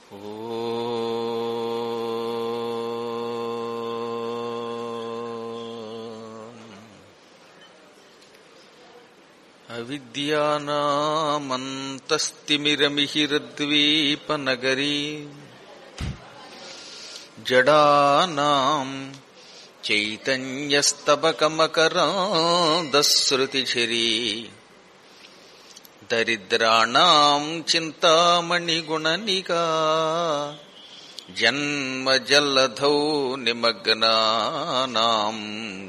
అవిద్యానామంతస్తిమిరమిహిరద్వీపనగరీ జడానాం చైతన్యస్తబకమకరాదశ్రుతిఝరీ దరిద్రాణం చింతామణిగుణనికా జన్మజల్లధౌ నిమగ్నానాం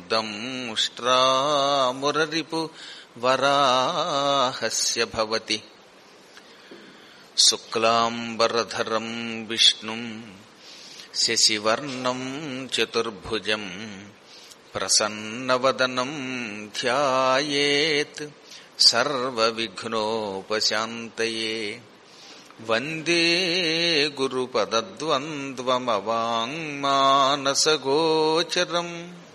దంష్ట్రామురరిపు వరాహస్య భవతి శుక్లాంబరధరం విష్ణుం శశివర్ణం చతుర్భుజం ప్రసన్నవదనం ధ్యాయేత్ సర్వవిఘ్నోపశాంతయే వందే గురుపదద్వంద్వమవాङ्మానసగోచరम्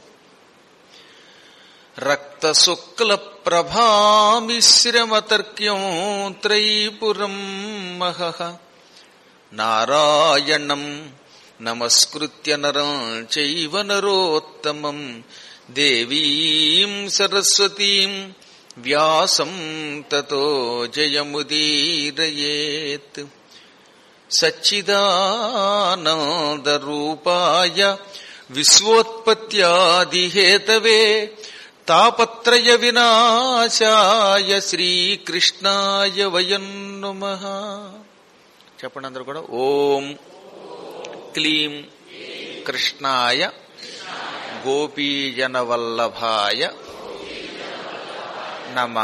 రక్తశుక్లప్రభామిశ్రమతర్క్యం త్రైపురం మహః నారాయణం నమస్కృత్య నరం చైవ నరోత్తమం దేవీం సరస్వతీం వ్యాసం తతో జయముదీరయేత్ సచ్చిదానందరూపాయ విశ్వోత్పత్యాదిహేతవే తాపత్రయ వినాశాయ శ్రీకృష్ణాయ వయం నుమః చెప్పండి అందరూ కూడా ఓం క్లీం కృష్ణాయ గోపీజనవల్లభాయ నమ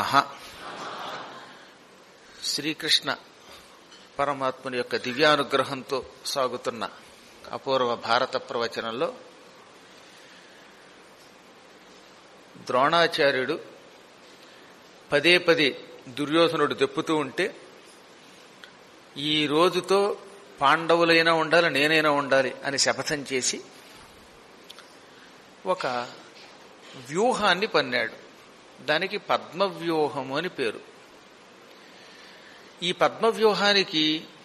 శ్రీకృష్ణ పరమాత్ముని యొక్క దివ్యానుగ్రహంతో సాగుతున్న అపూర్వ భారత ప్రవచనంలో ద్రోణాచార్యుడు పదే పదే దుర్యోధనుడు దెప్పుతూ ఉంటే ఈ రోజుతో పాండవులైనా ఉండాలి నేనైనా ఉండాలి అని శపథం చేసి ఒక వ్యూహాన్ని పన్నాడు దానికి పద్మవ్యూహము అని పేరు ఈ పద్మవ్యూహానికి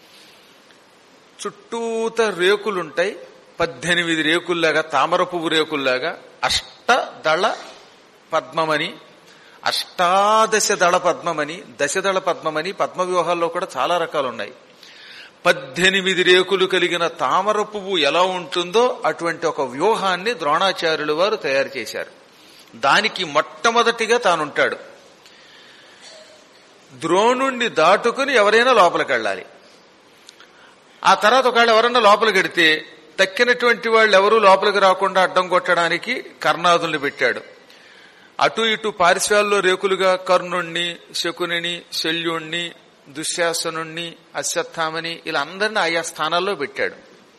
చుట్టూత రేకులుంటాయి పద్దెనిమిది రేకుల్లాగా తామర పువ్వు రేకుల్లాగా అష్టదళ పద్మమని అష్టాదశ దళ పద్మమని దశదళ పద్మమని పద్మవ్యూహాల్లో కూడా చాలా రకాలు ఉన్నాయి పద్దెనిమిది రేకులు కలిగిన తామర పువ్వు ఎలా ఉంటుందో అటువంటి ఒక వ్యూహాన్ని ద్రోణాచార్యులు వారు తయారు చేశారు దానికి మొట్టమొదటిగా తానుంటాడు ద్రోణుణ్ణి దాటుకుని ఎవరైనా లోపలికి వెళ్ళాలి ఆ తర్వాత ఒకవేళ ఎవరన్నా లోపలికి వెడితే తక్కినటువంటి వాళ్ళు ఎవరూ లోపలికి రాకుండా అడ్డం కొట్టడానికి కర్ణాదుల్ని పెట్టాడు అటు ఇటు పారిశ్వాల్లో రేకులుగా కర్ణుణ్ణి శకునిని శల్యుణ్ణి దుశ్శాసనుణ్ణి అశ్వత్థామని ఇలా అందరినీ ఆయా స్థానాల్లో పెట్టాడు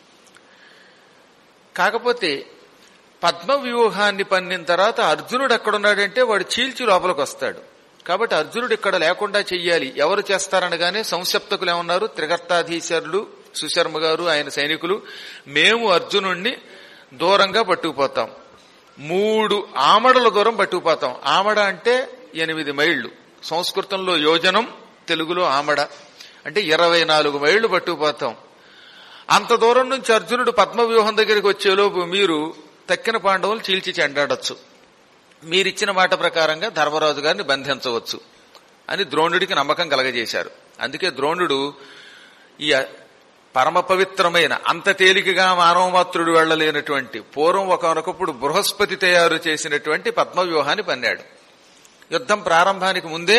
కాకపోతే పద్మ వ్యూహాన్ని పన్నిన తర్వాత అర్జునుడు ఎక్కడున్నాడంటే వాడు చీల్చి లోపలికి వస్తాడు కాబట్టి అర్జునుడు ఇక్కడ లేకుండా చెయ్యాలి ఎవరు చేస్తారనగానే సంసప్తకులు ఏమన్నారు త్రిగర్తాధీశరులు సుశర్మ గారు ఆయన సైనికులు మేము అర్జునుణ్ణి దూరంగా పట్టుకుపోతాం మూడు ఆమడల దూరం పట్టుకుపోతాం ఆమడ అంటే ఎనిమిది మైళ్లు సంస్కృతంలో యోజనం తెలుగులో ఆమడ అంటే ఇరవై నాలుగు మైళ్లు పట్టుకుపోతాం అంత దూరం నుంచి అర్జునుడు పద్మవ్యూహం దగ్గరికి వచ్చేలోపు మీరు తక్కిన పాండవులు చీల్చి చెండాడొచ్చు మీరిచ్చిన మాట ప్రకారంగా ధర్మరాజు గారిని బంధించవచ్చు అని ద్రోణుడికి నమ్మకం కలగజేశారు అందుకే ద్రోణుడు ఈ పరమ పవిత్రమైన అంత తేలికగా మానవమాత్రుడు వెళ్లలేనటువంటి పూర్వం ఒకనొకప్పుడు బృహస్పతి తయారు చేసినటువంటి పద్మవ్యూహాన్ని పన్నాడు యుద్ధం ప్రారంభానికి ముందే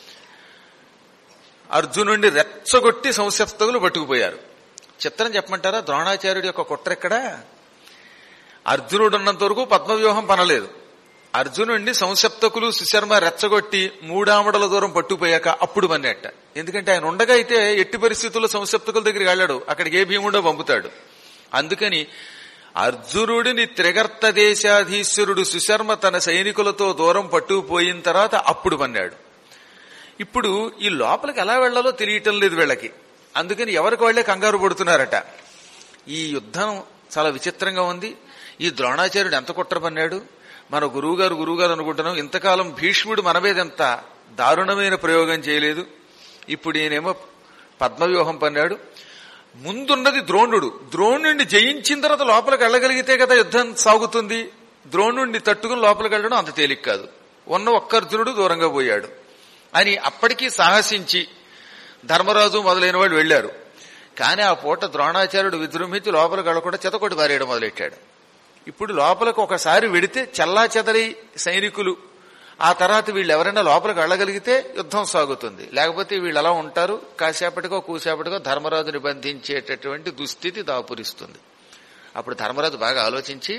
అర్జునుడిని రెచ్చగొట్టి సంసప్తకులు పట్టుకుపోయారు చిత్రం చెప్పమంటారా ద్రోణాచార్యుడి యొక్క కుట్రెక్కడ అర్జునుడున్నంత వరకు పద్మవ్యూహం పనలేదు అర్జునుడిని సంసప్తకులు సుశర్మ రెచ్చగొట్టి మూడామడల దూరం పట్టుకుపోయాక అప్పుడు పన్నట్ట ఎందుకంటే ఆయన ఉండగా అయితే ఎట్టి పరిస్థితుల్లో సంసప్తకుల దగ్గరికి వెళ్ళాడు అక్కడికి ఏ భీముడో పంపుతాడు అందుకని అర్జునుడిని త్రిగర్త దేశాధీశ్వరుడు సుశర్మ తన సైనికులతో దూరం పట్టుకుపోయిన తర్వాత అప్పుడు పన్నాడు ఇప్పుడు ఈ లోపలికి ఎలా వెళ్లాలో తెలియటం లేదు వీళ్ళకి అందుకని ఎవరికి వాళ్లే కంగారు పడుతున్నారట ఈ యుద్ధం చాలా విచిత్రంగా ఉంది ఈ ద్రోణాచార్యుడు ఎంత కుట్ర పన్నాడు మన గురువుగారు గురువుగారు అనుకుంటున్నాం ఇంతకాలం భీష్ముడు మన మీద ఎంత దారుణమైన ప్రయోగం చేయలేదు ఇప్పుడు ఈయనేమో పద్మవ్యూహం పన్నాడు ముందున్నది ద్రోణుడు ద్రోణుడిని జయించిన తర్వాత లోపలికి వెళ్ళగలిగితే కదా యుద్ధం సాగుతుంది ద్రోణుడిని తట్టుకుని లోపలికి వెళ్ళడం అంత తేలిక కాదు ఉన్న ఒక్క అర్జునుడు దూరంగా పోయాడు అని అప్పటికీ సాహసించి ధర్మరాజు మొదలైన వాళ్ళు వెళ్లారు కానీ ఆ పూట ద్రోణాచార్యుడు విజృంభించి లోపలికి వెళ్ళకుండా చెతకొట్టి పారేయడం మొదలెట్టాడు ఇప్పుడు లోపలికి ఒకసారి వెడితే చల్లా చెదరి సైనికులు ఆ తర్వాత వీళ్ళు ఎవరైనా లోపలికి వెళ్ళగలిగితే యుద్ధం సాగుతుంది లేకపోతే వీళ్ళు ఎలా ఉంటారు కాసేపటికో కూసేపటికో ధర్మరాజుని బంధించేటటువంటి దుస్థితి దాపురిస్తుంది అప్పుడు ధర్మరాజు బాగా ఆలోచించి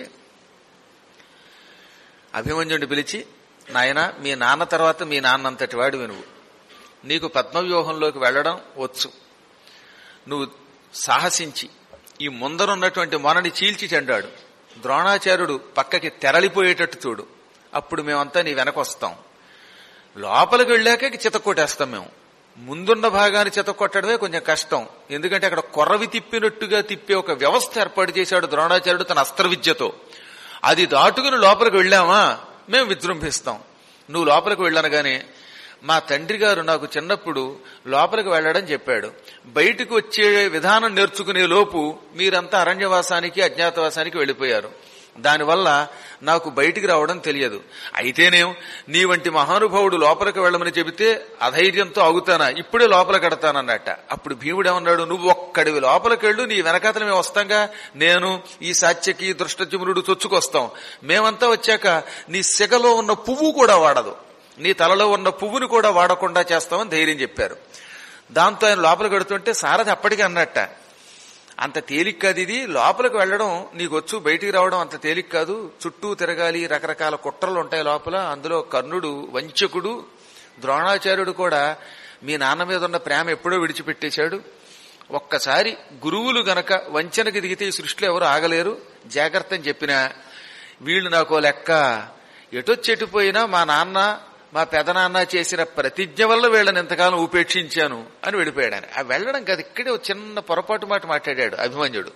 అభిమన్యుడిని పిలిచి నాయన మీ నాన్న తర్వాత మీ నాన్నంతటి వాడు నువ్వు నీకు పద్మవ్యూహంలోకి వెళ్ళడం వచ్చు నువ్వు సాహసించి ఈ ముందరున్నటువంటి మొనని చీల్చి చెండాడు ద్రోణాచార్యుడు పక్కకి తెరలిపోయేటట్టు చూడు అప్పుడు మేమంతా నీ వెనకొస్తాం లోపలికి వెళ్ళాక చితక్కొట్టేస్తాం మేము ముందున్న భాగాన్ని చితక్కొట్టడమే కొంచెం కష్టం ఎందుకంటే అక్కడ కొర్రవి తిప్పినట్టుగా తిప్పే ఒక వ్యవస్థ ఏర్పాటు చేశాడు ద్రోణాచార్యుడు తన అస్త్ర విద్యతో అది దాటుకుని లోపలికి వెళ్ళామా మేము విజృంభిస్తాం నువ్వు లోపలికి వెళ్ళనగానే మా తండ్రి గారు నాకు చిన్నప్పుడు లోపలికి వెళ్ళడం చెప్పాడు బయటకు వచ్చే విధానం నేర్చుకునే లోపు మీరంతా అరణ్యవాసానికి అజ్ఞాతవాసానికి వెళ్ళిపోయారు దానివల్ల నాకు బయటికి రావడం తెలియదు అయితేనేం నీ వంటి మహానుభావుడు లోపలికి వెళ్ళమని చెబితే అధైర్యంతో ఆగుతానా ఇప్పుడే లోపలికి కడతానన్నట్ట అప్పుడు భీముడు ఏమన్నాడు నువ్వు ఒక్కడివి లోపలికి వెళ్ళు నీ వెనకాతల మేము వస్తాంగా నేను ఈ సాత్యకి దృష్టజమునుడు చొచ్చుకొస్తాం మేమంతా వచ్చాక నీ సెగలో ఉన్న పువ్వు కూడా వాడదు నీ తలలో ఉన్న పువ్వుని కూడా వాడకుండా చేస్తామని ధైర్యం చెప్పారు దాంతో ఆయన లోపలికి వెడుతుంటే సారథి అప్పటికే అన్నట్ట అంత తేలిక కాదు ఇది లోపలికి వెళ్ళడం నీకు వచ్చు బయటికి రావడం అంత తేలిక కాదు చుట్టూ తిరగాలి రకరకాల కుట్రలు ఉంటాయి లోపల అందులో కర్ణుడు వంచకుడు ద్రోణాచార్యుడు కూడా మీ నాన్న మీద ఉన్న ప్రేమ ఎప్పుడో విడిచిపెట్టేశాడు ఒక్కసారి గురువులు గనక వంచనకి దిగితే ఈ సృష్టిలో ఎవరు ఆగలేరు జాగ్రత్త అని చెప్పినా వీళ్ళు నాకు లెక్క ఎటొచ్చెటిపోయినా మా నాన్న మా పెదనాన్న చేసిన ప్రతిజ్ఞ వల్ల వీళ్ళని ఎంతకాలం ఉపేక్షించాను అని వెళ్ళిపోయాడు ఆయన ఆ వెళ్ళడం కాదు ఇక్కడే ఒక చిన్న పొరపాటు మాట మాట్లాడాడు అభిమన్యుడు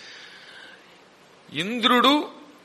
ఇంద్రుడు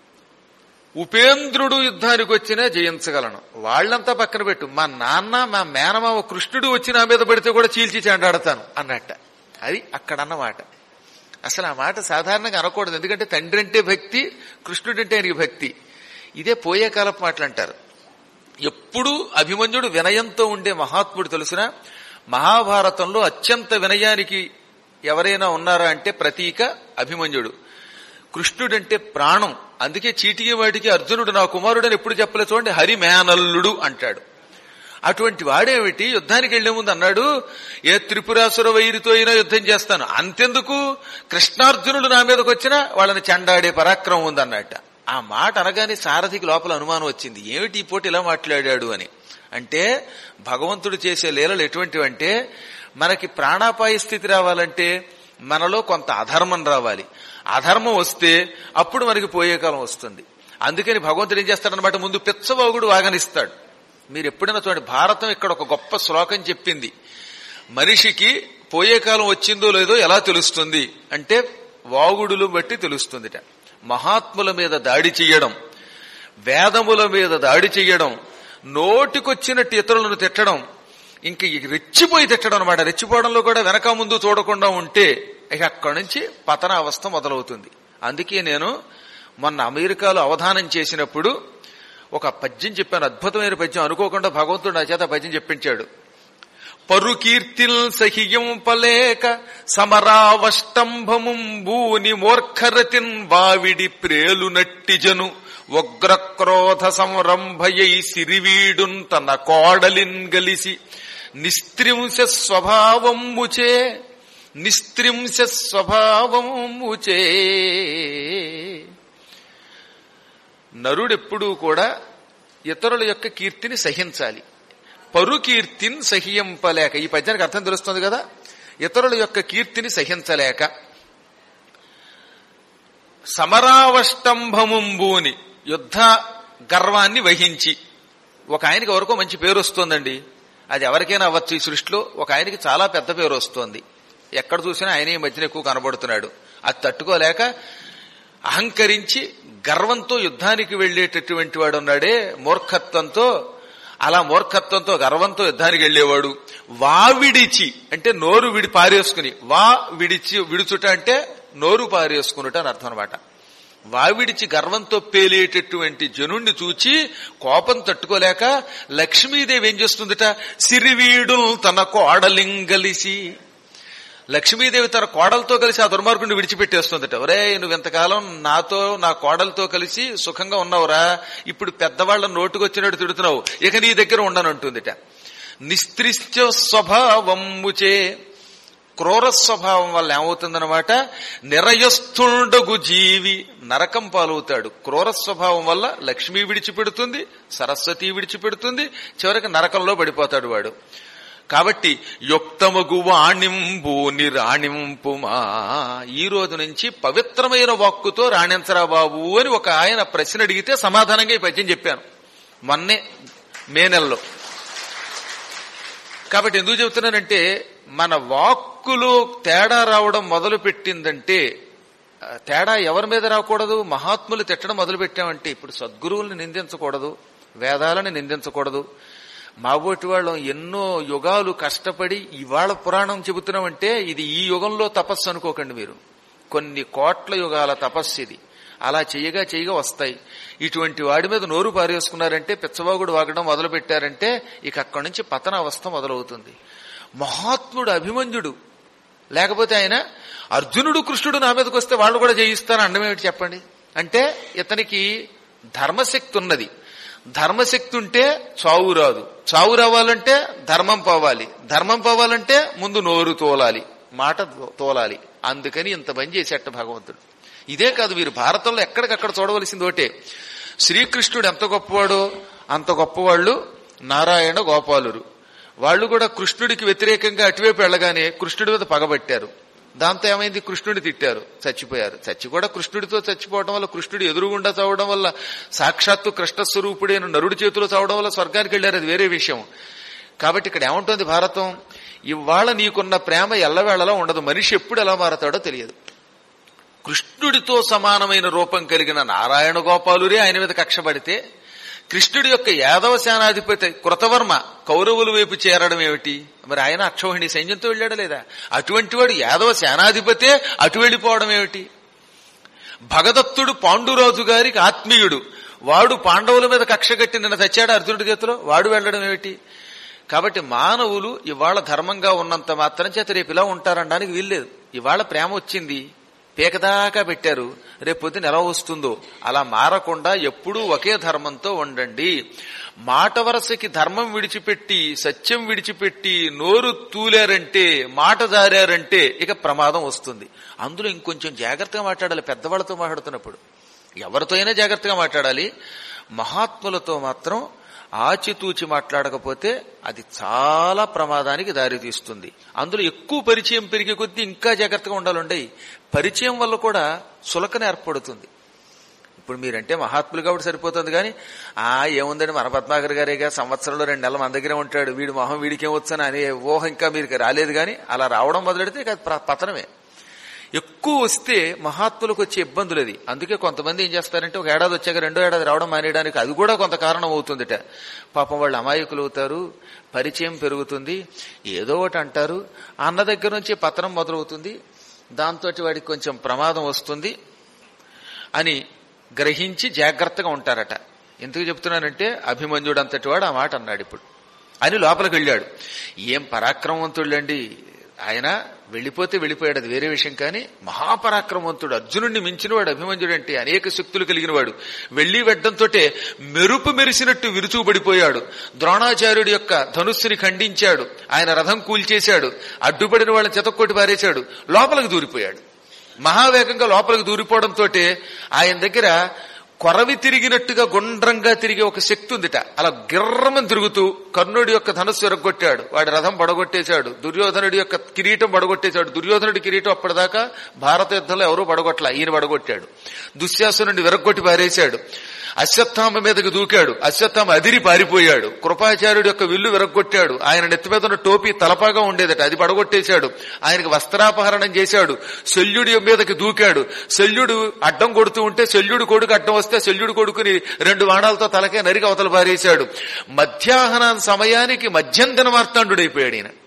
ఉపేంద్రుడు యుద్ధానికి వచ్చినా జయించగలను వాళ్ళంతా పక్కన పెట్టు మా నాన్న మా మేనమావ కృష్ణుడు వచ్చి నా మీద పడితే కూడా చీల్చి చెండాడతాను అన్నట్ట అది అక్కడ అన్నమాట అసలు ఆ మాట సాధారణంగా అనకూడదు ఎందుకంటే తండ్రి అంటే భక్తి కృష్ణుడంటే ఆయనకి భక్తి ఇదే పోయే కాలపు మాటలు అంటారు ఎప్పుడూ అభిమన్యుడు వినయంతో ఉండే మహాత్ముడు తెలుసిన మహాభారతంలో అత్యంత వినయానికి ఎవరైనా ఉన్నారా అంటే ప్రతీక అభిమన్యుడు కృష్ణుడంటే ప్రాణం అందుకే చీటికి వాటికి అర్జునుడు నా కుమారుడని ఎప్పుడు చెప్పలే చూడండి హరిమేనల్లుడు అంటాడు అటువంటి వాడేమిటి యుద్ధానికి వెళ్లే ముందు అన్నాడు ఏ త్రిపురాసుర వైరితో అయినా యుద్ధం చేస్తాను అంతెందుకు కృష్ణార్జునుడు నా మీదకి వచ్చినా వాళ్ళని చెండాడే పరాక్రమం ఉందన్నట్ట ఆ మాట అనగానే సారథికి లోపల అనుమానం వచ్చింది ఏమిటి ఈ పోటీ ఇలా మాట్లాడాడు అని అంటే భగవంతుడు చేసే లీలలు ఎటువంటివంటే మనకి ప్రాణాపాయ స్థితి రావాలంటే మనలో కొంత అధర్మం రావాలి అధర్మం వస్తే అప్పుడు మనకి పోయే కాలం వస్తుంది అందుకని భగవంతుడు ఏం చేస్తాడనమాట ముందు పిచ్చవాగుడు వాగనిస్తాడు మీరు ఎప్పుడైనా చూడండి భారతం ఇక్కడ ఒక గొప్ప శ్లోకం చెప్పింది మనిషికి పోయే కాలం వచ్చిందో లేదో ఎలా తెలుస్తుంది అంటే వాగుడులు బట్టి తెలుస్తుందిట మహాత్ముల మీద దాడి చెయ్యడం వేదముల మీద దాడి చెయ్యడం నోటికొచ్చినట్టు ఇతరులను తిట్టడం ఇంక ఇక రెచ్చిపోయి తిట్టడం అనమాట రెచ్చిపోవడంలో కూడా వెనక ముందు చూడకుండా ఉంటే ఇక అక్కడి నుంచి పతన అవస్థ మొదలవుతుంది అందుకే నేను మొన్న అమెరికాలో అవధానం చేసినప్పుడు ఒక పద్యం చెప్పాను అద్భుతమైన పద్యం అనుకోకుండా భగవంతుడు నా చేత పద్యం చెప్పించాడు పరుకీర్తిల్ సహియం పలేక సమరావష్టంభముంబూని మూర్ఖరతిన్ వావిడి ప్రేలు నట్టిజను ఉగ్రక్రోధ సంరంభయై సిరివీడున్ తన కోడలిన్ గలిసి నిస్త్రింశ స్వభావముచే నిస్త్రింశ స్వభావముచే నరుడెప్పుడూ కూడా ఇతరుల యొక్క కీర్తిని సహించాలి పరుకీర్తిని సహింపలేక ఈ పద్యానికి అర్థం తెలుస్తుంది కదా ఇతరుల యొక్క కీర్తిని సహించలేక సమరావష్టంభముంబూని యుద్ధ గర్వాన్ని వహించి ఒక ఆయనకి ఎవరికో మంచి పేరు వస్తోందండి అది ఎవరికైనా అవ్వచ్చు ఈ సృష్టిలో ఒక ఆయనకి చాలా పెద్ద పేరు వస్తోంది ఎక్కడ చూసినా ఆయన ఈ మధ్యన ఎక్కువ కనబడుతున్నాడు అది తట్టుకోలేక అహంకరించి గర్వంతో యుద్ధానికి వెళ్లేటటువంటి వాడు ఉన్నాడే మూర్ఖత్వంతో అలా మూర్ఖత్వంతో గర్వంతో యుద్ధానికి వెళ్లేవాడు వా విడిచి అంటే నోరు విడి పారేసుకుని వా విడిచి విడుచుట అంటే నోరు పారేసుకునుట అని అర్థం అనమాట వావిడిచి గర్వంతో పేలేటటువంటి జనుణ్ణి చూచి కోపం తట్టుకోలేక లక్ష్మీదేవి ఏం చేస్తుందిట సిరివీడు తన కోడలింగలిసి లక్ష్మీదేవి తన కోడలతో కలిసి ఆ దుర్మార్గుడిని విడిచిపెట్టేస్తుందట ఒరే నువ్వు ఇంతకాలం నాతో నా కోడలతో కలిసి సుఖంగా ఉన్నావురా ఇప్పుడు పెద్దవాళ్ళ నోటుకొచ్చినట్టు తిడుతున్నావు ఇక నీ దగ్గర ఉండనంటుందిట నిస్త్రిశ్చ స్వభావముచే క్రూర స్వభావం వల్ల ఏమవుతుందన్నమాట నిరయస్థుండగు జీవి నరకం పాలవుతాడు క్రూర స్వభావం వల్ల లక్ష్మి విడిచిపెడుతుంది సరస్వతి విడిచిపెడుతుంది చివరికి నరకంలో పడిపోతాడు వాడు కాబట్టి యుక్తమగు వాణింపు నిరాణింపుమా ఈ రోజు నుంచి పవిత్రమైన వాక్కుతో రాణించరా బాబు అని ఒక ఆయన ప్రశ్న అడిగితే సమాధానంగా ఈ పద్యం చెప్పాను మొన్నే మే నెలలో కాబట్టి ఎందుకు చెబుతున్నానంటే మన వాక్కులో తేడా రావడం మొదలు పెట్టిందంటే ఆ, తేడా ఎవరి మీద రాకూడదు మహాత్ములు తిట్టడం మొదలు పెట్టామంటే ఇప్పుడు సద్గురువుల్ని నిందించకూడదు వేదాలను నిందించకూడదు మాబోటి వాళ్ళం ఎన్నో యుగాలు కష్టపడి ఇవాళ పురాణం చెబుతున్నామంటే ఇది ఈ యుగంలో తపస్సు అనుకోకండి మీరు కొన్ని కోట్ల యుగాల తపస్సు ఇది అలా చేయగా చేయగా వస్తాయి ఇటువంటి వాడి మీద నోరు పారేసుకున్నారంటే పిచ్చవాగుడు వాగడం మొదలు పెట్టారంటే ఇక అక్కడి నుంచి పతన అవస్థ మొదలవుతుంది మహాత్ముడు అభిమన్యుడు లేకపోతే ఆయన అర్జునుడు కృష్ణుడు నా మీదకి వస్తే వాళ్ళు కూడా జయిస్తారని అండమేమిటి చెప్పండి అంటే ఇతనికి ధర్మశక్తి ఉన్నది ధర్మశక్తి ఉంటే చావు రాదు చావు రావాలంటే ధర్మం పోవాలి ధర్మం పోవాలంటే ముందు నోరు తోలాలి మాట తోలాలి అందుకని ఇంత పని చేసేట భగవంతుడు ఇదే కాదు వీరు భారతంలో ఎక్కడికక్కడ చూడవలసింది ఒకటే శ్రీకృష్ణుడు ఎంత గొప్పవాడో అంత గొప్పవాళ్ళు నారాయణ గోపాలురు వాళ్ళు కూడా కృష్ణుడికి వ్యతిరేకంగా అటువైపు వెళ్ళగానే కృష్ణుడి మీద పగబట్టారు దాంతో ఏమైంది కృష్ణుడి తిట్టారు చచ్చిపోయారు చచ్చి కూడా కృష్ణుడితో చచ్చిపోవడం వల్ల కృష్ణుడు ఎదురుగుండా చావడం వల్ల సాక్షాత్తు కృష్ణ స్వరూపుడైన నరుడి చేతిలో చావడం వల్ల స్వర్గానికి వెళ్ళారు అది వేరే విషయం కాబట్టి ఇక్కడ ఏముంటుంది భారతం ఇవాళ నీకున్న ప్రేమ ఎల్లవేళలా ఉండదు మనిషి ఎప్పుడు ఎలా మారతాడో తెలియదు కృష్ణుడితో సమానమైన రూపం కలిగిన నారాయణ గోపాలురే ఆయన మీద కక్ష పడితే కృష్ణుడి యొక్క యాదవ సేనాధిపతి కృతవర్మ కౌరవుల వైపు చేరడం ఏమిటి మరి ఆయన అక్షోహిణి సైన్యంతో వెళ్ళాడా లేదా అటువంటి వాడు యాదవ సేనాధిపతే అటు వెళ్ళిపోవడం ఏమిటి భగదత్తుడు పాండురాజు గారికి ఆత్మీయుడు వాడు పాండవుల మీద కక్ష కట్టి నిన్న తెచ్చాడు అర్జునుడి చేతిలో వాడు వెళ్ళడం ఏమిటి కాబట్టి మానవులు ఇవాళ ధర్మంగా ఉన్నంత మాత్రం చేత రేపు ఇలా ఉంటారనడానికి వీల్లేదు ఇవాళ ప్రేమ వచ్చింది పీకదాకా పెట్టారు రేపు పొద్దున ఎలా వస్తుందో అలా మారకుండా ఎప్పుడూ ఒకే ధర్మంతో ఉండండి మాట వరసకి ధర్మం విడిచిపెట్టి సత్యం విడిచిపెట్టి నోరు తూలారంటే మాట జారారంటే ఇక ప్రమాదం వస్తుంది అందులో ఇంకొంచెం జాగ్రత్తగా మాట్లాడాలి పెద్దవాళ్ళతో మాట్లాడుతున్నప్పుడు ఎవరితో అయినా జాగ్రత్తగా మాట్లాడాలి మహాత్ములతో మాత్రం ఆచితూచి మాట్లాడకపోతే అది చాలా ప్రమాదానికి దారితీస్తుంది అందులో ఎక్కువ పరిచయం పెరిగే కొద్దీ ఇంకా జాగ్రత్తగా ఉండాలండి పరిచయం వల్ల కూడా సులకన ఏర్పడుతుంది ఇప్పుడు మీరంటే మహాత్ములు కాబట్టి సరిపోతుంది కానీ ఆ ఏముందండి మన పద్మాకర్ గారేగా సంవత్సరంలో రెండు నెలలు మన దగ్గరే ఉంటాడు వీడి మొహం వీడికేం వచ్చని అనే ఊహ ఇంకా మీకు రాలేదు కానీ అలా రావడం మొదలెడితే ఇక ప్ర- పతనమే ఎక్కువ వస్తే మహాత్ములకు వచ్చే ఇబ్బందులు అది అందుకే కొంతమంది ఏం చేస్తారంటే ఒక ఏడాది వచ్చాక రెండో ఏడాది రావడం మానేయడానికి అది కూడా కొంత కారణం అవుతుందిట పాపం వాళ్ళు అమాయకులు అవుతారు పరిచయం పెరుగుతుంది ఏదో ఒకటి అంటారు అన్న దగ్గర నుంచి పతనం మొదలవుతుంది దాంతో వాడికి కొంచెం ప్రమాదం వస్తుంది అని గ్రహించి జాగ్రత్తగా ఉంటారట ఎందుకు చెప్తున్నానంటే అభిమన్యుడు అంతటి వాడు ఆ మాట అన్నాడు ఇప్పుడు అని లోపలికి వెళ్ళాడు ఏం పరాక్రమవంతుళ్ళండి ఆయన వెళ్ళిపోతే వెళ్ళిపోయాడు అది వేరే విషయం కానీ మహాపరాక్రమవంతుడు అర్జునుడిని మించినవాడు అభిమన్యుడు అంటే అనేక శక్తులు కలిగిన వాడు వెళ్లి వెడ్డంతో మెరుపు మెరిసినట్టు విరుచుకుపడిపోయాడు ద్రోణాచార్యుడి యొక్క ధనుస్సుని ఖండించాడు ఆయన రథం కూల్చేశాడు అడ్డుపడిన వాళ్ళని చెతక్కొట్టి పారేశాడు లోపలికి దూరిపోయాడు మహావేగంగా లోపలికి దూరిపోవడంతో ఆయన దగ్గర కొరవి తిరిగినట్టుగా గుండ్రంగా తిరిగే ఒక శక్తి ఉందిట అలా గిర్రమని తిరుగుతూ కర్ణుడి యొక్క ధనస్సు ఎరగొట్టాడు వాడి రథం పడగొట్టేశాడు దుర్యోధనుడి యొక్క కిరీటం పడగొట్టేశాడు దుర్యోధనుడి కిరీటం అప్పటిదాకా భారత యుద్ధంలో ఎవరూ పడగొట్టలా ఈయన పడగొట్టాడు దుశ్శాసనుడి విరగొట్టి పారేశాడు అశ్వత్థామ మీదకి దూకాడు అశ్వత్థామ అదిరి పారిపోయాడు కృపాచార్యుడు యొక్క విల్లు విరగొట్టాడు ఆయన నెత్తి మీద ఉన్న టోపీ తలపాగా ఉండేదట అది పడగొట్టేశాడు ఆయనకి వస్త్రాపహరణం చేశాడు శల్యుడి మీదకి దూకాడు శల్యుడు అడ్డం కొడుతూ ఉంటే శల్యుడు కొడుకు అడ్డం వస్తే శల్యుడు కొడుకుని రెండు బాణాలతో తలకే నరికి అవతల పారేశాడు మధ్యాహ్న సమయానికి మధ్యంతన మార్తాండుడైపోయాడు ఈయన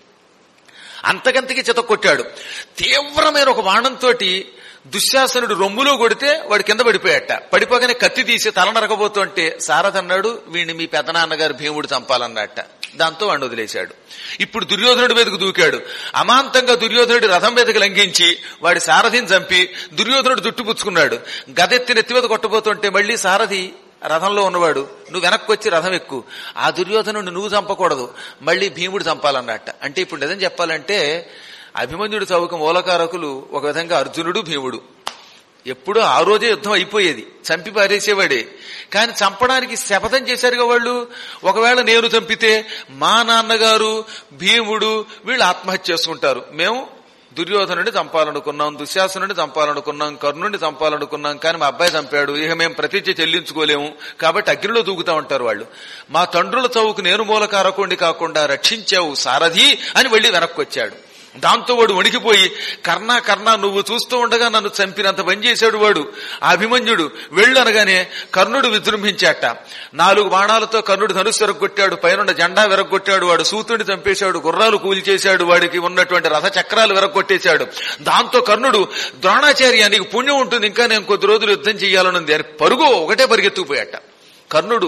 అంతకంతకి చిత కొట్టాడు తీవ్రమైన ఒక బాణంతోటి దుశ్శాసనుడు రొమ్ములో కొడితే వాడు కింద పడిపోయాట పడిపోగానే కత్తి తీసి తల నరకబోతుంటే సారథ అన్నాడు వీడిని మీ పెదనాన్నగారు భీముడు చంపాలన్నట్ట దాంతో వాడిని వదిలేశాడు ఇప్పుడు దుర్యోధనుడి మీదకు దూకాడు అమాంతంగా దుర్యోధనుడి రథం మీదకి లంఘించి వాడి సారథిని చంపి దుర్యోధనుడు జుట్టుపుచ్చుకున్నాడు గదెత్తి నెత్తి మీద కొట్టబోతుంటే మళ్ళీ సారథి రథంలో ఉన్నవాడు నువ్వు వెనక్కి వచ్చి రథం ఎక్కు ఆ దుర్యోధనుడు నువ్వు చంపకూడదు మళ్ళీ భీముడు చంపాలన్నట్ట అంటే ఇప్పుడు నిజం చెప్పాలంటే అభిమన్యుడు చౌక మూలకారకులు ఒక విధంగా అర్జునుడు భీముడు ఎప్పుడూ ఆ రోజే యుద్ధం అయిపోయేది చంపి పారేసేవాడే కానీ చంపడానికి శపథం చేశారుగా వాళ్ళు ఒకవేళ నేను చంపితే మా నాన్నగారు భీముడు వీళ్ళు ఆత్మహత్య చేసుకుంటారు మేము దుర్యోధనుడిని చంపాలనుకున్నాం దుశ్శాసనుడిని చంపాలనుకున్నాం కర్ణుడిని చంపాలనుకున్నాం కానీ మా అబ్బాయి చంపాడు ఇక మేము ప్రతిజ్ఞ చెల్లించుకోలేము కాబట్టి అగ్నిలో దూకుతా ఉంటారు వాళ్ళు మా తండ్రుల చౌకు నేను మూలకారకుడిని కాకుండా రక్షించావు సారథి అని వెళ్ళి వెనక్కి వచ్చాడు దాంతో వాడు వణికిపోయి కర్ణ కర్ణ నువ్వు చూస్తూ ఉండగా నన్ను చంపినంత పని చేశాడు వాడు ఆ అభిమన్యుడు వెళ్ళు అనగానే కర్ణుడు విజృంభించాట నాలుగు బాణాలతో కర్ణుడు ధనుసు విరగొట్టాడు పైన జెండా విరగొట్టాడు వాడు సూతుడిని చంపేశాడు గుర్రాలు కూల్చేశాడు వాడికి ఉన్నటువంటి రథ చక్రాలు విరగొట్టేశాడు దాంతో కర్ణుడు ద్రోణాచార్య నీకు పుణ్యం ఉంటుంది ఇంకా నేను కొద్ది రోజులు యుద్ధం చేయాలనుంది అని పరుగు ఒకటే పరిగెత్తుకుపోయాట కర్ణుడు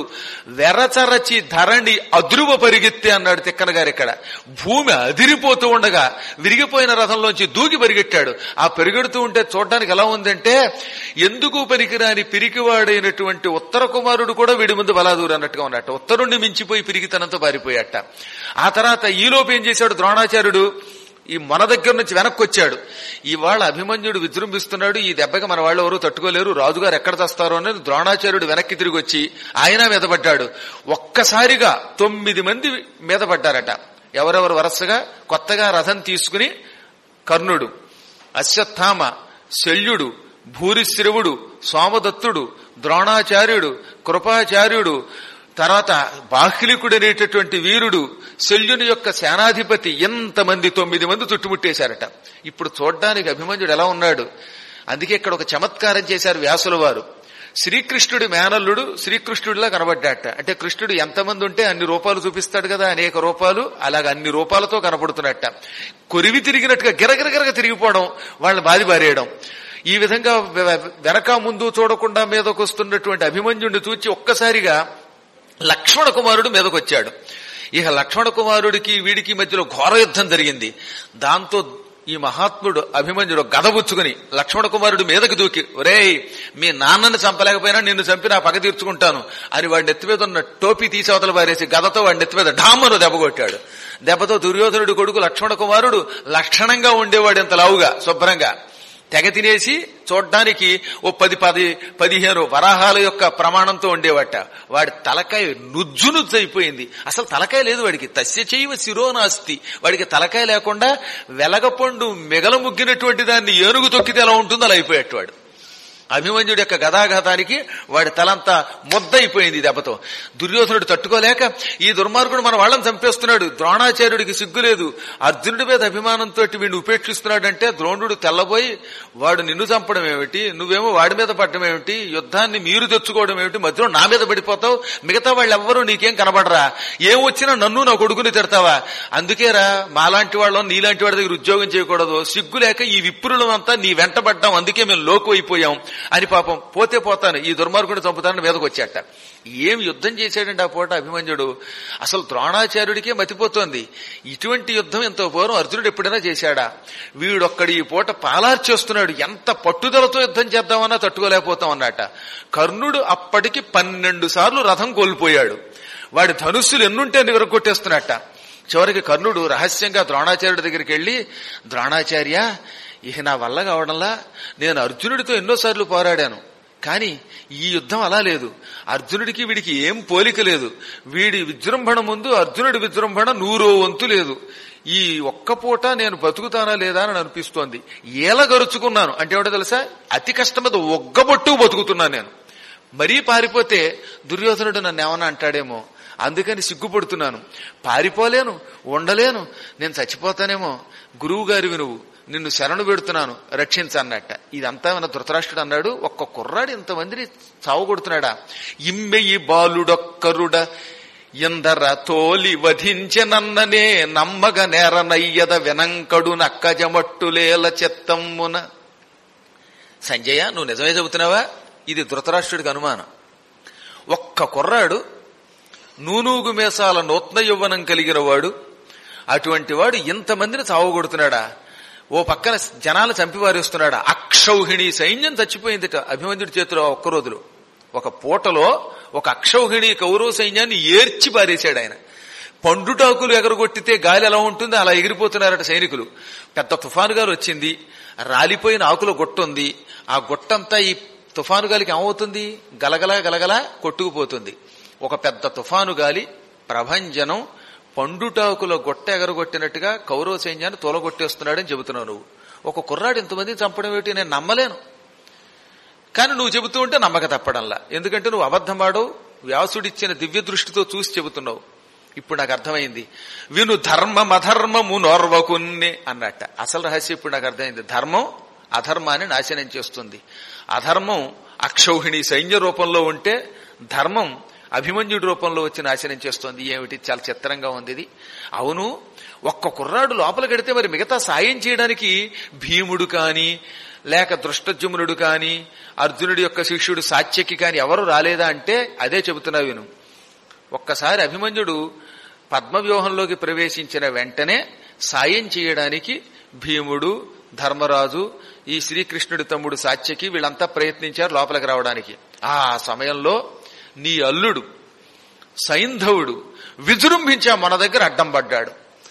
వెరచరచి ధరణి అద్రువ పరిగెత్తే అన్నాడు తిక్కన గారు ఇక్కడ భూమి అదిరిపోతూ ఉండగా విరిగిపోయిన రథంలోంచి దూకి పరిగెట్టాడు ఆ పరిగెడుతూ ఉంటే చూడడానికి ఎలా ఉందంటే ఎందుకు పనికిరాని పిరికివాడైనటువంటి ఉత్తర కుమారుడు కూడా వీడి ముందు బలాదూరు అన్నట్టుగా ఉన్నట్ట ఉత్తరుణ్ణి మించిపోయి పిరిగితనంతో పారిపోయాట ఆ తర్వాత ఈలోపు ఏం చేశాడు ద్రోణాచార్యుడు ఈ మన దగ్గర నుంచి వెనక్కి వచ్చాడు ఇవాళ అభిమన్యుడు విజృంభిస్తున్నాడు ఈ దెబ్బకి మన వాళ్ళు ఎవరు తట్టుకోలేరు రాజుగారు ఎక్కడ తెస్తారో అనేది ద్రోణాచార్యుడు వెనక్కి తిరిగి వచ్చి ఆయన మీద పడ్డాడు ఒక్కసారిగా తొమ్మిది మంది మీద పడ్డారట ఎవరెవరు వరుసగా కొత్తగా రథం తీసుకుని కర్ణుడు అశ్వత్థామ శల్యుడు భూరిశ్రవుడు సోమదత్తుడు ద్రోణాచార్యుడు కృపాచార్యుడు తర్వాత బాహ్లికుడు అనేటటువంటి వీరుడు శల్యుని యొక్క సేనాధిపతి ఎంతమంది తొమ్మిది మంది చుట్టుముట్టేశారట ఇప్పుడు చూడ్డానికి అభిమన్యుడు ఎలా ఉన్నాడు అందుకే ఇక్కడ ఒక చమత్కారం చేశారు వ్యాసుల వారు శ్రీకృష్ణుడి మేనల్లుడు శ్రీకృష్ణుడిలా కనబడ్డాట అంటే కృష్ణుడు ఎంతమంది ఉంటే అన్ని రూపాలు చూపిస్తాడు కదా అనేక రూపాలు అలాగ అన్ని రూపాలతో కనపడుతున్నట్ట కొరివి తిరిగినట్టుగా గిరగిరగిరగ తిరిగిపోవడం వాళ్ళని బాధి పారేయడం ఈ విధంగా వెనక ముందు చూడకుండా మీదకు వస్తున్నటువంటి అభిమన్యుడిని చూచి ఒక్కసారిగా లక్ష్మణ కుమారుడు మీదకొచ్చాడు ఇక లక్ష్మణ కుమారుడికి వీడికి మధ్యలో ఘోర యుద్ధం జరిగింది దాంతో ఈ మహాత్ముడు అభిమన్యుడు గదబుచ్చుకుని లక్ష్మణ కుమారుడు మీదకి దూకి ఒరేయ్ మీ నాన్నని చంపలేకపోయినా నిన్ను చంపి నా పగ తీర్చుకుంటాను అని వాడి నెత్తి మీద ఉన్న టోపీ తీసి అవతల పారేసి గదతో వాడి నెత్తి మీద ఢామ్మను దెబ్బ కొట్టాడు దెబ్బతో దుర్యోధనుడు కొడుకు లక్ష్మణ కుమారుడు లక్షణంగా ఉండేవాడు ఎంత లావుగా శుభ్రంగా తెగ తినేసి చూడ్డానికి ఓ పది పది పదిహేను వరాహాల యొక్క ప్రమాణంతో ఉండేవట వాడి తలకాయ నుజ్జు నుజ్జు అయిపోయింది అసలు తలకాయ లేదు వాడికి తస్య చేయవ శిరోనాస్తి వాడికి తలకాయ లేకుండా వెలగపండు మెగల ముగ్గినటువంటి దాన్ని ఏనుగు తొక్కితే ఎలా ఉంటుందో అలా అయిపోయేట వాడు అభిమన్యుడి యొక్క గదాఘాతానికి వాడి తలంతా ముద్దయిపోయింది దెబ్బతో దుర్యోధనుడు తట్టుకోలేక ఈ దుర్మార్గుడు మన వాళ్ళని చంపేస్తున్నాడు ద్రోణాచార్యుడికి సిగ్గులేదు అర్జునుడి మీద అభిమానంతో వీడిని ఉపేక్షిస్తున్నాడంటే ద్రోణుడు తెల్లబోయి వాడు నిన్ను చంపడం ఏమిటి నువ్వేమో వాడి మీద పడడం ఏమిటి యుద్ధాన్ని మీరు తెచ్చుకోవడం ఏమిటి మధ్యలో నా మీద పడిపోతావు మిగతా వాళ్ళు ఎవ్వరూ నీకేం కనబడరా ఏం వచ్చినా నన్ను నా కొడుకుని తిడతావా అందుకేరా మాలాంటి వాళ్ళం నీలాంటి వాడి దగ్గర ఉద్యోగం చేయకూడదు సిగ్గు లేక ఈ విప్రులమంతా నీ వెంట పడ్డాం అందుకే మేము లోకు అయిపోయాం అని పాపం పోతే పోతాను ఈ దుర్మార్గుడు చంపుతానని మీదకి వచ్చాట ఏం యుద్ధం చేశాడండి ఆ పూట అభిమన్యుడు అసలు ద్రోణాచార్యుడికే మతిపోతోంది ఇటువంటి యుద్ధం ఎంతో పూర్వం అర్జునుడు ఎప్పుడైనా చేశాడా వీడొక్కడి ఈ పూట పాలార్చేస్తున్నాడు ఎంత పట్టుదలతో యుద్ధం చేద్దామన్నా తట్టుకోలేకపోతాం అన్నట కర్ణుడు అప్పటికి పన్నెండు సార్లు రథం కోల్పోయాడు వాడి ధనుస్సులు ఎన్నుంటే అని విరగొట్టేస్తున్నట్ట చివరికి కర్ణుడు రహస్యంగా ద్రోణాచార్యుడి దగ్గరికి వెళ్లి ద్రోణాచార్య ఇక నా వల్ల కావడంలా నేను అర్జునుడితో ఎన్నోసార్లు పోరాడాను కానీ ఈ యుద్ధం అలా లేదు అర్జునుడికి వీడికి ఏం పోలిక లేదు వీడి విజృంభణ ముందు అర్జునుడి విజృంభణ నూరో వంతు లేదు ఈ ఒక్క పూట నేను బతుకుతానా లేదా అని అనిపిస్తోంది ఏల గరుచుకున్నాను అంటే ఏమిటో తెలుసా అతి కష్టం మీద ఒగ్గబొట్టు బతుకుతున్నాను నేను మరీ పారిపోతే దుర్యోధనుడు నన్ను ఏమన్నా అంటాడేమో అందుకని సిగ్గుపడుతున్నాను పారిపోలేను ఉండలేను నేను చచ్చిపోతానేమో గురువు గారివి నువ్వు నిన్ను శరణు పెడుతున్నాను రక్షించన్నట్ట ఇదంతా మన ధృతరాష్ట్రుడు అన్నాడు ఒక్క కుర్రాడు ఇంతమందిని చావు కొడుతున్నాడా ఇమ్మెయి బాలుడొక్కరుడ ఎందర తోలి వధించనన్ననే నమ్మగ నేరనయ్యద వెనంకడు నక్కజమట్టులేల చెత్తమ్మున సంజయ నువ్వు నిజమే చెబుతున్నావా ఇది ధృతరాష్ట్రుడికి అనుమానం ఒక్క కుర్రాడు నూనూగు మేసాల నూత్న యౌవనం కలిగిన వాడు అటువంటి వాడు ఇంతమందిని చావగొడుతున్నాడా ఓ పక్కన జనాలు చంపివారేస్తున్నాడా అక్షౌహిణి సైన్యం చచ్చిపోయిందిట అభిమన్యుడి చేతిలో ఆ ఒక్క రోజులో ఒక పూటలో ఒక అక్షౌహిణి కౌరవ సైన్యాన్ని ఏర్చి పారేశాడు ఆయన పండుటాకులు ఎగరగొట్టితే గాలి ఎలా ఉంటుందో అలా ఎగిరిపోతున్నారట సైనికులు పెద్ద తుఫాను గాలి వచ్చింది రాలిపోయిన ఆకుల గుట్ట ఉంది ఆ గుట్టంతా ఈ తుఫాను గాలికి ఏమవుతుంది గలగల గలగల కొట్టుకుపోతుంది ఒక పెద్ద తుఫాను గాలి ప్రభంజనం పండుటాకుల గొట్ట ఎగరగొట్టినట్టుగా కౌరవ సైన్యాన్ని తోలగొట్టేస్తున్నాడని చెబుతున్నావు నువ్వు ఒక కుర్రాడు ఇంతమందిని చంపడం ఏమిటి నేను నమ్మలేను కానీ నువ్వు చెబుతూ ఉంటే నమ్మక తప్పడంలా ఎందుకంటే నువ్వు అబద్ధమాడవు వ్యాసుడిచ్చిన దివ్య దృష్టితో చూసి చెబుతున్నావు ఇప్పుడు నాకు అర్థమైంది విను ధర్మం అధర్మము నోర్వకున్నే అన్నట్ట అసలు రహస్యం ఇప్పుడు నాకు అర్థమైంది ధర్మం అధర్మాన్ని నాశనం చేస్తుంది అధర్మం అక్షౌహిణి సైన్య రూపంలో ఉంటే ధర్మం అభిమన్యుడి రూపంలో వచ్చి నాశనం చేస్తోంది ఏమిటి చాలా చిత్రంగా ఉంది ఇది అవును ఒక్క కుర్రాడు లోపల కడితే మరి మిగతా సాయం చేయడానికి భీముడు కాని లేక దృష్టజుమ్నుడు కాని అర్జునుడి యొక్క శిష్యుడు సాత్యకి కాని ఎవరు రాలేదా అంటే అదే చెబుతున్నా విను ఒక్కసారి అభిమన్యుడు పద్మవ్యూహంలోకి ప్రవేశించిన వెంటనే సాయం చేయడానికి భీముడు ధర్మరాజు ఈ శ్రీకృష్ణుడి తమ్ముడు సాత్యకి వీళ్ళంతా ప్రయత్నించారు లోపలికి రావడానికి ఆ సమయంలో నీ అల్లుడు సైంధవుడు విజృంభించా మన దగ్గర అడ్డం పడ్డాడు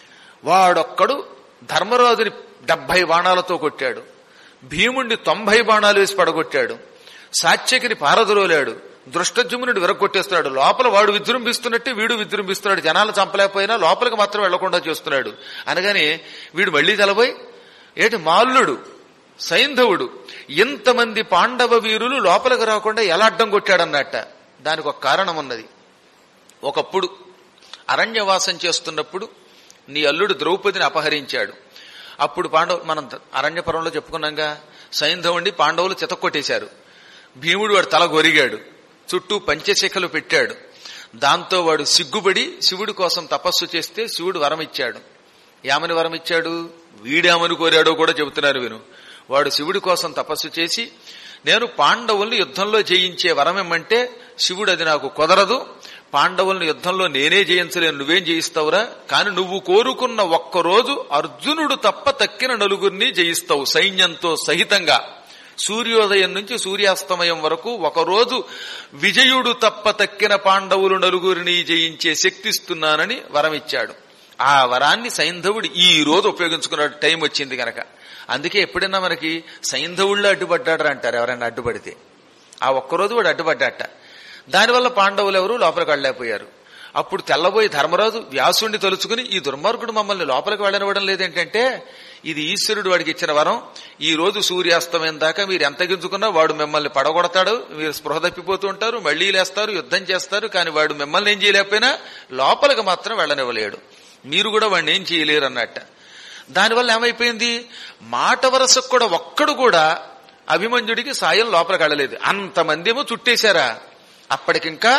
వాడొక్కడు ధర్మరాజుని డెబ్బై బాణాలతో కొట్టాడు భీముణ్ణి తొంభై బాణాలు వేసి పడగొట్టాడు సాత్యకిని పారదురోలాడు దృష్టజుమ్నుడు విరగొట్టేస్తున్నాడు లోపల వాడు విజృంభిస్తున్నట్టే వీడు విజృంభిస్తున్నాడు జనాలు చంపలేకపోయినా లోపలికి మాత్రం వెళ్లకుండా చేస్తున్నాడు అనగానే వీడు మళ్లీ తలపోయి ఏటి మాల్లుడు సైంధవుడు ఇంతమంది పాండవ వీరులు లోపలికి రాకుండా ఎలా అడ్డం కొట్టాడన్నట్ట దానికి ఒక కారణం ఉన్నది ఒకప్పుడు అరణ్యవాసం చేస్తున్నప్పుడు నీ అల్లుడు ద్రౌపదిని అపహరించాడు అప్పుడు పాండవ మనం అరణ్యపురంలో చెప్పుకున్నాగా సైంధవుణ్ణి పాండవులు చితక్కొట్టేశారు భీముడు వాడు తల గొరిగాడు చుట్టూ పంచశిఖలు పెట్టాడు దాంతో వాడు సిగ్గుపడి శివుడి కోసం తపస్సు చేస్తే శివుడు వరం ఇచ్చాడు ఏమని వరం ఇచ్చాడు వీడేమని కోరాడో కూడా చెబుతున్నారు విను వాడు శివుడి కోసం తపస్సు చేసి నేను పాండవుల్ని యుద్ధంలో జయించే వరం ఏమంటే శివుడు అది నాకు కుదరదు పాండవుల్ని యుద్ధంలో నేనే జయించలేను నువ్వేం జయిస్తావురా కాని నువ్వు కోరుకున్న ఒక్కరోజు అర్జునుడు తప్ప తక్కిన నలుగురిని జయిస్తావు సైన్యంతో సహితంగా సూర్యోదయం నుంచి సూర్యాస్తమయం వరకు ఒకరోజు విజయుడు తప్ప తక్కిన పాండవులు నలుగురిని జయించే శక్తిస్తున్నానని వరం ఇచ్చాడు ఆ వరాన్ని సైంధవుడు ఈ రోజు ఉపయోగించుకున్న టైం వచ్చింది గనక అందుకే ఎప్పుడైనా మనకి సైంధవుళ్ళు అడ్డుపడ్డాడు అంటారు ఎవరైనా అడ్డుపడితే ఆ ఒక్కరోజు వాడు అడ్డుపడ్డాట దానివల్ల పాండవులు ఎవరు లోపలికి వెళ్ళలేకపోయారు అప్పుడు తెల్లబోయి ధర్మరాజు వ్యాసుడిని తలుచుకుని ఈ దుర్మార్గుడు మమ్మల్ని లోపలికి వెళ్ళనివ్వడం లేదేంటంటే ఇది ఈశ్వరుడు వాడికి ఇచ్చిన వరం ఈ రోజు సూర్యాస్తమయం దాకా మీరు ఎంత గింజుకున్నా వాడు మిమ్మల్ని పడగొడతాడు మీరు స్పృహ తప్పిపోతూ ఉంటారు మళ్లీ లేస్తారు యుద్ధం చేస్తారు కానీ వాడు మిమ్మల్ని ఏం చేయలేకపోయినా లోపలికి మాత్రం వెళ్ళనివ్వలేడు మీరు కూడా వాడిని ఏం చేయలేరు అన్నట్ట దానివల్ల ఏమైపోయింది మాట వరసకు కూడా ఒక్కడు కూడా అభిమన్యుడికి సాయం లోపలికి వెళ్ళలేదు అంతమంది ఏమో చుట్టేశారా అప్పటికింకా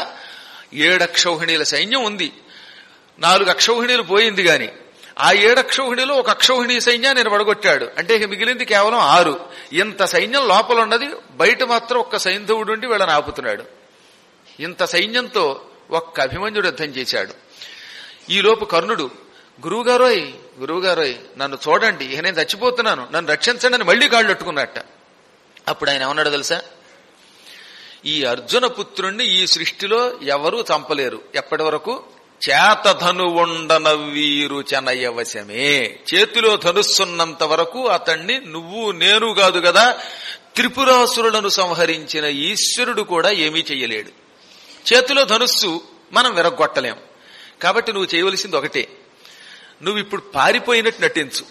ఏడక్షౌహిణీల సైన్యం ఉంది నాలుగు అక్షౌహిణీలు పోయింది గాని ఆ ఏడక్షౌహిణిలో ఒక అక్షౌహిణీ సైన్యాన్ని నేను పడగొట్టాడు అంటే ఇక మిగిలింది కేవలం ఆరు ఇంత సైన్యం లోపల ఉన్నది బయట మాత్రం ఒక్క సైంధవుడు ఉండి వీళ్ళని ఆపుతున్నాడు ఇంత సైన్యంతో ఒక్క అభిమన్యుడు యుద్ధం చేశాడు ఈలోపు కర్ణుడు గురువుగారోయ్ గురువుగారోయ్ నన్ను చూడండి ఇక నేను చచ్చిపోతున్నాను నన్ను రక్షించండి అని మళ్లీ కాళ్ళు అట్టుకున్నట్ట అప్పుడు ఆయన ఏమన్నాడు తెలుసా ఈ అర్జున పుత్రుణ్ణి ఈ సృష్టిలో ఎవరూ చంపలేరు ఎప్పటి వరకు చేతధను ఉండన వీరు చెనయవశమే చేతిలో ధనుస్సున్నంత వరకు అతన్ని నువ్వు నేను కాదు కదా త్రిపురాసురులను సంహరించిన ఈశ్వరుడు కూడా ఏమీ చెయ్యలేడు చేతిలో ధనుస్సు మనం విరగొట్టలేం కాబట్టి నువ్వు చేయవలసింది ఒకటే నువ్వు ఇప్పుడు పారిపోయినట్టు నటించు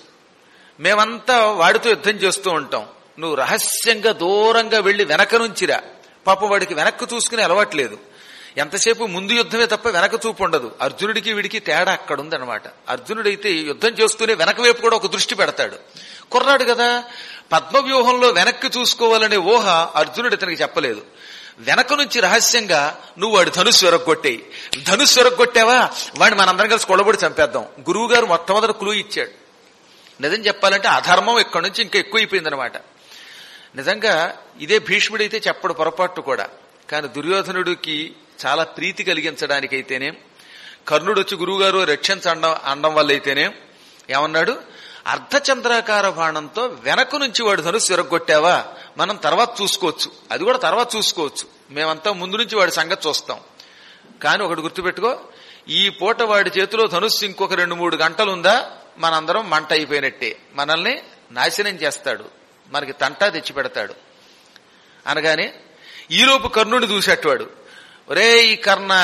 మేమంతా వాడితో యుద్ధం చేస్తూ ఉంటాం నువ్వు రహస్యంగా దూరంగా వెళ్లి వెనక నుంచిరా పాపం వాడికి వెనక్కి చూసుకునే అలవాటు లేదు ఎంతసేపు ముందు యుద్ధమే తప్ప వెనక చూపు ఉండదు అర్జునుడికి వీడికి తేడా అక్కడ ఉందన్నమాట అర్జునుడైతే యుద్ధం చేస్తూనే వెనక వైపు కూడా ఒక దృష్టి పెడతాడు కుర్రాడు కదా పద్మవ్యూహంలో వెనక్కి చూసుకోవాలనే ఊహ అర్జునుడు ఇతనికి చెప్పలేదు వెనక నుంచి రహస్యంగా నువ్వు వాడు ధనుస్సు వెరగొట్టేయి ధనుస్సు వెరగొట్టావా వాడిని మనందరం కలిసి కొడబడి చంపేద్దాం గురువు గారు మొట్టమొదటి క్లూ ఇచ్చాడు నిజం చెప్పాలంటే అధర్మం ఇక్కడి నుంచి ఇంకా ఎక్కువైపోయిందనమాట నిజంగా ఇదే భీష్ముడైతే చెప్పడు పొరపాటు కూడా కానీ దుర్యోధనుడికి చాలా ప్రీతి కలిగించడానికైతేనే కర్ణుడు వచ్చి గురువుగారు రక్షించడం అనడం వల్ల అయితేనే ఏమన్నాడు అర్ధచంద్రాకార బాణంతో వెనక నుంచి వాడు ధనుసు విరగొట్టావా మనం తర్వాత చూసుకోవచ్చు అది కూడా తర్వాత చూసుకోవచ్చు మేమంతా ముందు నుంచి వాడి సంగతి చూస్తాం కానీ ఒకటి గుర్తుపెట్టుకో ఈ పూట వాడి చేతిలో ధనుస్సు ఇంకొక రెండు మూడు గంటలుందా మనందరం మంట అయిపోయినట్టే మనల్ని నాశనం చేస్తాడు మనకి తంటా తెచ్చి పెడతాడు అనగానే ఈలోపు కర్ణుని చూసేటవాడు ఒరే ఈ కర్ణ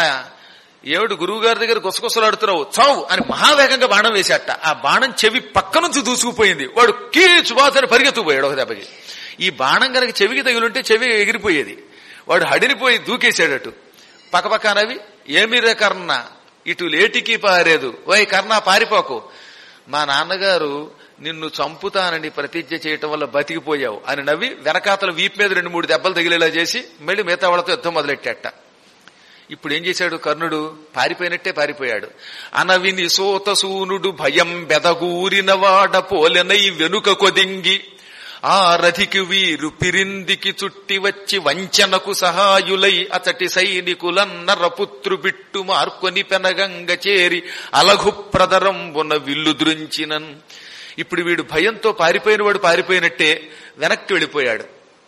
ఏమిటి గురువు గారి దగ్గర గుసగుసలాడుతున్నావు చావు అని మహావేగంగా బాణం వేసేట ఆ బాణం చెవి పక్క నుంచి దూసుకుపోయింది వాడు కీచు బాతని పరిగెత్తుకుపోయాడు ఒక దెబ్బకి ఈ బాణం గనక చెవికి తగిలింటే చెవి ఎగిరిపోయేది వాడు హడినిపోయి దూకేశాడటు పక్కపక్కనవి ఏమిరే కర్ణ ఇటు లేటికి పారేదు ఓయ్ కర్ణ పారిపోకు మా నాన్నగారు నిన్ను చంపుతానని ప్రతిజ్ఞ చేయటం వల్ల బతికిపోయావు అని నవ్వి వెనకాతల వీపు మీద రెండు మూడు దెబ్బలు తగిలేలా చేసి మళ్ళీ మిగతా వాళ్ళతో యుద్ధం మొదలెట్టాట ఇప్పుడు ఏం చేశాడు కర్ణుడు పారిపోయినట్టే పారిపోయాడు అనవిని సోత సూనుడు భయం బెదగూరిన వాడ పోలెనై వెనుక కొదింగి ఆ రథికి వీరు పిరిందికి చుట్టి వచ్చి వంచనకు సహాయులై అతటి సైనికులన్నర పుత్రు బిట్టు మార్కొని పెనగంగ చేరి అలఘు ప్రదరంబున విల్లు దృంచినన్ ఇప్పుడు వీడు భయంతో పారిపోయిన వాడు పారిపోయినట్టే వెనక్కి వెళ్ళిపోయాడు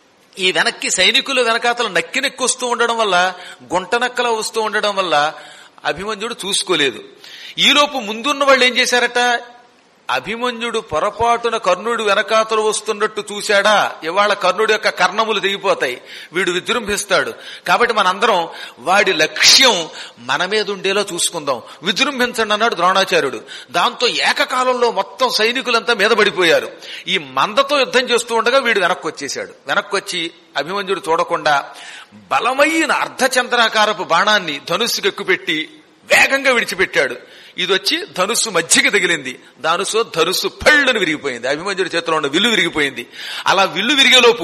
ఈ వెనక్కి సైనికులు వెనకాతలు నక్కి నెక్కి వస్తూ ఉండడం వల్ల గుంట నక్కల వస్తూ ఉండడం వల్ల అభిమన్యుడు చూసుకోలేదు ఈలోపు ముందున్న వాళ్ళు ఏం చేశారట అభిమన్యుడు పొరపాటున కర్ణుడు వెనకాతలు వస్తున్నట్టు చూశాడా ఇవాళ కర్ణుడు యొక్క కర్ణములు దిగిపోతాయి వీడు విజృంభిస్తాడు కాబట్టి మనందరం వాడి లక్ష్యం మన మీద ఉండేలా చూసుకుందాం విజృంభించండి అన్నాడు ద్రోణాచార్యుడు దాంతో ఏకకాలంలో మొత్తం సైనికులంతా మీద పడిపోయారు ఈ మందతో యుద్ధం చేస్తూ ఉండగా వీడు వెనక్కి వచ్చేశాడు వెనక్కి వచ్చి అభిమన్యుడు చూడకుండా బలమైన అర్ధచంద్రాకారపు బాణాన్ని ధనుస్సుకు ఎక్కుపెట్టి వేగంగా విడిచిపెట్టాడు ఇది వచ్చి ధనుస్సు మధ్యకి తగిలింది దానుసు ధనుస్సు పళ్ళను విరిగిపోయింది అభిమన్యుడి చేతిలో ఉన్న విల్లు విరిగిపోయింది అలా విల్లు విరిగేలోపు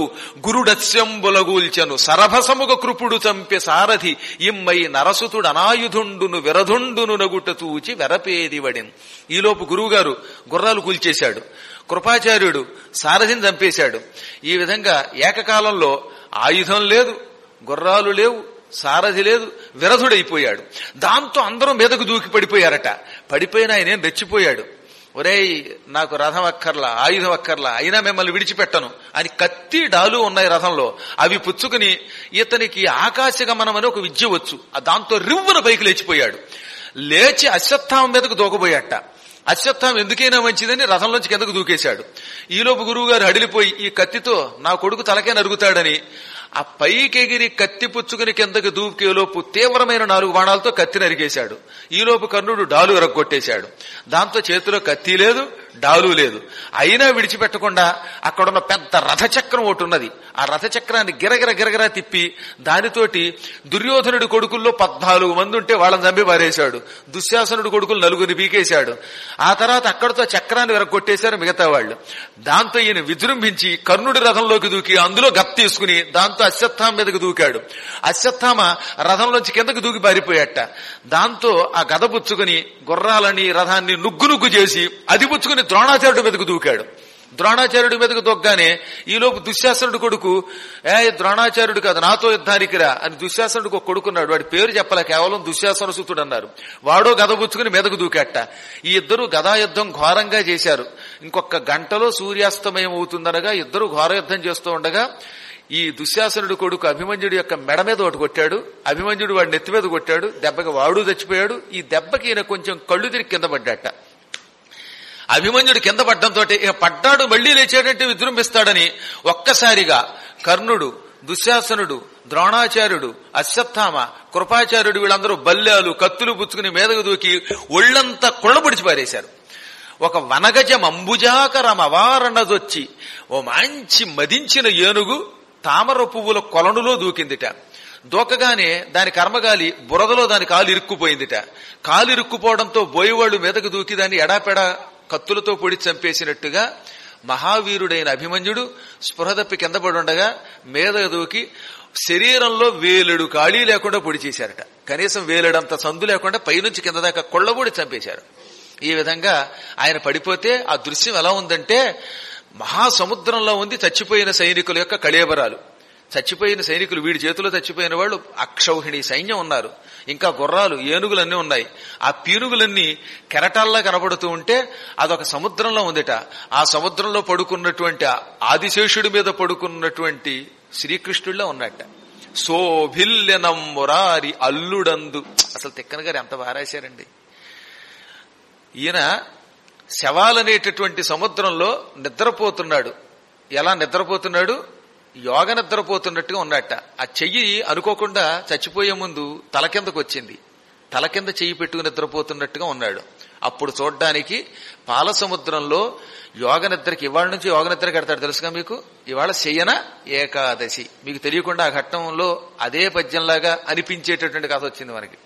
గురుడస్యంబులగూల్చెను సరభసముగ కృపుడు చంపె సారథి ఇమ్మై నరసుతుడు అనాయుధుండును విరధుండును నగుట తూచి వెరపేది వడిన్ ఈలోపు గురువుగారు గుర్రాలు కూల్చేశాడు కృపాచార్యుడు సారథిని చంపేశాడు ఈ విధంగా ఏకకాలంలో ఆయుధం లేదు గుర్రాలు లేవు సారథి లేదు విరధుడైపోయాడు దాంతో అందరూ మీదకు దూకి పడిపోయారట పడిపోయిన ఆయన ఏం రెచ్చిపోయాడు ఒరేయ్ నాకు రథం అక్కర్లా ఆయుధం అక్కర్లా అయినా మిమ్మల్ని విడిచిపెట్టను అని కత్తి డాలు ఉన్నాయి రథంలో అవి పుచ్చుకుని ఇతనికి ఆకాశగమనం అని ఒక విద్య వచ్చు ఆ దాంతో రివ్వున పైకి లేచిపోయాడు లేచి అశ్వత్థామం మీదకు దూకబోయాట అశ్వత్థామం ఎందుకైనా మంచిదని రథంలోంచి కిందకు దూకేశాడు ఈలోపు గురువు గారు హడిలిపోయి ఈ కత్తితో నా కొడుకు తలకే నరుగుతాడని ఆ పైకెగిరి కత్తి పుచ్చుకుని కిందకి దూకేలోపు తీవ్రమైన నాలుగు బాణాలతో కత్తి నరికేశాడు ఈలోపు కర్ణుడు డాలు ఎరగొట్టేశాడు దాంతో చేతిలో కత్తి లేదు డాలు లేదు అయినా విడిచిపెట్టకుండా అక్కడున్న పెద్ద రథచక్రం ఒకటి ఉన్నది ఆ రథచక్రాన్ని గిరగిర గిరగిర తిప్పి దానితోటి దుర్యోధనుడి కొడుకుల్లో పద్నాలుగు మంది ఉంటే వాళ్ళని చంపి పారేశాడు దుశ్శాసనుడి కొడుకులు నలుగురిని పీకేశాడు ఆ తర్వాత అక్కడితో చక్రాన్ని విరగొట్టేశారు మిగతా వాళ్ళు దాంతో ఈయన విజృంభించి కర్ణుడి రథంలోకి దూకి అందులో గప్ తీసుకుని దాంతో అశ్వత్థామ మీదకి దూకాడు అశ్వత్థామ రథంలోంచి కిందకి దూకి పారిపోయాట దాంతో ఆ గద పుచ్చుకుని గుర్రాలని రథాన్ని నుగ్గు నుగ్గు చేసి అది పుచ్చుకుని ద్రోణాచార్యుడి మీదకు దూకాడు ద్రోణాచార్యుడి మీదకు దొగ్గానే ఈలోపు దుశ్శాసనుడు కొడుకు ఏ ద్రోణాచార్యుడు కాదు నాతో యుద్ధానికి రా అని దుశ్శాసనుడికి ఒక కొడుకున్నాడు వాడి పేరు చెప్పలే కేవలం దుశ్శాసన సుతుడు అన్నారు వాడో గద పుచ్చుకుని మీదకు దూకాట ఈ ఇద్దరు గదా యుద్ధం ఘోరంగా చేశారు ఇంకొక గంటలో సూర్యాస్తమయం అవుతుందనగా ఇద్దరు ఘోర యుద్ధం చేస్తూ ఉండగా ఈ దుశ్శాసనుడు కొడుకు అభిమన్యుడి యొక్క మెడ మీద ఒకటి కొట్టాడు అభిమన్యుడు వాడి నెత్తి మీద కొట్టాడు దెబ్బకి వాడు చచ్చిపోయాడు ఈ దెబ్బకి ఈయన కొంచెం కళ్ళు తిరిగి కింద పడ్డాట అభిమన్యుడు కింద పడ్డంతో ఇక పడ్డాడు మళ్లీ లేచేటట్టు విజృంభిస్తాడని ఒక్కసారిగా కర్ణుడు దుశ్శాసనుడు ద్రోణాచార్యుడు అశ్వత్థామ కృపాచార్యుడు వీళ్ళందరూ బల్లాలు కత్తులు పుచ్చుకుని మీదకు దూకి ఒళ్లంతా కుళ్ళబుడిచి పారేశారు ఒక వనగజ మంబుజాకరం అవారణదొచ్చి ఓ మంచి మదించిన ఏనుగు తామర పువ్వుల కొలనులో దూకిందిట దూకగానే దాని కర్మగాలి బురదలో దాని కాలు ఇరుక్కుపోయిందిట కాలు ఇరుక్కుపోవడంతో బోయవాళ్ళు మీదకు దూకి దాన్ని ఎడాపెడా కత్తులతో పొడి చంపేసినట్టుగా మహావీరుడైన అభిమన్యుడు స్పృహ తప్పి కింద పడి ఉండగా మీద దూకి శరీరంలో వేలుడు ఖాళీ లేకుండా పొడి చేశారట కనీసం వేలుడంత సందు లేకుండా పైనుంచి కింద దాకా కొళ్ళబొడి చంపేశారు ఈ విధంగా ఆయన పడిపోతే ఆ దృశ్యం ఎలా ఉందంటే మహాసముద్రంలో ఉంది చచ్చిపోయిన సైనికుల యొక్క కళేబరాలు చచ్చిపోయిన సైనికులు వీడి చేతిలో చచ్చిపోయిన వాళ్ళు అక్షౌహిణి సైన్యం ఉన్నారు ఇంకా గుర్రాలు ఏనుగులన్నీ ఉన్నాయి ఆ పీనుగులన్నీ కెరటాల్లా కనబడుతూ ఉంటే అదొక సముద్రంలో ఉందిట ఆ సముద్రంలో పడుకున్నటువంటి ఆదిశేషుడి మీద పడుకున్నటువంటి శ్రీకృష్ణుడిలో ఉన్నట్ట శోభిల్యనం మురారి అల్లుడందు అసలు తిక్కన గారు ఎంత బాగా రాశారండి ఈయన శవాలనేటటువంటి సముద్రంలో నిద్రపోతున్నాడు ఎలా నిద్రపోతున్నాడు యోగ నిద్రపోతున్నట్టుగా ఉన్నట్ట ఆ చెయ్యి అనుకోకుండా చచ్చిపోయే ముందు తల కిందకు వచ్చింది తల కింద చెయ్యి పెట్టుకుని నిద్రపోతున్నట్టుగా ఉన్నాడు అప్పుడు చూడ్డానికి పాల సముద్రంలో యోగ నిద్రకి ఇవాళ నుంచి యోగ నిద్ర కడతాడు తెలుసుగా మీకు ఇవాళ శయన ఏకాదశి మీకు తెలియకుండా ఆ ఘట్టంలో అదే పద్యంలాగా అనిపించేటటువంటి కథ వచ్చింది మనకి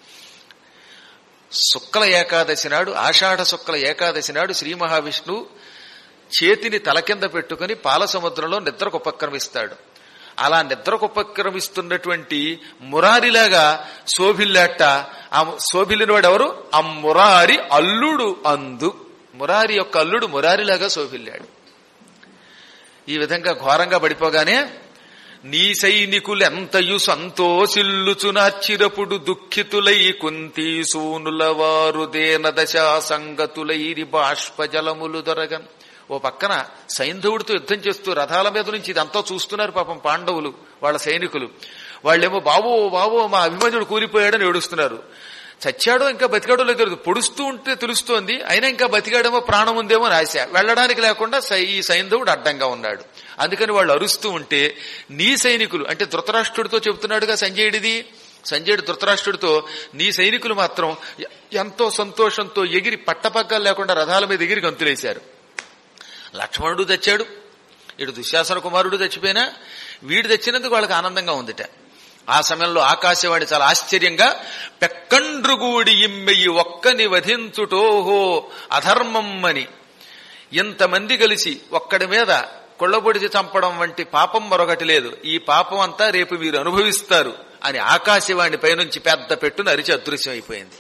శుక్ల ఏకాదశి నాడు ఆషాఢ శుక్ల ఏకాదశి నాడు శ్రీ మహావిష్ణువు చేతిని తల కింద పెట్టుకుని పాల సముద్రంలో నిద్రకు ఉపక్రమిస్తాడు అలా నిద్రకు ఉపక్రమిస్తున్నటువంటి మురారిలాగా శోభిల్లాట ఆ శోభిల్లిన వాడు ఎవరు ఆ మురారి అల్లుడు అందు మురారి యొక్క అల్లుడు మురారిలాగా శోభిల్లాడు ఈ విధంగా ఘోరంగా పడిపోగానే నీ సైనికులెంతయు సంతోషిల్లుచునాచిరపుడు దుఃఖితులై కుంతి సూనుల వారు దేన దశా సంగతులైరి బాష్పజలములు దొరగన్ ఓ పక్కన సైంధవుడితో యుద్ధం చేస్తూ రథాల మీద నుంచి ఇదంతా చూస్తున్నారు పాపం పాండవులు వాళ్ళ సైనికులు వాళ్ళేమో బావో బావో మా అభిమన్యుడు కూలిపోయాడని ఏడుస్తున్నారు చచ్చాడో ఇంకా బతికాడో లేదో తెలియదు పొడుస్తూ ఉంటే తెలుస్తోంది అయినా ఇంకా బతికాడేమో ప్రాణం ఉందేమో అని ఆశ వెళ్ళడానికి లేకుండా సై- ఈ సైంధవుడు అడ్డంగా ఉన్నాడు అందుకని వాళ్ళు అరుస్తూ ఉంటే నీ సైనికులు అంటే ధృతరాష్ట్రుడితో చెబుతున్నాడుగా సంజయుడిది సంజయుడు ధృతరాష్ట్రుడితో నీ సైనికులు మాత్రం ఎ- ఎంతో సంతోషంతో ఎగిరి పట్టపగ్గాలు లేకుండా రథాల మీద ఎగిరి గంతులేశారు లక్ష్మణుడు తెచ్చాడు ఇటు దుశ్శాసన కుమారుడు చచ్చిపోయినా వీడు తెచ్చినందుకు వాళ్ళకి ఆనందంగా ఉందిట ఆ సమయంలో ఆకాశవాణి చాలా ఆశ్చర్యంగా పెక్కండ్రుగుడి ఇమ్మెయి ఒక్కని వధించుటోహో అధర్మం అని ఇంతమంది కలిసి ఒక్కడి మీద కొళ్ళబొడిచి చంపడం వంటి పాపం మరొకటి లేదు ఈ పాపం అంతా రేపు వీరు అనుభవిస్తారు అని ఆకాశవాణి పైనుంచి పెద్ద పెట్టును అరిచి అదృశ్యం అయిపోయింది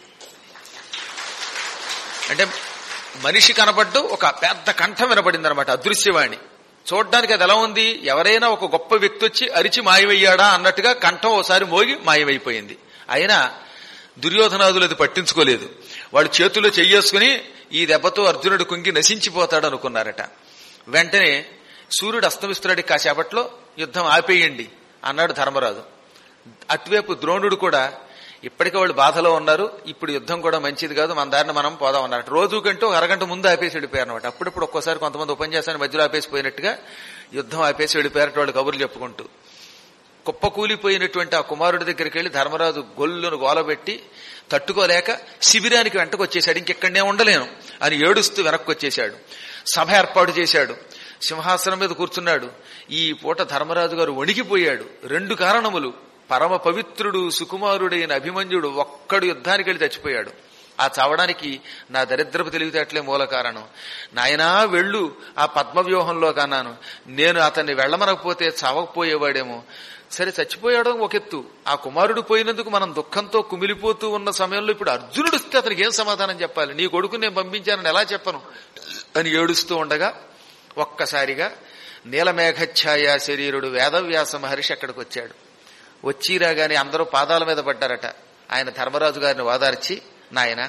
అంటే మనిషి కనపడ్డు ఒక పెద్ద కంఠం వినపడింది అనమాట అదృశ్యవాణి చూడ్డానికి అది ఎలా ఉంది ఎవరైనా ఒక గొప్ప వ్యక్తి వచ్చి అరిచి మాయమయ్యాడా అన్నట్టుగా కంఠం ఓసారి మోగి మాయమైపోయింది అయినా దుర్యోధనాదులు అది పట్టించుకోలేదు వాడు చేతుల్లో చెయ్యేసుకుని ఈ దెబ్బతో అర్జునుడు కుంగి నశించిపోతాడు అనుకున్నారట వెంటనే సూర్యుడు అస్తమిస్తున్నాడు కాసేపట్లో యుద్ధం ఆపేయండి అన్నాడు ధర్మరాజు అటువైపు ద్రోణుడు కూడా ఇప్పటికే వాళ్ళు బాధలో ఉన్నారు ఇప్పుడు యుద్ధం కూడా మంచిది కాదు మన దారిని మనం పోదాం అన్నట్టు రోజు కంటే ఒక అరగంట ముందు ఆపేసి వెళ్ళిపోయారు అనమాట అప్పుడప్పుడు ఒక్కోసారి కొంతమంది ఉపన్యాసాన్ని మధ్యలో ఆపేసిపోయినట్టుగా యుద్ధం ఆపేసి వెళ్ళిపోయారట వాళ్ళు కబుర్లు చెప్పుకుంటూ కుప్పకూలిపోయినటువంటి ఆ కుమారుడి దగ్గరికి వెళ్లి ధర్మరాజు గొల్లును గోలబెట్టి తట్టుకోలేక శిబిరానికి వెంటకు వచ్చేశాడు ఇంకెక్కడనే ఉండలేను అని ఏడుస్తూ వెనక్కి వచ్చేశాడు సభ ఏర్పాటు చేశాడు సింహాసనం మీద కూర్చున్నాడు ఈ పూట ధర్మరాజు గారు వణికిపోయాడు రెండు కారణములు పరమ పవిత్రుడు సుకుమారుడైన అభిమన్యుడు ఒక్కడు యుద్ధానికి వెళ్ళి చచ్చిపోయాడు ఆ చావడానికి నా దరిద్రపు తెలివితేటలే మూల కారణం నాయనా వెళ్ళు ఆ పద్మవ్యూహంలో కన్నాను నేను అతన్ని వెళ్ళమనకపోతే చావకపోయేవాడేమో సరే చచ్చిపోయాడు ఒక ఎత్తు ఆ కుమారుడు పోయినందుకు మనం దుఃఖంతో కుమిలిపోతూ ఉన్న సమయంలో ఇప్పుడు అర్జునుడు వస్తే అతనికి ఏం సమాధానం చెప్పాలి నీ కొడుకు నేను పంపించానని ఎలా చెప్పను అని ఏడుస్తూ ఉండగా ఒక్కసారిగా నీలమేఘఛాయ శరీరుడు వేదవ్యాస మహర్షి అక్కడికి వచ్చాడు వచ్చి రాగానే అందరూ పాదాల మీద పడ్డారట ఆయన ధర్మరాజు గారిని వాదార్చి నాయన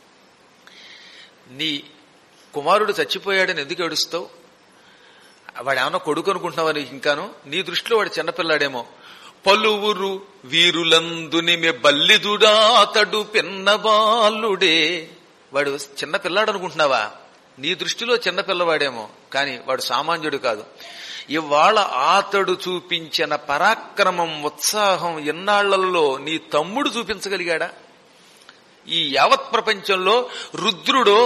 నీ కుమారుడు చచ్చిపోయాడని ఎందుకు ఏడుస్తావు వాడు ఏమన్నా కొడుకు అనుకుంటున్నావా నీకు ఇంకాను నీ దృష్టిలో వాడు చిన్నపిల్లాడేమో పలువురు వీరులందుని మె బల్లిదుడా అతడు పిన్నబాలుడే వాడు చిన్న పిల్లాడు అనుకుంటున్నావా నీ దృష్టిలో చిన్న పిల్లవాడేమో కానీ వాడు సామాన్యుడు కాదు ఇవాళ ఆతడు చూపించిన పరాక్రమం ఉత్సాహం ఎన్నాళ్లలో నీ తమ్ముడు చూపించగలిగాడా ఈ యావత్ ప్రపంచంలో రుద్రుడో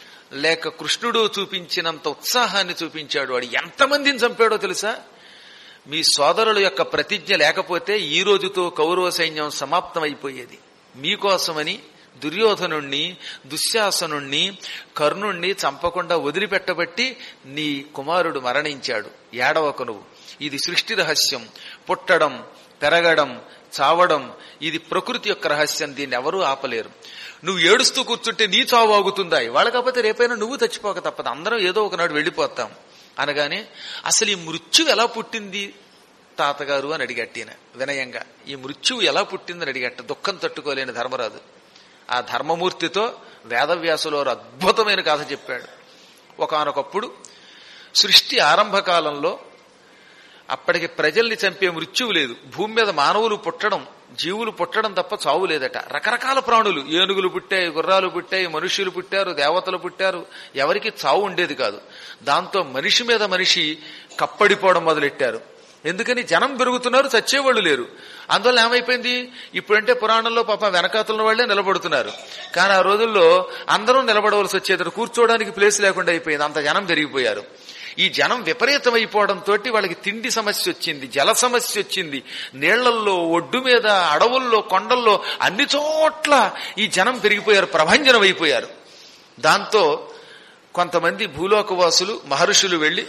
లేక కృష్ణుడు చూపించినంత ఉత్సాహాన్ని చూపించాడు వాడు ఎంతమందిని చంపాడో తెలుసా మీ సోదరుల యొక్క ప్రతిజ్ఞ లేకపోతే ఈ రోజుతో కౌరవ సైన్యం సమాప్తమైపోయేది మీకోసమని దుర్యోధనుణ్ణి దుశ్శాసనుణ్ణి కర్ణుణ్ణి చంపకుండా వదిలిపెట్టబట్టి నీ కుమారుడు మరణించాడు ఏడవకు నువ్వు ఇది సృష్టి రహస్యం పుట్టడం పెరగడం చావడం ఇది ప్రకృతి యొక్క రహస్యం దీన్ని ఎవరూ ఆపలేరు నువ్వు ఏడుస్తూ కూర్చుంటే నీ చావు ఆగుతుందా ఇవాళ కాకపోతే రేపైనా నువ్వు చచ్చిపోక తప్పదు అందరం ఏదో ఒకనాడు వెళ్ళిపోతాం అనగానే అసలు ఈ మృత్యువు ఎలా పుట్టింది తాతగారు అని అడిగట్టు ఈయన వినయంగా ఈ మృత్యువు ఎలా పుట్టిందని అడిగట్ట దుఃఖం తట్టుకోలేని ధర్మరాజు ఆ ధర్మమూర్తితో వేదవ్యాసులో ఒక అద్భుతమైన కథ చెప్పాడు ఒకనొకప్పుడు సృష్టి ఆరంభ కాలంలో అప్పటికి ప్రజల్ని చంపే మృత్యువు లేదు భూమి మీద మానవులు పుట్టడం జీవులు పుట్టడం తప్ప చావు లేదట రకరకాల ప్రాణులు ఏనుగులు పుట్టాయి గుర్రాలు పుట్టాయి మనుష్యులు పుట్టారు దేవతలు పుట్టారు ఎవరికి చావు ఉండేది కాదు దాంతో మనిషి మీద మనిషి కప్పడిపోవడం మొదలెట్టారు ఎందుకని జనం పెరుగుతున్నారు చచ్చేవాళ్ళు లేరు అందువల్ల ఏమైపోయింది ఇప్పుడంటే పురాణంలో పాప వెనకాతున్న వాళ్లే నిలబడుతున్నారు కానీ ఆ రోజుల్లో అందరూ నిలబడవలసి వచ్చేది కూర్చోవడానికి ప్లేస్ లేకుండా అయిపోయింది అంత జనం పెరిగిపోయారు ఈ జనం విపరీతమైపోవడంతో వాళ్ళకి తిండి సమస్య వచ్చింది జల సమస్య వచ్చింది నీళ్లల్లో ఒడ్డు మీద అడవుల్లో కొండల్లో అన్ని చోట్ల ఈ జనం పెరిగిపోయారు ప్రభంజనం అయిపోయారు దాంతో కొంతమంది భూలోకవాసులు మహర్షులు వెళ్లి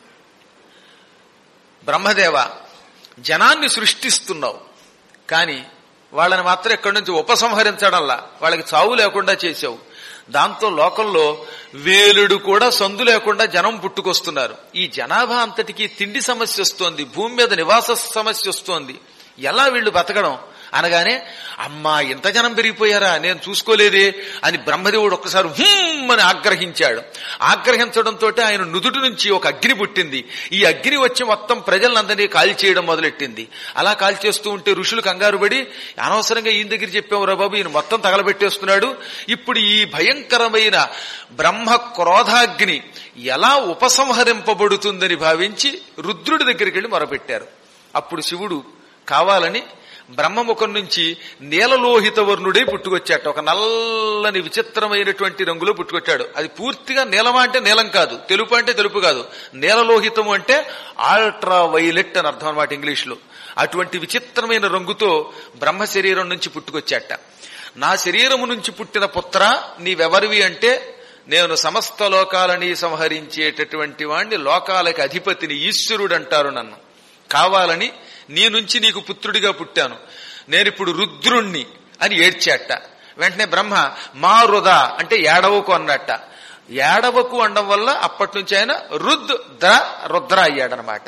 బ్రహ్మదేవ జనాన్ని సృష్టిస్తున్నావు కానీ వాళ్ళని మాత్రం ఎక్కడి నుంచి ఉపసంహరించడంలా వాళ్ళకి చావు లేకుండా చేసావు దాంతో లోకంలో వేలుడు కూడా సందు లేకుండా జనం పుట్టుకొస్తున్నారు ఈ జనాభా అంతటికి తిండి సమస్య వస్తోంది భూమి మీద నివాస సమస్య వస్తోంది ఎలా వీళ్ళు బతకడం అనగానే అమ్మా ఇంత జనం పెరిగిపోయారా నేను చూసుకోలేదే అని బ్రహ్మదేవుడు ఒక్కసారి హుమ్ అని ఆగ్రహించాడు ఆగ్రహించడంతో ఆయన నుదుటి నుంచి ఒక అగ్ని పుట్టింది ఈ అగ్ని వచ్చి మొత్తం ప్రజలందరినీ కాల్ చేయడం మొదలెట్టింది అలా కాల్ చేస్తూ ఉంటే ఋషులు కంగారు పడి అనవసరంగా ఈయన దగ్గర చెప్పాము రా బాబు ఈయన మొత్తం తగలబెట్టేస్తున్నాడు ఇప్పుడు ఈ భయంకరమైన బ్రహ్మ క్రోధాగ్ని ఎలా ఉపసంహరింపబడుతుందని భావించి రుద్రుడి దగ్గరికి వెళ్లి మొరపెట్టారు అప్పుడు శివుడు కావాలని బ్రహ్మముఖం నుంచి నీలలోహిత వర్ణుడై పుట్టుకొచ్చాట ఒక నల్లని విచిత్రమైనటువంటి రంగులో పుట్టుకొచ్చాడు అది పూర్తిగా నీలమా అంటే నీలం కాదు తెలుపు అంటే తెలుపు కాదు నీలలోహితము అంటే ఆల్ట్రా వైలెట్ అని అర్థం అనమాట ఇంగ్లీష్ లో అటువంటి విచిత్రమైన రంగుతో బ్రహ్మ శరీరం నుంచి పుట్టుకొచ్చాట నా శరీరము నుంచి పుట్టిన పుత్ర నీవెవరివి అంటే నేను సమస్త లోకాలని సంహరించేటటువంటి వాణ్ణి లోకాలకి అధిపతిని ఈశ్వరుడు అంటారు నన్ను కావాలని నీ నుంచి నీకు పుత్రుడిగా పుట్టాను నేనిప్పుడు రుద్రుణ్ణి అని ఏడ్చాట వెంటనే బ్రహ్మ మా రుద అంటే ఏడవకు అన్నట్ట ఏడవకు అనడం వల్ల అప్పటి నుంచి ఆయన రుద్ ద్ర రుద్ర అయ్యాడనమాట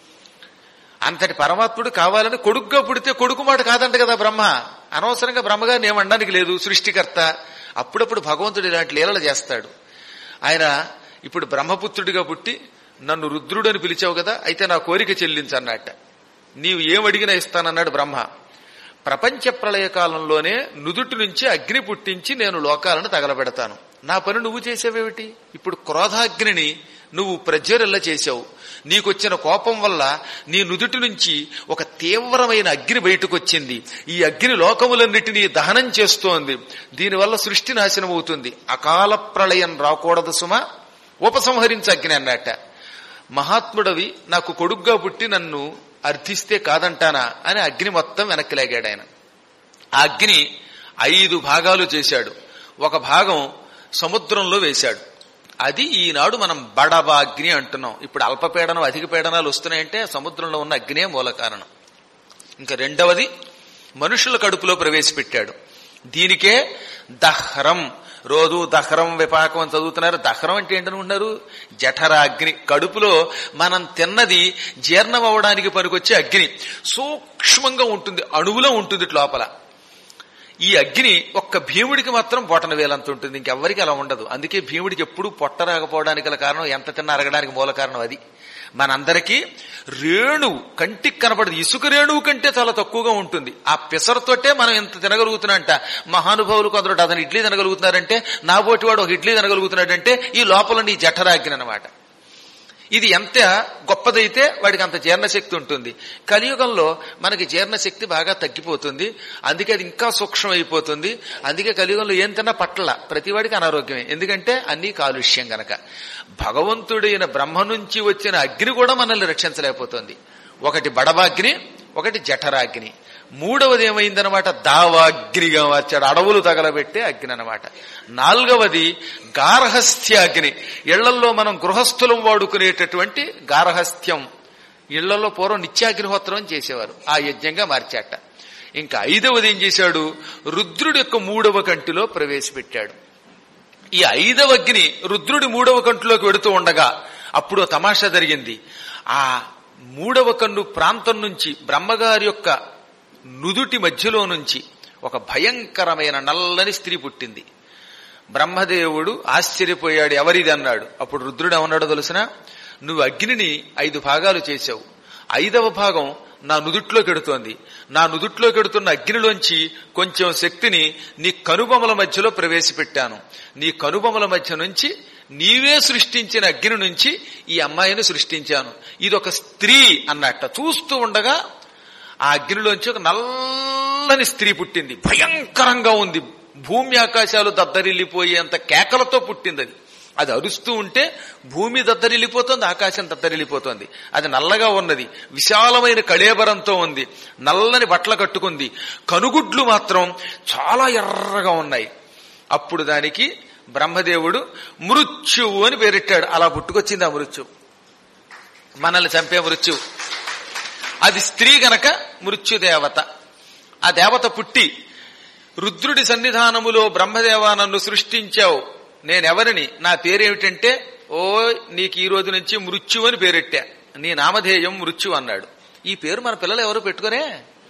అంతటి పరమాత్ముడు కావాలని కొడుకుగా పుడితే కొడుకు మాట కాదంట కదా బ్రహ్మ అనవసరంగా బ్రహ్మగారిని ఏమనడానికి లేదు సృష్టికర్త అప్పుడప్పుడు భగవంతుడు ఇలాంటి లీలలు చేస్తాడు ఆయన ఇప్పుడు బ్రహ్మపుత్రుడిగా పుట్టి నన్ను రుద్రుడని పిలిచావు కదా అయితే నా కోరిక చెల్లించన్నట్ట నీవు ఏమడిగినా ఇస్తానన్నాడు బ్రహ్మ ప్రపంచ ప్రళయ కాలంలోనే నుదుటి నుంచి అగ్ని పుట్టించి నేను లోకాలను తగలబెడతాను నా పని నువ్వు చేసావేమిటి ఇప్పుడు క్రోధాగ్నిని నువ్వు ప్రజ్వరిల్ల చేశావు నీకొచ్చిన కోపం వల్ల నీ నుదుటి నుంచి ఒక తీవ్రమైన అగ్ని బయటకు వచ్చింది ఈ అగ్ని లోకములన్నిటినీ దహనం చేస్తోంది దీనివల్ల సృష్టి నాశనం అవుతుంది అకాల ప్రళయం రాకూడదు సుమ ఉపసంహరించు అగ్ని అన్నట్ట మహాత్ముడవి నాకు కొడుగ్గా పుట్టి నన్ను అర్థిస్తే కాదంటానా అని అగ్ని మొత్తం వెనక్కి లాగాడు ఆయన ఆ అగ్ని ఐదు భాగాలు చేశాడు ఒక భాగం సముద్రంలో వేశాడు అది ఈనాడు మనం బడబాగ్ని అంటున్నాం ఇప్పుడు అల్పపీడనం అధిక పీడనాలు వస్తున్నాయంటే సముద్రంలో ఉన్న అగ్నే మూల కారణం ఇంకా రెండవది మనుషుల కడుపులో ప్రవేశపెట్టాడు దీనికే దహ్రం రోజు దహ్రం విపాకం అని చదువుతున్నారు దహ్రం అంటే ఏంటనుకుంటున్నారు జఠరాగ్ని కడుపులో మనం తిన్నది జీర్ణం అవ్వడానికి పనికొచ్చే అగ్ని సూక్ష్మంగా ఉంటుంది అణువులో ఉంటుంది లోపల ఈ అగ్ని ఒక్క భీముడికి మాత్రం పొట్టన వేలంత ఉంటుంది ఇంకెవ్వరికి అలా ఉండదు అందుకే భీముడికి ఎప్పుడు పొట్ట రాకపోవడానికి గల కారణం ఎంత తిన్నా అరగడానికి మూల కారణం అది మనందరికీ రేణువు కంటికి కనపడదు ఇసుక రేణువు కంటే చాలా తక్కువగా ఉంటుంది ఆ పిసరతోటే మనం ఎంత తినగలుగుతున్నంట మహానుభావులు కొందరు అతను ఇడ్లీ తినగలుగుతున్నారంటే నా పోటీ వాడు ఒక ఇడ్లీ తినగలుగుతున్నాడంటే ఈ లోపల నీ జఠరాగ్ని అనమాట ఇది ఎంత గొప్పదైతే వాడికి అంత జీర్ణశక్తి ఉంటుంది కలియుగంలో మనకి జీర్ణశక్తి బాగా తగ్గిపోతుంది అందుకే అది ఇంకా సూక్ష్మమైపోతుంది అందుకే కలియుగంలో ఏం తిన్నా పట్ల ప్రతివాడికి అనారోగ్యమే ఎందుకంటే అన్ని కాలుష్యం గనక భగవంతుడైన బ్రహ్మ నుంచి వచ్చిన అగ్ని కూడా మనల్ని రక్షించలేకపోతుంది ఒకటి బడవాగ్ని ఒకటి జఠరాగ్ని మూడవది ఏమైందనమాట దావాగ్నిగా మార్చాడు అడవులు తగలబెట్టే అగ్ని అనమాట నాలుగవది గార్హస్థ్య అగ్ని ఇళ్లల్లో మనం గృహస్థులం వాడుకునేటటువంటి గార్హస్థ్యం ఇళ్లలో పూర్వం నిత్యాగ్నిహోత్రం అని చేసేవారు ఆ యజ్ఞంగా మార్చాట ఇంకా ఐదవది ఏం చేశాడు రుద్రుడి యొక్క మూడవ కంటిలో ప్రవేశపెట్టాడు ఈ ఐదవ అగ్ని రుద్రుడి మూడవ కంటిలోకి వెడుతూ ఉండగా అప్పుడు ఓ తమాషా జరిగింది ఆ మూడవ కన్ను ప్రాంతం నుంచి బ్రహ్మగారి యొక్క నుదుటి మధ్యలో నుంచి ఒక భయంకరమైన నల్లని స్త్రీ పుట్టింది బ్రహ్మదేవుడు ఆశ్చర్యపోయాడు ఎవరిది అన్నాడు అప్పుడు రుద్రుడు ఏమన్నాడో తెలుసిన నువ్వు అగ్నిని ఐదు భాగాలు చేశావు ఐదవ భాగం నా నుదుట్లోకి ఎడుతోంది నా నుదుట్లోకి ఎడుతున్న అగ్నిలోంచి కొంచెం శక్తిని నీ కనుబొమల మధ్యలో ప్రవేశపెట్టాను నీ కనుబొమల మధ్య నుంచి నీవే సృష్టించిన అగ్ని నుంచి ఈ అమ్మాయిని సృష్టించాను ఇది ఒక స్త్రీ అన్నట్ట చూస్తూ ఉండగా ఆ అగ్నిలోంచి ఒక నల్లని స్త్రీ పుట్టింది భయంకరంగా ఉంది భూమి ఆకాశాలు దద్దరిల్లిపోయేంత కేకలతో పుట్టింది అది అది అరుస్తూ ఉంటే భూమి దద్దరిల్లిపోతుంది ఆకాశం దద్దరిల్లిపోతుంది అది నల్లగా ఉన్నది విశాలమైన కళేబరంతో ఉంది నల్లని బట్టలు కట్టుకుంది కనుగుడ్లు మాత్రం చాలా ఎర్రగా ఉన్నాయి అప్పుడు దానికి బ్రహ్మదేవుడు మృత్యువు అని పేరెట్టాడు అలా పుట్టుకొచ్చింది ఆ మృత్యు మనల్ని చంపే మృత్యు అది స్త్రీ గనక మృత్యుదేవత ఆ దేవత పుట్టి రుద్రుడి సన్నిధానములో బ్రహ్మదేవా నన్ను సృష్టించావు నేనెవరిని నా పేరేమిటంటే ఓ నీకు ఈ రోజు నుంచి మృత్యు అని పేరెట్టా నీ నామధేయం మృత్యు అన్నాడు ఈ పేరు మన పిల్లలు ఎవరు పెట్టుకోరే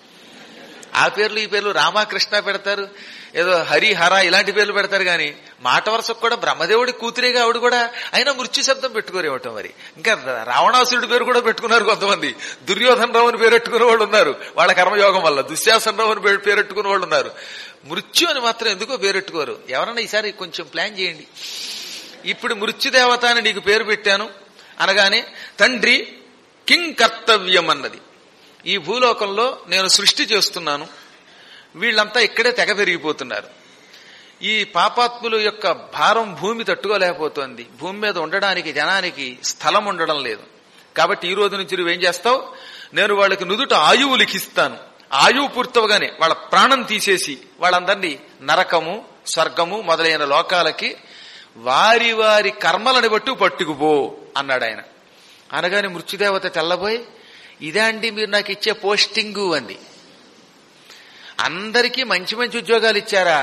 ఆ పేర్లు ఈ పేర్లు రామకృష్ణ పెడతారు ఏదో హరి హర ఇలాంటి పేర్లు పెడతారు కానీ మాట వరుసకు కూడా బ్రహ్మదేవుడి కూతురేగా ఆవిడ కూడా అయినా మృత్యు శబ్దం పెట్టుకోరేమటం మరి ఇంకా రావణాసురుడి పేరు కూడా పెట్టుకున్నారు కొంతమంది దుర్యోధన రావు అని పేరెట్టుకునే వాళ్ళు ఉన్నారు వాళ్ళ కర్మయోగం వల్ల దుశ్శాసన రావు అని పేరు- పేరెట్టుకునే వాళ్ళు ఉన్నారు మృత్యు అని మాత్రం ఎందుకో పేరెట్టుకోరు ఎవరన్నా ఈసారి కొంచెం ప్లాన్ చేయండి ఇప్పుడు మృత్యుదేవత అని నీకు పేరు పెట్టాను అనగానే తండ్రి కింగ్ కర్తవ్యం అన్నది ఈ భూలోకంలో నేను సృష్టి చేస్తున్నాను వీళ్ళంతా ఇక్కడే తెగ పెరిగిపోతున్నారు ఈ పాపాత్ముల యొక్క భారం భూమి తట్టుకోలేకపోతోంది భూమి మీద ఉండడానికి జనానికి స్థలం ఉండడం లేదు కాబట్టి ఈ రోజు నుంచి నువ్వేం చేస్తావు నేను వాళ్ళకి నుదుట ఆయువు లిఖిస్తాను ఆయువు పూర్తవగానే వాళ్ళ ప్రాణం తీసేసి వాళ్ళందరినీ నరకము స్వర్గము మొదలైన లోకాలకి వారి వారి కర్మలను బట్టి పట్టుకుపో అన్నాడు ఆయన అనగానే మృత్యుదేవత తెల్లబోయి ఇదే అండి మీరు నాకు ఇచ్చే పోస్టింగు అంది అందరికీ మంచి మంచి ఉద్యోగాలు ఇచ్చారా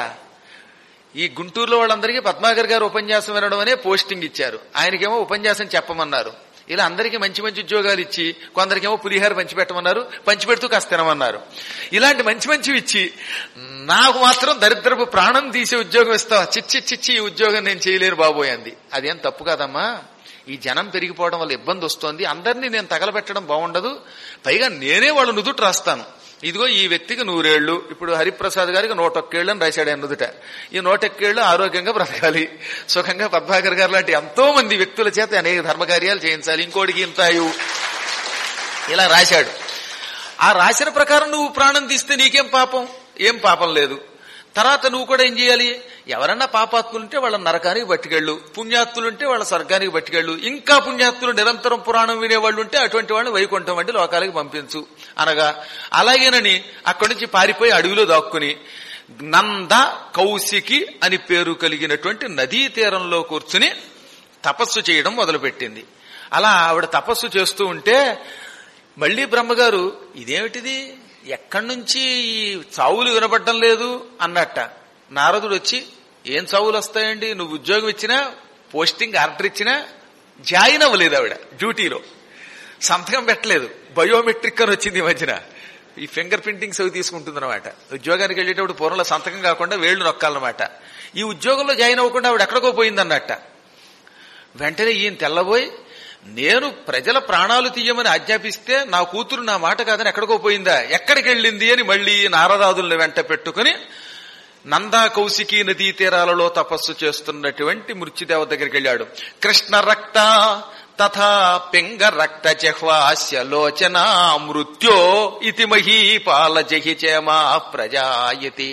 ఈ గుంటూరులో వాళ్ళందరికీ పద్మాగర్ గారు ఉపన్యాసం వినడం అనే పోస్టింగ్ ఇచ్చారు ఆయనకేమో ఉపన్యాసం చెప్పమన్నారు ఇలా అందరికీ మంచి మంచి ఉద్యోగాలు ఇచ్చి కొందరికేమో పులిహార పంచిపెట్టమన్నారు పంచిపెడుతూ కాస్త తినమన్నారు ఇలాంటి మంచి మంచివి ఇచ్చి నాకు మాత్రం దరిద్రపు ప్రాణం తీసే ఉద్యోగం ఇస్తావా చిచ్చి చిచ్చి ఈ ఉద్యోగం నేను చేయలేను బాబోయ్ అంది అదేం తప్పు కాదమ్మా ఈ జనం పెరిగిపోవడం వల్ల ఇబ్బంది వస్తోంది అందరినీ నేను తగలబెట్టడం బాగుండదు పైగా నేనే వాళ్ళు నుదుట రాస్తాను ఇదిగో ఈ వ్యక్తికి నూరేళ్లు ఇప్పుడు హరిప్రసాద్ గారికి నూటొక్కేళ్ళు అని రాశాడు ఆయన నుదుట ఈ నూటొక్కేళ్లు ఆరోగ్యంగా బ్రతకాలి సుఖంగా పద్మాకర్ గారు లాంటి ఎంతో మంది వ్యక్తుల చేత అనేక ధర్మకార్యాలు చేయించాలి ఇంకోటికి ఇంత ఆయువు ఇలా రాశాడు ఆ రాసిన ప్రకారం నువ్వు ప్రాణం తీస్తే నీకేం పాపం ఏం పాపం లేదు తర్వాత నువ్వు కూడా ఏం చేయాలి ఎవరన్నా పాపాత్ములుంటే వాళ్ళ నరకానికి పట్టుకెళ్ళు పుణ్యాత్ములుంటే వాళ్ళ స్వర్గానికి పట్టుకెళ్ళు ఇంకా పుణ్యాత్ములు నిరంతరం పురాణం వినేవాళ్ళు ఉంటే అటువంటి వాళ్ళని వైకుంఠం వంటి లోకాలకి పంపించు అనగా అలాగేనని అక్కడి నుంచి పారిపోయి అడవిలో దాక్కుని నంద కౌశికి అని పేరు కలిగినటువంటి నదీ తీరంలో కూర్చుని తపస్సు చేయడం మొదలుపెట్టింది అలా ఆవిడ తపస్సు చేస్తూ ఉంటే మళ్ళీ బ్రహ్మగారు ఇదేమిటిది ఎక్కడి నుంచి ఈ చావులు వినపడడం లేదు అన్నట్ట నారదుడు వచ్చి ఏం చావులు వస్తాయండి నువ్వు ఉద్యోగం ఇచ్చినా పోస్టింగ్ ఆర్డర్ ఇచ్చినా జాయిన్ అవ్వలేదు ఆవిడ డ్యూటీలో సంతకం పెట్టలేదు బయోమెట్రిక్ అని వచ్చింది ఈ మధ్యన ఈ ఫింగర్ ప్రింటింగ్స్ అవి తీసుకుంటుంది అనమాట ఉద్యోగానికి వెళ్ళేటప్పుడు పూర్వంలో సంతకం కాకుండా వేళ్లు నొక్కాలన్నమాట ఈ ఉద్యోగంలో జాయిన్ అవ్వకుండా ఆవిడ ఎక్కడికో పోయిందన్నట్ట వెంటనే ఈయన తెల్లబోయి నేను ప్రజల ప్రాణాలు తీయమని ఆజ్ఞాపిస్తే నా కూతురు నా మాట కాదని ఎక్కడికో పోయిందా ఎక్కడికి వెళ్ళింది అని మళ్ళీ నారదాదుల్ని వెంట పెట్టుకుని నందా కౌశికి నదీ తీరాలలో తపస్సు చేస్తున్నటువంటి మృత్యుదేవ దగ్గరికి వెళ్ళాడు కృష్ణ రక్త తథా పింగ రక్త జహ్వాస్య లోచన మృత్యో ఇతి మహీపాల జహి చేమా ప్రజాయతి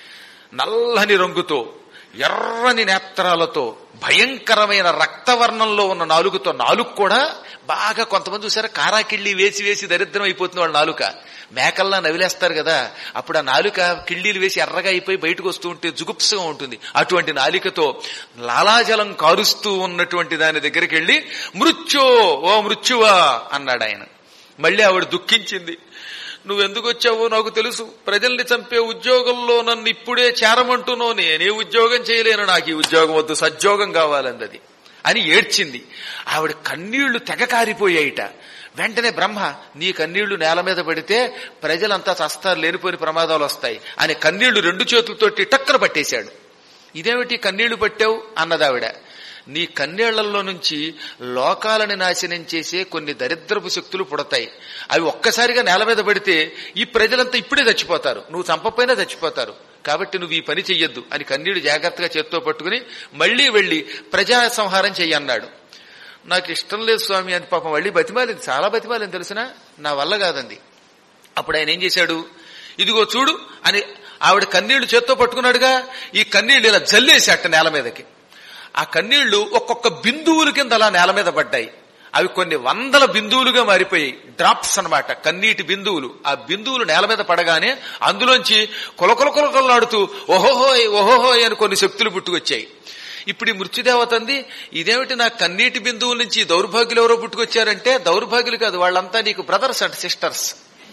నల్లని రంగుతో ఎర్రని నేత్రాలతో భయంకరమైన రక్తవర్ణంలో ఉన్న నాలుగుతో నాలుగు కూడా బాగా కొంతమంది చూసారా కారాకిళ్ళి వేసి వేసి దరిద్రం అయిపోతుంది వాళ్ళ నాలుక మేకల్లా నవిలేస్తారు కదా అప్పుడు ఆ నాలుక కిళ్ళీలు వేసి ఎర్రగా అయిపోయి బయటకు వస్తూ ఉంటే జుగుప్సగా ఉంటుంది అటువంటి నాలికతో లాలాజలం కారుస్తూ ఉన్నటువంటి దాని దగ్గరికి వెళ్ళి మృత్యో ఓ మృత్యువా అన్నాడు ఆయన మళ్ళీ ఆవిడ దుఃఖించింది నువ్వెందుకు వచ్చావో నాకు తెలుసు ప్రజల్ని చంపే ఉద్యోగంలో నన్ను ఇప్పుడే చేరమంటున్నావు నేనే ఉద్యోగం చేయలేను నాకు ఈ ఉద్యోగం వద్దు సద్యోగం కావాలందది అని ఏడ్చింది ఆవిడ కన్నీళ్లు తెగ కారిపోయాయిట వెంటనే బ్రహ్మ నీ కన్నీళ్లు నేల మీద పడితే ప్రజలంతా చస్తారు లేనిపోని ప్రమాదాలు వస్తాయి అని కన్నీళ్లు రెండు చేతులతోటి టక్కన పట్టేశాడు ఇదేమిటి కన్నీళ్లు పట్టావు అన్నదావిడ నీ కన్నీళ్లలో నుంచి లోకాలని నాశనం చేసే కొన్ని దరిద్రపు శక్తులు పుడతాయి అవి ఒక్కసారిగా నేల మీద పడితే ఈ ప్రజలంతా ఇప్పుడే చచ్చిపోతారు నువ్వు చంపపోయినా చచ్చిపోతారు కాబట్టి నువ్వు ఈ పని చెయ్యొద్దు అని కన్నీడు జాగ్రత్తగా చేత్తో పట్టుకుని మళ్లీ వెళ్లి ప్రజా సంహారం చెయ్యన్నాడు నాకు ఇష్టం లేదు స్వామి అని పాపం మళ్ళీ బతిమాలింది చాలా బతిమాలింది తెలిసిన నా వల్ల కాదండి అప్పుడు ఆయన ఏం చేశాడు ఇదిగో చూడు అని ఆవిడ కన్నీళ్లు చేత్తో పట్టుకున్నాడుగా ఈ కన్నీళ్లు ఇలా జల్లేసేట నేల మీదకి ఆ కన్నీళ్లు ఒక్కొక్క బిందువుల కింద అలా నేల మీద పడ్డాయి అవి కొన్ని వందల బిందువులుగా మారిపోయాయి డ్రాప్స్ అన్నమాట కన్నీటి బిందువులు ఆ బిందువులు నేల మీద పడగానే అందులోంచి కొలకొల కొలకొలలాడుతూ ఓహోహోయ్ ఓహోహోయ్ అని కొన్ని శక్తులు పుట్టుకొచ్చాయి ఇప్పుడు ఈ మృత్యుదేవతంది ఇదేమిటి నా కన్నీటి బిందువుల నుంచి ఈ దౌర్భాగ్యులు ఎవరో పుట్టుకొచ్చారంటే దౌర్భాగ్యులు కాదు వాళ్ళంతా నీకు బ్రదర్స్ అండ్ సిస్టర్స్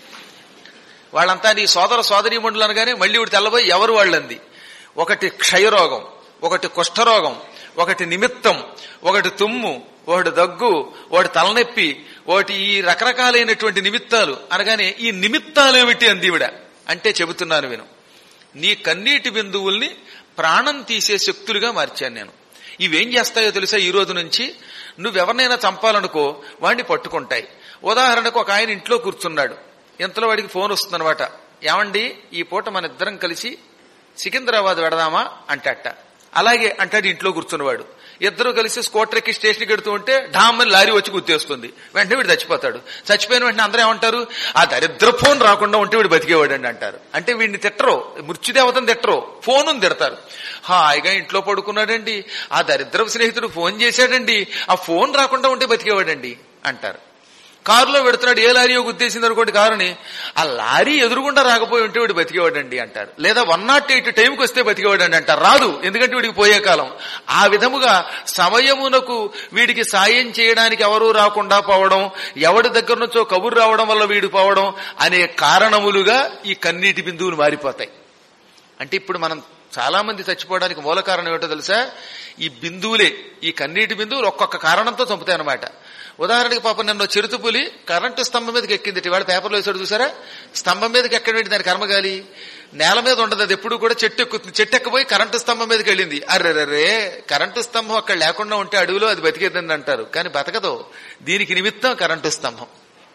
వాళ్ళంతా నీ సోదర సోదరీమణులు అనగానే మళ్ళీ ఇప్పుడు తెల్లబోయి ఎవరు వాళ్ళంది ఒకటి క్షయరోగం ఒకటి కుష్ఠరోగం ఒకటి నిమిత్తం ఒకటి తుమ్ము ఒకటి దగ్గు ఒకటి తలనొప్పి ఒకటి ఈ రకరకాలైనటువంటి నిమిత్తాలు అనగానే ఈ నిమిత్తాలు ఏమిటి అంది ఈవిడ అంటే చెబుతున్నాను విను నీ కన్నీటి బిందువుల్ని ప్రాణం తీసే శక్తులుగా మార్చాను నేను ఇవేం చేస్తాయో తెలుసా ఈ రోజు నుంచి నువ్వెవరినైనా చంపాలనుకో వాడిని పట్టుకుంటాయి ఉదాహరణకు ఒక ఆయన ఇంట్లో కూర్చున్నాడు ఇంతలో వాడికి ఫోన్ వస్తుందన్నమాట ఏమండి ఈ పూట మన ఇద్దరం కలిసి సికింద్రాబాద్ వెడదామా అంటట అలాగే అంటాడు ఇంట్లో కూర్చున్నవాడు ఇద్దరు కలిసి స్కూటర్ ఎక్కి స్టేషన్కి వెడుతూ ఉంటే ఢామ్మని లారీ వచ్చి గుర్తేస్తుంది వెంటనే వీడు చచ్చిపోతాడు చచ్చిపోయిన వెంటనే అందరూ ఏమంటారు ఆ దరిద్ర ఫోన్ రాకుండా ఉంటే వీడు బతికేవాడండి అంటారు అంటే వీడిని తిట్టరు మృత్యుదేవతను తిట్టరు ఫోను తిడతారు హాయిగా ఇంట్లో పడుకున్నాడండి ఆ దరిద్రపు స్నేహితుడు ఫోన్ చేశాడండి ఆ ఫోన్ రాకుండా ఉంటే బతికేవాడండి అంటారు కారులో పెడుతున్నాడు ఏ లారీయో గుద్దేసింది అనుకోండి కారుని ఆ లారీ ఎదురుగుండా రాకపోయి ఉంటే వీడు బతికేవాడండి అంటారు లేదా వన్ నాట్ ఎయిట్ టైంకి వస్తే బతికేవాడండి అంటారు రాదు ఎందుకంటే వీడికి పోయే కాలం ఆ విధముగా సమయమునకు వీడికి సాయం చేయడానికి ఎవరూ రాకుండా పోవడం ఎవడి దగ్గర నుంచో కబురు రావడం వల్ల వీడు పోవడం అనే కారణములుగా ఈ కన్నీటి బిందువులు మారిపోతాయి అంటే ఇప్పుడు మనం చాలా మంది చచ్చిపోవడానికి మూల కారణం ఏమిటో తెలుసా ఈ బిందువులే ఈ కన్నీటి బిందువులు ఒక్కొక్క కారణంతో చంపుతాయి అనమాట ఉదాహరణకి పాపం నిన్న చిరుతుపులి కరెంటు స్తంభం మీదకి ఎక్కింది ఇవాళ పేపర్లో వేసాడు చూసారా స్తంభం మీదకి ఎక్కడ పెట్టి దాని కర్మగాలి నేల మీద ఉండదు అది ఎప్పుడు కూడా చెట్టు ఎక్కుతుంది చెట్టు ఎక్కిపోయి కరెంటు స్తంభం మీదకి వెళ్ళింది అర్రెర్రే కరెంటు స్తంభం అక్కడ లేకుండా ఉంటే అడవిలో అది బతికేదని అంటారు కానీ బతకదు దీనికి నిమిత్తం కరెంటు స్తంభం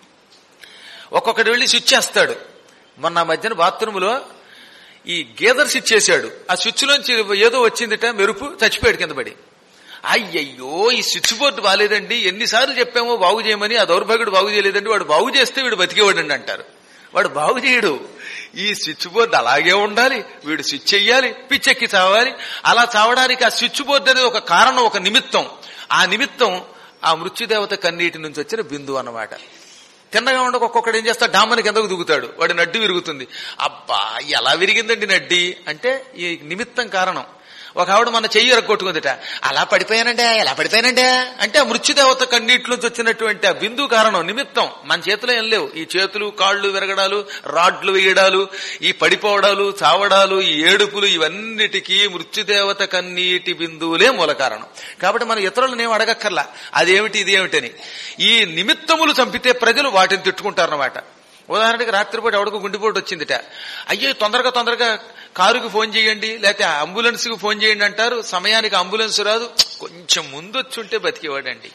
ఒక్కొక్కటి వెళ్ళి స్విచ్ చేస్తాడు మొన్న మధ్యన బాత్రూంలో ఈ గేదర్ స్విచ్ చేశాడు ఆ స్విచ్ లోంచి ఏదో వచ్చిందిట మెరుపు చచ్చిపోయాడు కింద పడి అయ్యయ్యో ఈ స్విచ్ బోర్డు బాగాలేదండి ఎన్నిసార్లు చెప్పామో బాగు చేయమని ఆ దౌర్భాగ్యుడు బాగు చేయలేదండి వాడు బాగు చేస్తే వీడు బతికేవాడండి అంటారు వాడు బాగు చేయడు ఈ స్విచ్ బోర్డు అలాగే ఉండాలి వీడు స్విచ్ చెయ్యాలి పిచ్చెక్కి చావాలి అలా చావడానికి ఆ స్విచ్ బోర్డు అనేది ఒక కారణం ఒక నిమిత్తం ఆ నిమిత్తం ఆ మృత్యుదేవత కన్నీటి నుంచి వచ్చిన బిందువు అన్నమాట తిన్నగా ఉండక ఒక్కొక్కడు ఏం చేస్తాడు డామ్మని కిందకు దిగుతాడు వాడి నడ్డి విరుగుతుంది అబ్బా ఎలా విరిగిందండి నడ్డి అంటే ఈ నిమిత్తం కారణం ఒక ఆవిడ మన చెయ్యి ఎరగొట్టుకుందిట అలా పడిపోయానండే ఎలా పడిపోయానండే అంటే ఆ మృత్యుదేవత కన్నీటిలోంచి వచ్చినటువంటి ఆ బిందు కారణం నిమిత్తం మన చేతిలో ఏం లేవు ఈ చేతులు కాళ్ళు విరగడాలు రాడ్లు వేయడాలు ఈ పడిపోవడాలు చావడాలు ఈ ఏడుపులు ఇవన్నిటికీ మృత్యుదేవత కన్నీటి బిందువులే మూల కారణం కాబట్టి మన ఇతరులను ఏం అడగక్కర్లా అదేమిటి ఇది ఏమిటని ఈ నిమిత్తములు చంపితే ప్రజలు వాటిని తిట్టుకుంటారన్నమాట ఉదాహరణకి రాత్రిపూట ఎవడికి గుండెపోటు వచ్చిందిట అయ్యో తొందరగా తొందరగా కారుకి ఫోన్ చేయండి లేకపోతే అంబులెన్స్ కి ఫోన్ చేయండి అంటారు సమయానికి అంబులెన్స్ రాదు కొంచెం ముందు వచ్చుంటే బతికేవాడండి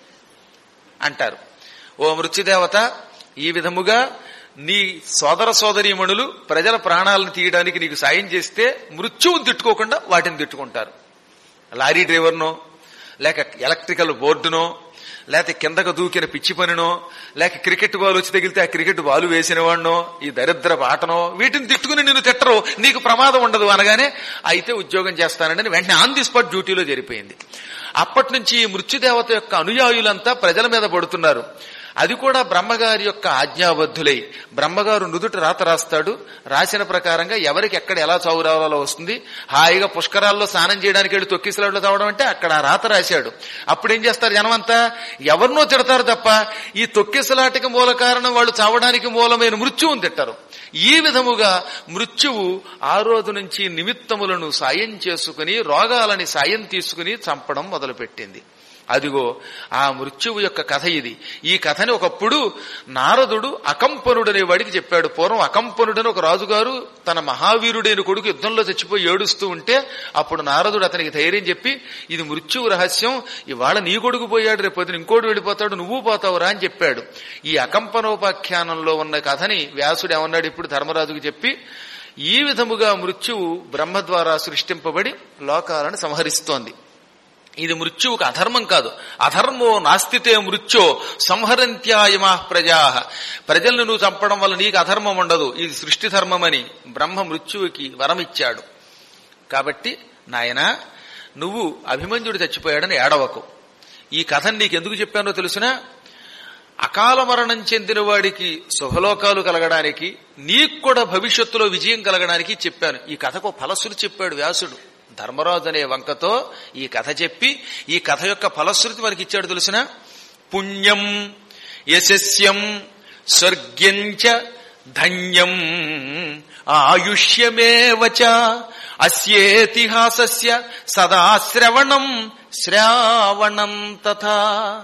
అంటారు ఓ మృత్యుదేవత ఈ విధముగా నీ సోదర సోదరీమణులు ప్రజల ప్రాణాలను తీయడానికి నీకు సాయం చేస్తే మృత్యువుని తిట్టుకోకుండా వాటిని తిట్టుకుంటారు లారీ డ్రైవర్నో లేక ఎలక్ట్రికల్ బోర్డునో లేక కిందకు దూకిన పిచ్చి పనినో లేక క్రికెట్ బాల్ వచ్చి తగిలితే ఆ క్రికెట్ బాల్ వేసిన వాడినో ఈ దరిద్ర ఆటనో వీటిని తిట్టుకుని నిన్ను తిట్టరు నీకు ప్రమాదం ఉండదు అనగానే అయితే ఉద్యోగం చేస్తానని వెంటనే ఆన్ ది స్పాట్ డ్యూటీలో జరిపోయింది అప్పటి నుంచి ఈ మృత్యుదేవత యొక్క అనుయాయులంతా ప్రజల మీద పడుతున్నారు అది కూడా బ్రహ్మగారి యొక్క ఆజ్ఞాబద్ధులై బ్రహ్మగారు నుదుట రాత రాస్తాడు రాసిన ప్రకారంగా ఎవరికి ఎక్కడ ఎలా చావు రావాలో వస్తుంది హాయిగా పుష్కరాల్లో స్నానం చేయడానికి వెళ్ళి తొక్కిసలాట్లో తావడం అంటే అక్కడ ఆ రాత రాశాడు అప్పుడు ఏం చేస్తారు జనమంతా ఎవరినో తిడతారు తప్ప ఈ తొక్కిసలాటకి మూల కారణం వాళ్ళు చావడానికి మూలమైన మృత్యువుని తిట్టారు ఈ విధముగా మృత్యువు ఆ రోజు నుంచి నిమిత్తములను సాయం చేసుకుని రోగాలని సాయం తీసుకుని చంపడం మొదలుపెట్టింది అదిగో ఆ మృత్యువు యొక్క కథ ఇది ఈ కథని ఒకప్పుడు నారదుడు అకంపనుడనే వాడికి చెప్పాడు పూర్వం అకంపనుడని ఒక రాజుగారు తన మహావీరుడైన కొడుకు యుద్ధంలో చచ్చిపోయి ఏడుస్తూ ఉంటే అప్పుడు నారదుడు అతనికి ధైర్యం చెప్పి ఇది మృత్యువు రహస్యం ఇవాళ నీ కొడుకు పోయాడు రేపు పొద్దున ఇంకోటి వెళ్ళిపోతాడు నువ్వు పోతావురా అని చెప్పాడు ఈ అకంపనోపాఖ్యానంలో ఉన్న కథని వ్యాసుడు ఏమన్నాడు ఇప్పుడు ధర్మరాజుకు చెప్పి ఈ విధముగా మృత్యువు బ్రహ్మ ద్వారా సృష్టింపబడి లోకాలను సంహరిస్తోంది ఇది మృత్యువుకు అధర్మం కాదు అధర్మో నాస్తితే మృత్యో సంహరంత్యాయమా ప్రజా ప్రజలను నువ్వు చంపడం వల్ల నీకు అధర్మం ఉండదు ఇది సృష్టి ధర్మమని బ్రహ్మ మృత్యువుకి వరమిచ్చాడు కాబట్టి నాయన నువ్వు అభిమన్యుడు చచ్చిపోయాడని ఏడవకు ఈ కథను నీకు ఎందుకు చెప్పానో తెలుసునా అకాల మరణం చెందిన వాడికి శుభలోకాలు కలగడానికి నీకు కూడా భవిష్యత్తులో విజయం కలగడానికి చెప్పాను ఈ కథకు ఫలశ్రుతి చెప్పాడు వ్యాసుడు ధర్మరాజు అనే వంకతో ఈ కథ చెప్పి ఈ కథ యొక్క ఫలశ్రుతి మనకి ఇచ్చాడు తెలిసిన పుణ్యం యశస్యం స్వర్గ్యంచ ధన్యం ఆయుష్యమేవచ అస్యేతిహాసస్య సదా శ్రవణం శ్రావణం తథా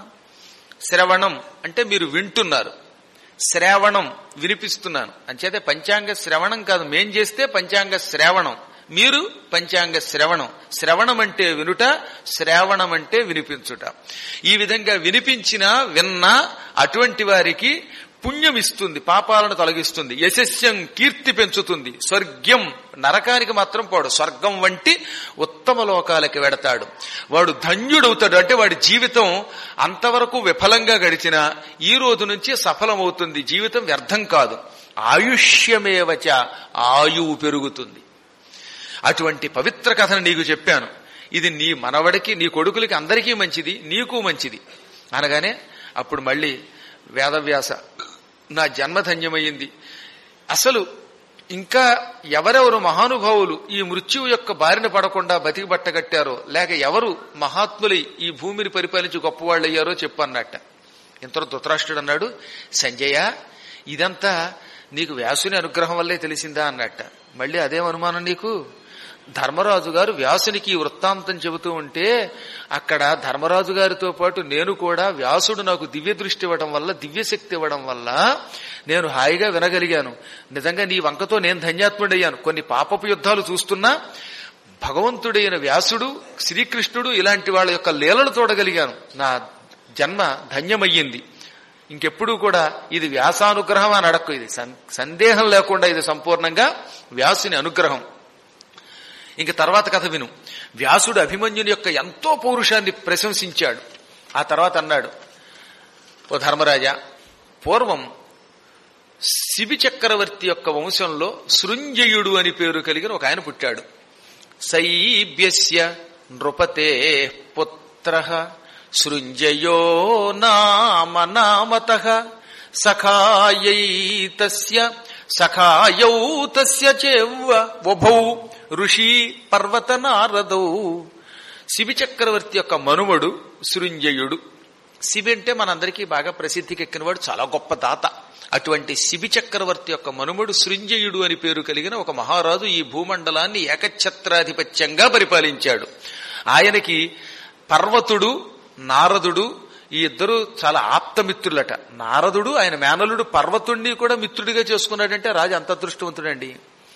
శ్రవణం అంటే మీరు వింటున్నారు శ్రావణం వినిపిస్తున్నాను అంచేతే పంచాంగ శ్రవణం కాదు మేం చేస్తే పంచాంగ శ్రావణం మీరు పంచాంగ శ్రవణం శ్రవణం అంటే వినుట శ్రావణం అంటే వినిపించుట ఈ విధంగా వినిపించిన విన్నా అటువంటి వారికి పుణ్యం ఇస్తుంది పాపాలను తొలగిస్తుంది యశస్యం కీర్తి పెంచుతుంది స్వర్గ్యం నరకానికి మాత్రం పోడు స్వర్గం వంటి ఉత్తమ లోకాలకి వెడతాడు వాడు ధన్యుడవుతాడు అంటే వాడి జీవితం అంతవరకు విఫలంగా గడిచిన ఈ రోజు నుంచి సఫలమవుతుంది జీవితం వ్యర్థం కాదు ఆయుష్యమేవచ ఆయువు పెరుగుతుంది అటువంటి పవిత్ర కథను నీకు చెప్పాను ఇది నీ మనవడికి నీ కొడుకులకి అందరికీ మంచిది నీకు మంచిది అనగానే అప్పుడు మళ్ళీ వేదవ్యాస నా జన్మధన్యమయ్యింది అసలు ఇంకా ఎవరెవరు మహానుభావులు ఈ మృత్యువు యొక్క బారిన పడకుండా బతికి బట్టగట్టారో లేక ఎవరు మహాత్ములై ఈ భూమిని పరిపాలించి గొప్పవాళ్ళయ్యారో చెప్పన్నట్ట ఇంతలో ధృతరాష్ట్రుడు అన్నాడు సంజయ ఇదంతా నీకు వ్యాసుని అనుగ్రహం వల్లే తెలిసిందా అన్నట్ట మళ్ళీ అదేం అనుమానం నీకు ధర్మరాజు గారు వ్యాసునికి ఈ వృత్తాంతం చెబుతూ ఉంటే అక్కడ ధర్మరాజు గారితో పాటు నేను కూడా వ్యాసుడు నాకు దివ్య దృష్టి ఇవ్వడం వల్ల దివ్యశక్తి ఇవ్వడం వల్ల నేను హాయిగా వినగలిగాను నిజంగా నీ వంకతో నేను ధన్యాత్ముడయ్యాను కొన్ని పాపపు యుద్ధాలు చూస్తున్నా భగవంతుడైన వ్యాసుడు శ్రీకృష్ణుడు ఇలాంటి వాళ్ళ యొక్క లీలలు చూడగలిగాను నా జన్మ ధన్యమయ్యింది ఇంకెప్పుడు కూడా ఇది వ్యాసానుగ్రహం అని అడక్కు ఇది సందేహం లేకుండా ఇది సంపూర్ణంగా వ్యాసుని అనుగ్రహం ఇంక తర్వాత కథ విను వ్యాసుడు అభిమన్యుని యొక్క ఎంతో పౌరుషాన్ని ప్రశంసించాడు ఆ తర్వాత అన్నాడు ఓ ధర్మరాజా పూర్వం శిబి చక్రవర్తి యొక్క వంశంలో సృంజయుడు అని పేరు కలిగిన ఒక ఆయన పుట్టాడు సైబ్యస్య నృపతే పుత్ర సృంజయో నామ నామత సఖాయైతస్య సఖాయౌ తస్య చేవ్వ ఉభౌ ఋషి పర్వత నారదౌ శిబి చక్రవర్తి యొక్క మనుమడు సృంజయుడు శిబి అంటే మనందరికీ బాగా ప్రసిద్ధికెక్కినవాడు చాలా గొప్ప దాత అటువంటి శిబి చక్రవర్తి యొక్క మనుమడు సృంజయుడు అని పేరు కలిగిన ఒక మహారాజు ఈ భూమండలాన్ని ఏకఛత్రాధిపత్యంగా పరిపాలించాడు ఆయనకి పర్వతుడు నారదుడు ఈ ఇద్దరు చాలా ఆప్తమిత్రులట నారదుడు ఆయన మేనలుడు పర్వతుణ్ణి కూడా మిత్రుడిగా చేసుకున్నాడంటే రాజు అంత అదృష్టవంతుడండి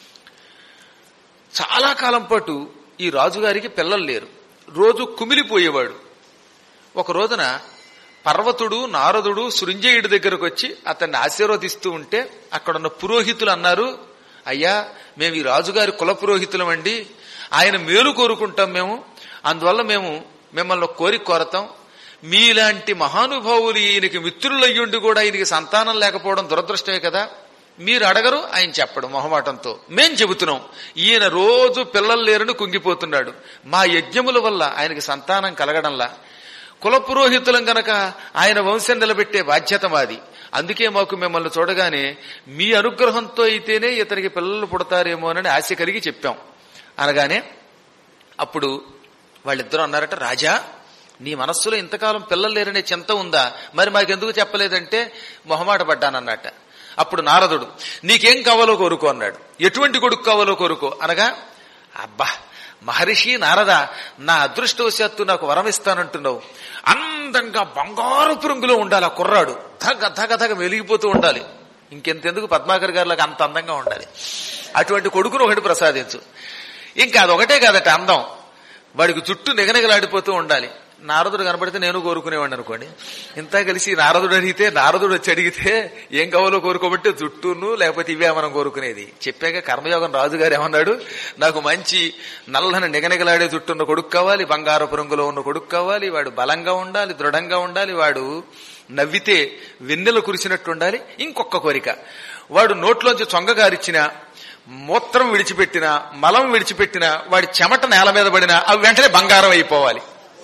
చాలా కాలం పాటు ఈ రాజుగారికి పిల్లలు లేరు రోజు కుమిలిపోయేవాడు ఒక రోజున పర్వతుడు నారదుడు సృంజయుడి దగ్గరకు వచ్చి అతన్ని ఆశీర్వదిస్తూ ఉంటే అక్కడున్న పురోహితులు అన్నారు అయ్యా మేము ఈ రాజుగారి కుల పురోహితులం అండి ఆయన మేలు కోరుకుంటాం మేము అందువల్ల మేము మిమ్మల్ని కోరిక కోరతాం మీలాంటి మహానుభావులు ఈయనకి మిత్రులయ్యుండి కూడా ఈయనకి సంతానం లేకపోవడం దురదృష్టమే కదా మీరు అడగరు ఆయన చెప్పడు మొహమాటంతో మేం చెబుతున్నాం ఈయన రోజు పిల్లలు లేరని కుంగిపోతున్నాడు మా యజ్ఞముల వల్ల ఆయనకి సంతానం కలగడంలా కులపురోహితులం గనక ఆయన వంశం నిలబెట్టే బాధ్యత మాది అందుకే మాకు మిమ్మల్ని చూడగానే మీ అనుగ్రహంతో అయితేనే ఇతనికి పిల్లలు పుడతారేమోనని ఆశ కలిగి చెప్పాం అనగానే అప్పుడు వాళ్ళిద్దరూ అన్నారట రాజా నీ మనస్సులో ఇంతకాలం పిల్లలు లేరనే చింత ఉందా మరి మాకెందుకు చెప్పలేదంటే మొహమాట పడ్డానన్నట్ట అప్పుడు నారదుడు నీకేం కావాలో కోరుకో అన్నాడు ఎటువంటి కొడుకు కావాలో కోరుకో అనగా అబ్బా మహర్షి నారద నా అదృష్టవశాత్తు నాకు వరం ఇస్తానంటున్నావు అందంగా బంగారు రంగులో ఉండాలి ఆ కుర్రాడు ధగ ధగ ధగ వెలిగిపోతూ ఉండాలి ఇంకెంతెందుకు పద్మాకర్ గారిలాగా అంత అందంగా ఉండాలి అటువంటి కొడుకును ఒకటి ప్రసాదించు ఇంకా అదొకటే కాదట అందం వాడికి చుట్టూ నిగనిగలాడిపోతూ ఉండాలి నారదుడు కనపడితే నేను కోరుకునేవాడిని అనుకోండి ఇంత కలిసి నారదుడు అడిగితే నారదుడు వచ్చి అడిగితే ఏం కావాలో కోరుకోబట్టి జుట్టును లేకపోతే ఇవే మనం కోరుకునేది చెప్పాక కర్మయోగం రాజుగారు ఏమన్నాడు నాకు మంచి నల్లని నిగనిగలాడే జుట్టున్న కొడుకు కావాలి బంగారపు రంగులో ఉన్న కొడుకు కావాలి వాడు బలంగా ఉండాలి దృఢంగా ఉండాలి వాడు నవ్వితే వెన్నెల కురిసినట్టు ఉండాలి ఇంకొక కోరిక వాడు నోట్లోంచి చొంగగారిచ్చిన మూత్రం విడిచిపెట్టిన మలం విడిచిపెట్టిన వాడి చెమట నేల మీద పడినా అవి వెంటనే బంగారం అయిపోవాలి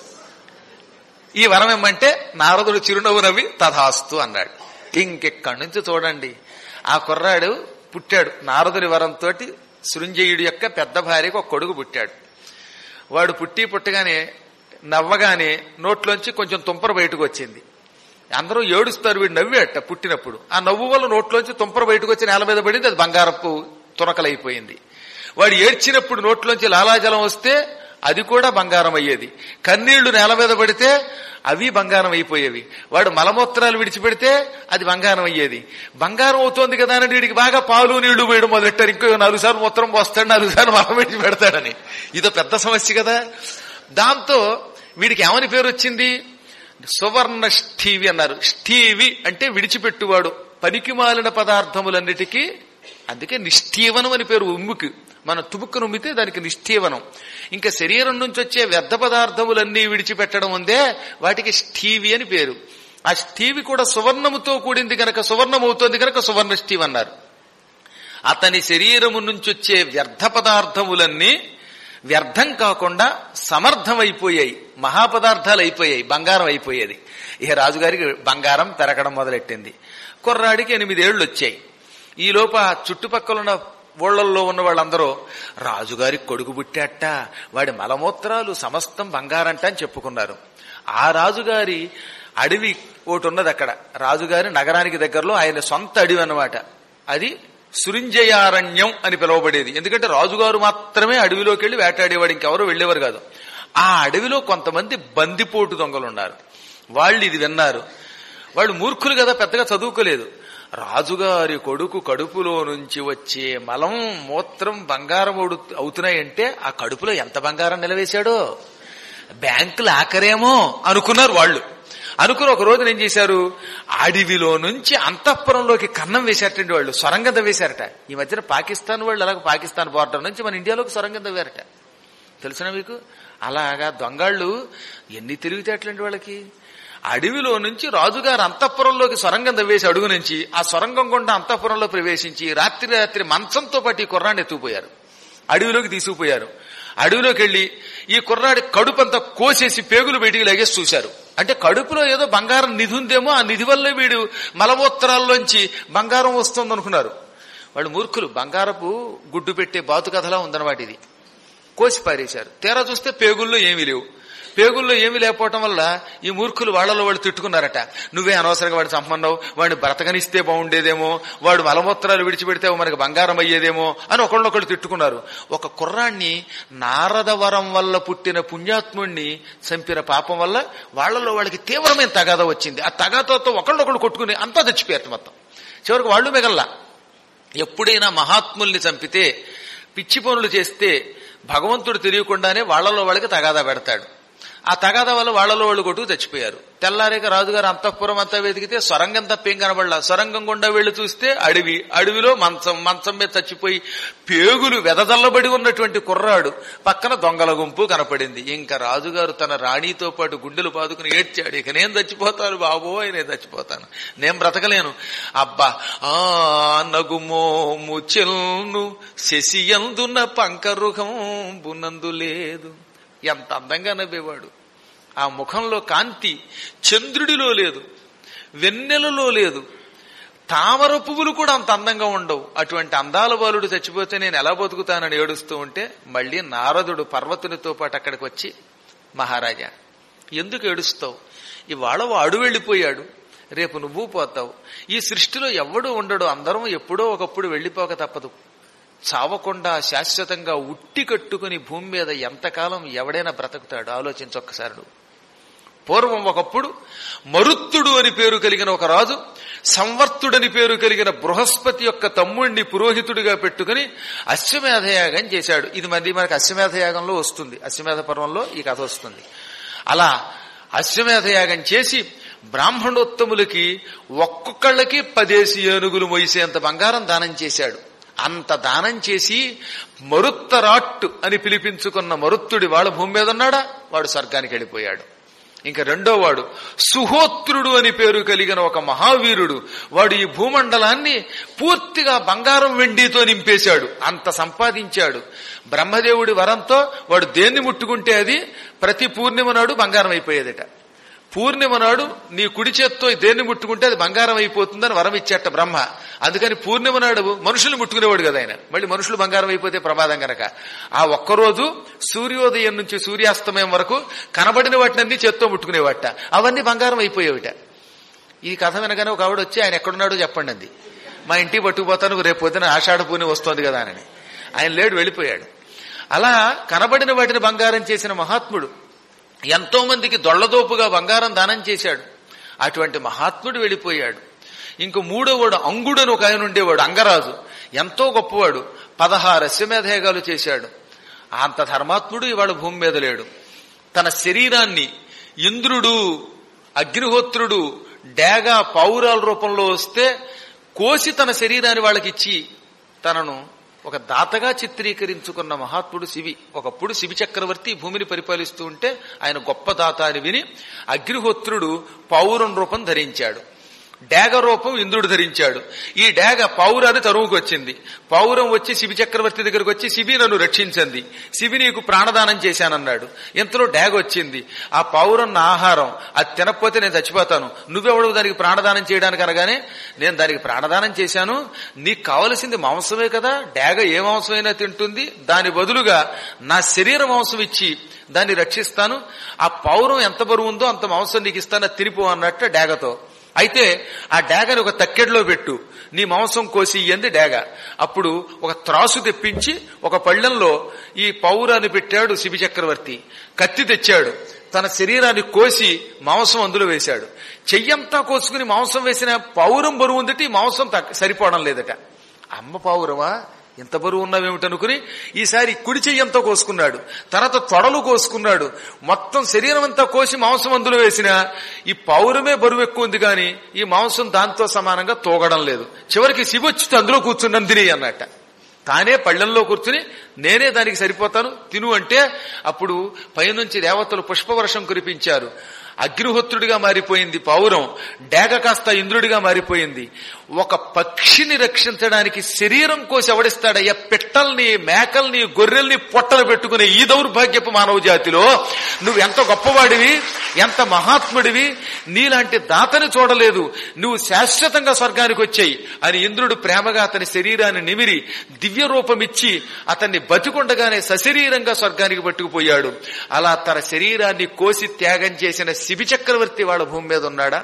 ఈ వరం ఏమంటే నారదుడు చిరునవ్వు నవ్వి తథాస్తు అన్నాడు ఇంకెక్కడి నుంచి చూడండి ఆ కుర్రాడు పుట్టాడు నారదుని వరంతో సృంజయుడి యొక్క పెద్ద భార్యకు ఒక కొడుకు పుట్టాడు వాడు పుట్టి పుట్టగానే నవ్వగానే నోట్లోంచి కొంచెం తుంపర బయటకు వచ్చింది అందరూ ఏడుస్తారు వీడు నవ్వేట పుట్టినప్పుడు ఆ నవ్వు వల్ల నోట్లోంచి తుంపర బయటకు వచ్చి నేల మీద పడింది అది బంగారపు తునకలైపోయింది వాడు ఏడ్చినప్పుడు నోట్లోంచి లాలాజలం వస్తే అది కూడా బంగారం అయ్యేది కన్నీళ్లు నేల మీద పడితే అవి బంగారం అయిపోయేవి వాడు మలమూత్రాలు విడిచిపెడితే అది బంగారం అయ్యేది బంగారం అవుతోంది కదా అని వీడికి బాగా పాలు నీళ్లు వేయడం మొదలెట్టారు ఇంకో నాలుగు సార్లు మూత్రం పోస్తాడు నాలుగు సార్లు మలం విడిచి పెడతాడని ఇదో పెద్ద సమస్య కదా దాంతో వీడికి ఏమని పేరు వచ్చింది సువర్ణ ష్ఠీవి అన్నారు ష్ఠీవి అంటే విడిచిపెట్టువాడు పనికి మాలిన పదార్థములన్నిటికీ అందుకే నిష్ఠీవనం అని పేరు ఉమ్ముకి మనం తుముక్కును ఉమ్మితే దానికి నిష్ఠీవనం ఇంకా శరీరం నుంచి వచ్చే వ్యర్థ పదార్థములన్నీ విడిచిపెట్టడం ఉందే వాటికి ష్ఠీవి అని పేరు ఆ ష్ఠీవి కూడా సువర్ణముతో కూడింది గనక సువర్ణం అవుతోంది గనక సువర్ణ ష్ఠీవి అన్నారు అతని శరీరము నుంచి వచ్చే వ్యర్థ పదార్థములన్నీ వ్యర్థం కాకుండా సమర్థమైపోయాయి మహాపదార్థాలు అయిపోయాయి బంగారం అయిపోయేది ఇక రాజుగారికి బంగారం పెరగడం మొదలెట్టింది కుర్రాడికి ఎనిమిదేళ్లు వచ్చాయి ఈ లోప చుట్టుపక్కల ఉన్న ఊళ్ళల్లో ఉన్న వాళ్ళందరూ రాజుగారి కొడుకు పుట్టాట వాడి మలమూత్రాలు సమస్తం బంగారంట అని చెప్పుకున్నారు ఆ రాజుగారి అడవి ఒకటి ఉన్నది అక్కడ రాజుగారి నగరానికి దగ్గరలో ఆయన సొంత అడవి అన్నమాట అది సురింజయారణ్యం అని పిలువబడేది ఎందుకంటే రాజుగారు మాత్రమే అడవిలోకి వెళ్లి వేటాడేవాడు ఇంకెవరూ వెళ్లేవారు కాదు ఆ అడవిలో కొంతమంది బందిపోటు దొంగలు ఉన్నారు వాళ్ళు ఇది విన్నారు వాళ్ళు మూర్ఖులు కదా పెద్దగా చదువుకోలేదు రాజుగారి కొడుకు కడుపులో నుంచి వచ్చే మలం మూత్రం బంగారం అవుడు- అవుతున్నాయంటే ఆ కడుపులో ఎంత బంగారం నిలవేశాడో బ్యాంకులు ఆఖరేమో అనుకున్నారు వాళ్ళు అనుకుని ఒక రోజున ఏం చేశారు అడవిలో నుంచి అంతఃపురంలోకి కన్నం వేశారటండి వాళ్ళు సొరంగం వేశారట ఈ మధ్యన పాకిస్తాన్ వాళ్ళు అలాగే పాకిస్తాన్ బార్డర్ నుంచి మన ఇండియాలోకి సొరంగం తవ్వారట తెలుసునా మీకు అలాగా దొంగాళ్ళు ఎన్ని తెలివితేటలండి వాళ్ళకి అడవిలో నుంచి రాజుగారు అంతఃపురంలోకి సొరంగం తవ్వేసి అడుగు నుంచి ఆ సొరంగం గుండా అంతఃపురంలో ప్రవేశించి రాత్రి రాత్రి మంచంతో పాటు ఈ కుర్రాన్ని ఎత్తుకుపోయారు అడవిలోకి తీసుకుపోయారు అడవిలోకి వెళ్లి ఈ కుర్రాడి కడుపు అంతా కోసేసి పేగులు బయటికి లాగేసి చూశారు అంటే కడుపులో ఏదో బంగారం నిధి ఉందేమో ఆ నిధి వల్లే వీడు మలమూత్రాల్లోంచి బంగారం వస్తుంది అనుకున్నారు వాళ్ళు మూర్ఖులు బంగారపు గుడ్డు పెట్టే బాతు కథలా ఉందన్నమాట ఇది కోసి పారేశారు తీరా చూస్తే పేగుల్లో ఏమీ లేవు పేగుల్లో ఏమీ లేకపోవటం వల్ల ఈ మూర్ఖులు వాళ్ళలో వాళ్ళు తిట్టుకున్నారట నువ్వే అనవసరంగా వాడిని చంపమన్నావు వాడిని బ్రతకనిస్తే బాగుండేదేమో వాడు మలమూత్రాలు విడిచిపెడితే మనకి బంగారం అయ్యేదేమో అని ఒకళ్ళొకళ్ళు తిట్టుకున్నారు ఒక కుర్రాన్ని నారదవరం వల్ల పుట్టిన పుణ్యాత్ముణ్ణి చంపిన పాపం వల్ల వాళ్ళలో వాళ్ళకి తీవ్రమైన తగాద వచ్చింది ఆ తగాదాతో ఒకళ్ళొకళ్ళు కొట్టుకుని అంతా చచ్చిపోయారు మొత్తం చివరికి వాళ్ళు మిగల్లా ఎప్పుడైనా మహాత్ముల్ని చంపితే పిచ్చి పనులు చేస్తే భగవంతుడు తెలియకుండానే వాళ్ళలో వాళ్ళకి తగాదా పెడతాడు ఆ తగాద వల్ల వాళ్ళలో వాళ్ళు కొట్టుకు చచ్చిపోయారు తెల్లారేక రాజుగారు అంతఃపురం అంతా వెతికితే సొరంగం తప్పేం కనబడలా సొరంగం గుండా వెళ్లి చూస్తే అడవి అడవిలో మంచం మంచం మీద చచ్చిపోయి పేగులు వెదజల్లబడి ఉన్నటువంటి కుర్రాడు పక్కన దొంగల గుంపు కనపడింది ఇంకా రాజుగారు తన రాణితో పాటు గుండెలు పాదుకుని ఏడ్చాడు ఇక నేను చచ్చిపోతాను బాబోయ్ నేను చచ్చిపోతాను నేను బ్రతకలేను అబ్బా ఆ నగుమోము చెల్ను శశియందున పంకరుఖం బునందు లేదు ఎంత అందంగా నవ్వేవాడు ఆ ముఖంలో కాంతి చంద్రుడిలో లేదు వెన్నెలలో లేదు తామర పువ్వులు కూడా అంత అందంగా ఉండవు అటువంటి అందాల బాలుడు చచ్చిపోతే నేను ఎలా బతుకుతానని ఏడుస్తూ ఉంటే మళ్ళీ నారదుడు పర్వతునితో పాటు అక్కడికి వచ్చి మహారాజా ఎందుకు ఏడుస్తావు ఇవాళ వాడు వెళ్ళిపోయాడు రేపు నువ్వు పోతావు ఈ సృష్టిలో ఎవడు ఉండడు అందరం ఎప్పుడో ఒకప్పుడు వెళ్ళిపోక తప్పదు చావకుండా శాశ్వతంగా ఉట్టి కట్టుకుని భూమి మీద ఎంతకాలం ఎవడైనా బ్రతుకుతాడు ఆలోచించి ఒక్కసారి నువ్వు పూర్వం ఒకప్పుడు మరుత్తుడు అని పేరు కలిగిన ఒక రాజు సంవర్తుడని పేరు కలిగిన బృహస్పతి యొక్క తమ్ముణ్ణి పురోహితుడిగా పెట్టుకుని అశ్వమేధయాగం చేశాడు ఇది మళ్ళీ మనకి అశ్వమేధయాగంలో వస్తుంది అశ్వమేధ పర్వంలో ఈ కథ వస్తుంది అలా అశ్వమేధయాగం చేసి బ్రాహ్మణోత్తములకి ఒక్కొక్కళ్ళకి పదేసి ఏనుగులు మొయిసేంత బంగారం దానం చేశాడు అంత దానం చేసి మరుత్తరాట్టు అని పిలిపించుకున్న మరుత్తుడి వాళ్ళ భూమి మీద ఉన్నాడా వాడు స్వర్గానికి వెళ్ళిపోయాడు ఇంకా రెండో వాడు సుహోత్రుడు అని పేరు కలిగిన ఒక మహావీరుడు వాడు ఈ భూమండలాన్ని పూర్తిగా బంగారం వెండితో నింపేశాడు అంత సంపాదించాడు బ్రహ్మదేవుడి వరంతో వాడు దేన్ని ముట్టుకుంటే అది ప్రతి పూర్ణిమ నాడు బంగారం అయిపోయేదట పూర్ణిమ నాడు నీ కుడి చేత్తో దేన్ని ముట్టుకుంటే అది బంగారం అయిపోతుందని వరం ఇచ్చేట బ్రహ్మ అందుకని పూర్ణిమ నాడు మనుషులు ముట్టుకునేవాడు కదా ఆయన మళ్ళీ మనుషులు బంగారం అయిపోతే ప్రమాదం గనక ఆ ఒక్కరోజు సూర్యోదయం నుంచి సూర్యాస్తమయం వరకు కనబడిన వాటినన్నీ చేత్తో ముట్టుకునేవాట అవన్నీ బంగారం అయిపోయేవిట ఈ కథ వినగానే ఒక ఆవిడ వచ్చి ఆయన ఎక్కడున్నాడో చెప్పండి అంది మా ఇంటికి పట్టుకుపోతాను రేపు పొద్దున ఆషాఢ పూని వస్తోంది కదా అని ఆయన లేడు వెళ్ళిపోయాడు అలా కనబడిన వాటిని బంగారం చేసిన మహాత్ముడు ఎంతో మందికి దొళ్లదోపుగా బంగారం దానం చేశాడు అటువంటి మహాత్ముడు వెళ్ళిపోయాడు ఇంక మూడోవాడు అంగుడు అని ఒక ఆయన ఉండేవాడు అంగరాజు ఎంతో గొప్పవాడు పదహారు అశ్వమేధయాగాలు చేశాడు అంత ధర్మాత్ముడు ఇవాళ భూమి మీద లేడు తన శరీరాన్ని ఇంద్రుడు అగ్నిహోత్రుడు డేగా పౌరాల రూపంలో వస్తే కోసి తన శరీరాన్ని వాళ్ళకిచ్చి తనను ఒక దాతగా చిత్రీకరించుకున్న మహాత్ముడు శివి ఒకప్పుడు శివి చక్రవర్తి భూమిని పరిపాలిస్తూ ఉంటే ఆయన గొప్ప దాత అని విని అగ్నిహోత్రుడు పౌరం రూపం ధరించాడు డేగ రూపం ఇంద్రుడు ధరించాడు ఈ డేగ పౌరాన్ని తరువుకు వచ్చింది పౌరం వచ్చి శిబి చక్రవర్తి దగ్గరకు వచ్చి శిబి నన్ను రక్షించింది శిబి నీకు ప్రాణదానం చేశానన్నాడు ఇంతలో డేగ వచ్చింది ఆ పౌరం నా ఆహారం అది తినకపోతే నేను చచ్చిపోతాను నువ్వెవడు దానికి ప్రాణదానం చేయడానికి అనగానే నేను దానికి ప్రాణదానం చేశాను నీకు కావలసింది మాంసమే కదా డేగ ఏ మాంసమైనా తింటుంది దాని బదులుగా నా శరీర మాంసం ఇచ్చి దాన్ని రక్షిస్తాను ఆ పౌరం ఎంత బరువు ఉందో అంత మాంసం నీకు ఇస్తాను అది తినిపో అన్నట్టు డేగతో అయితే ఆ డేగని ఒక తక్కెడలో పెట్టు నీ మాంసం కోసి ఇయ్యంది డేగ అప్పుడు ఒక త్రాసు తెప్పించి ఒక పళ్ళెంలో ఈ పౌరాన్ని పెట్టాడు శిబి చక్రవర్తి కత్తి తెచ్చాడు తన శరీరాన్ని కోసి మాంసం అందులో వేశాడు చెయ్యంతా కోసుకుని మాంసం వేసిన పౌరం బరువు ఉందట ఈ మాంసం తగ్గ- సరిపోవడం లేదట అమ్మ పౌరమా ఇంత బరువు ఉన్నావేమిటనుకుని ఈసారి కుడి చెయ్యంతో కోసుకున్నాడు తర్వాత తొడలు కోసుకున్నాడు మొత్తం శరీరం అంతా కోసి మాంసం అందులో వేసిన ఈ పౌరమే బరువు ఎక్కువ ఉంది కానీ ఈ మాంసం దాంతో సమానంగా తోగడం లేదు చివరికి శివొచ్చి అందులో కూర్చున్నాను తిని అన్నట్ట తానే పళ్ళెంలో కూర్చుని నేనే దానికి సరిపోతాను తిను అంటే అప్పుడు పైనుంచి దేవతలు పుష్పవర్షం కురిపించారు అగ్నిహోత్రుడిగా మారిపోయింది పౌరం డేగ కాస్త ఇంద్రుడిగా మారిపోయింది ఒక పక్షిని రక్షించడానికి శరీరం కోసి ఎవడిస్తాడయ్యా పిట్టల్ని మేకల్ని గొర్రెల్ని పొట్టలు పెట్టుకునే ఈ దౌర్భాగ్యపు మానవ జాతిలో నువ్వు ఎంత గొప్పవాడివి ఎంత మహాత్ముడివి నీలాంటి దాతని చూడలేదు నువ్వు శాశ్వతంగా స్వర్గానికి వచ్చాయి అని ఇంద్రుడు ప్రేమగా అతని శరీరాన్ని నిమిరి దివ్య రూపమిచ్చి అతన్ని బతికుండగానే సశరీరంగా స్వర్గానికి పట్టుకుపోయాడు అలా తన శరీరాన్ని కోసి త్యాగం చేసిన శిబి చక్రవర్తి వాళ్ళ భూమి మీద ఉన్నాడా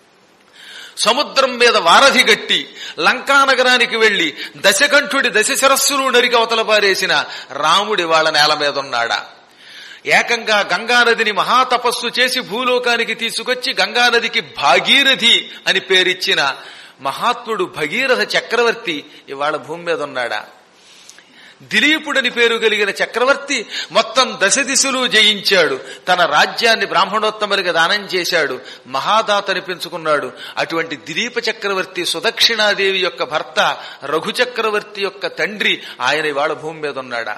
సముద్రం మీద వారధి గట్టి లంకానగరానికి వెళ్లి దశకంఠుడి దశ శిరస్సులు నరికి అవతల పారేసిన రాముడి వాళ్ళ నేల మీద ఉన్నాడా ఏకంగా గంగానదిని మహాతపస్సు చేసి భూలోకానికి తీసుకొచ్చి గంగానదికి భాగీరథి అని పేరిచ్చిన మహాత్ముడు భగీరథ చక్రవర్తి ఇవాళ భూమి మీద ఉన్నాడా దిలీపుడని పేరు కలిగిన చక్రవర్తి మొత్తం దశ దిశలు జయించాడు తన రాజ్యాన్ని బ్రాహ్మణోత్తములకి దానం చేశాడు మహాదాత అనిపించుకున్నాడు అటువంటి దిలీప చక్రవర్తి సుదక్షిణాదేవి యొక్క భర్త రఘు చక్రవర్తి యొక్క తండ్రి ఆయన ఇవాళ భూమి మీద ఉన్నాడా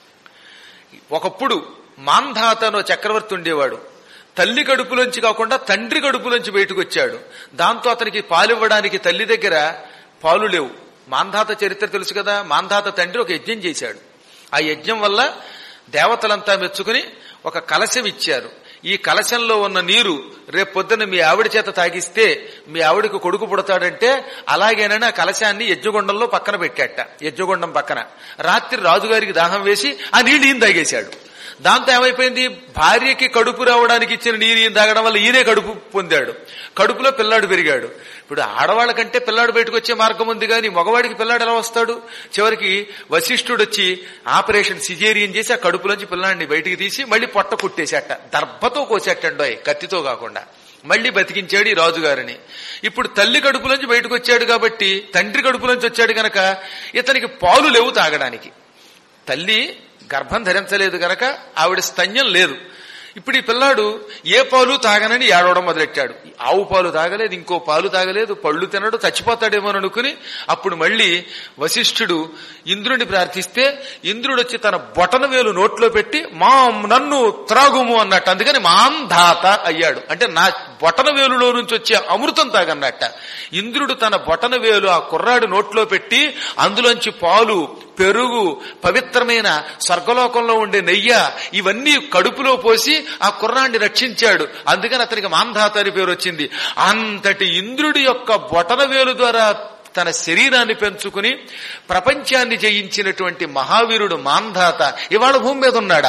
ఒకప్పుడు మాంధాతనో చక్రవర్తి ఉండేవాడు తల్లి కడుపులోంచి కాకుండా తండ్రి కడుపులోంచి బయటకు వచ్చాడు దాంతో అతనికి పాలివ్వడానికి తల్లి దగ్గర పాలు లేవు మాంధాత చరిత్ర తెలుసు కదా మాంధాత తండ్రి ఒక యజ్ఞం చేశాడు ఆ యజ్ఞం వల్ల దేవతలంతా మెచ్చుకుని ఒక కలశం ఇచ్చారు ఈ కలశంలో ఉన్న నీరు రేపు పొద్దున మీ ఆవిడ చేత తాగిస్తే మీ ఆవిడకు కొడుకు పుడతాడంటే అలాగేనని ఆ కలశాన్ని యజ్ఞగుండంలో పక్కన పెట్టాట యజ్ఞగుండం పక్కన రాత్రి రాజుగారికి దాహం వేసి ఆ నీళ్ళు ఈయన తాగేశాడు దాంతో ఏమైపోయింది భార్యకి కడుపు రావడానికి ఇచ్చిన నీరు ఈయన తాగడం వల్ల ఈయనే కడుపు పొందాడు కడుపులో పిల్లాడు పెరిగాడు ఇప్పుడు ఆడవాళ్ళ కంటే పిల్లాడు బయటకు వచ్చే మార్గం ఉంది కానీ మగవాడికి పిల్లాడు ఎలా వస్తాడు చివరికి వశిష్ఠుడు వచ్చి ఆపరేషన్ సిజేరియన్ చేసి ఆ కడుపులోంచి పిల్లాడిని బయటికి తీసి మళ్ళీ పొట్ట కుట్టేశాట దర్భతో కోసేటండోయ్ కత్తితో కాకుండా మళ్ళీ బతికించాడు ఈ రాజుగారిని ఇప్పుడు తల్లి కడుపులోంచి బయటకు వచ్చాడు కాబట్టి తండ్రి కడుపులోంచి వచ్చాడు గనక ఇతనికి పాలు లేవు తాగడానికి తల్లి గర్భం ధరించలేదు గనక ఆవిడ స్తన్యం లేదు ఇప్పుడు ఈ పిల్లాడు ఏ పాలు తాగనని ఏడవడం మొదలెట్టాడు ఆవు పాలు తాగలేదు ఇంకో పాలు తాగలేదు పళ్ళు తినడు చచ్చిపోతాడేమో అనుకుని అప్పుడు మళ్ళీ వశిష్ఠుడు ఇంద్రుడిని ప్రార్థిస్తే ఇంద్రుడు వచ్చి తన బొటన వేలు నోట్లో పెట్టి మాం నన్ను త్రాగుము అన్నట్టు అందుకని మాంధాత అయ్యాడు అంటే నా బొటన వేలులో నుంచి వచ్చే అమృతం తాగన్నట్ట ఇంద్రుడు తన బొటన వేలు ఆ కుర్రాడు నోట్లో పెట్టి అందులోంచి పాలు పెరుగు పవిత్రమైన స్వర్గలోకంలో ఉండే నెయ్య ఇవన్నీ కడుపులో పోసి ఆ కుర్రాన్ని రక్షించాడు అందుకని అతనికి మాంధాత అని పేరు వచ్చింది అంతటి ఇంద్రుడి యొక్క బొటన వేలు ద్వారా తన శరీరాన్ని పెంచుకుని ప్రపంచాన్ని జయించినటువంటి మహావీరుడు మాంధాత ఇవాళ భూమి మీద ఉన్నాడా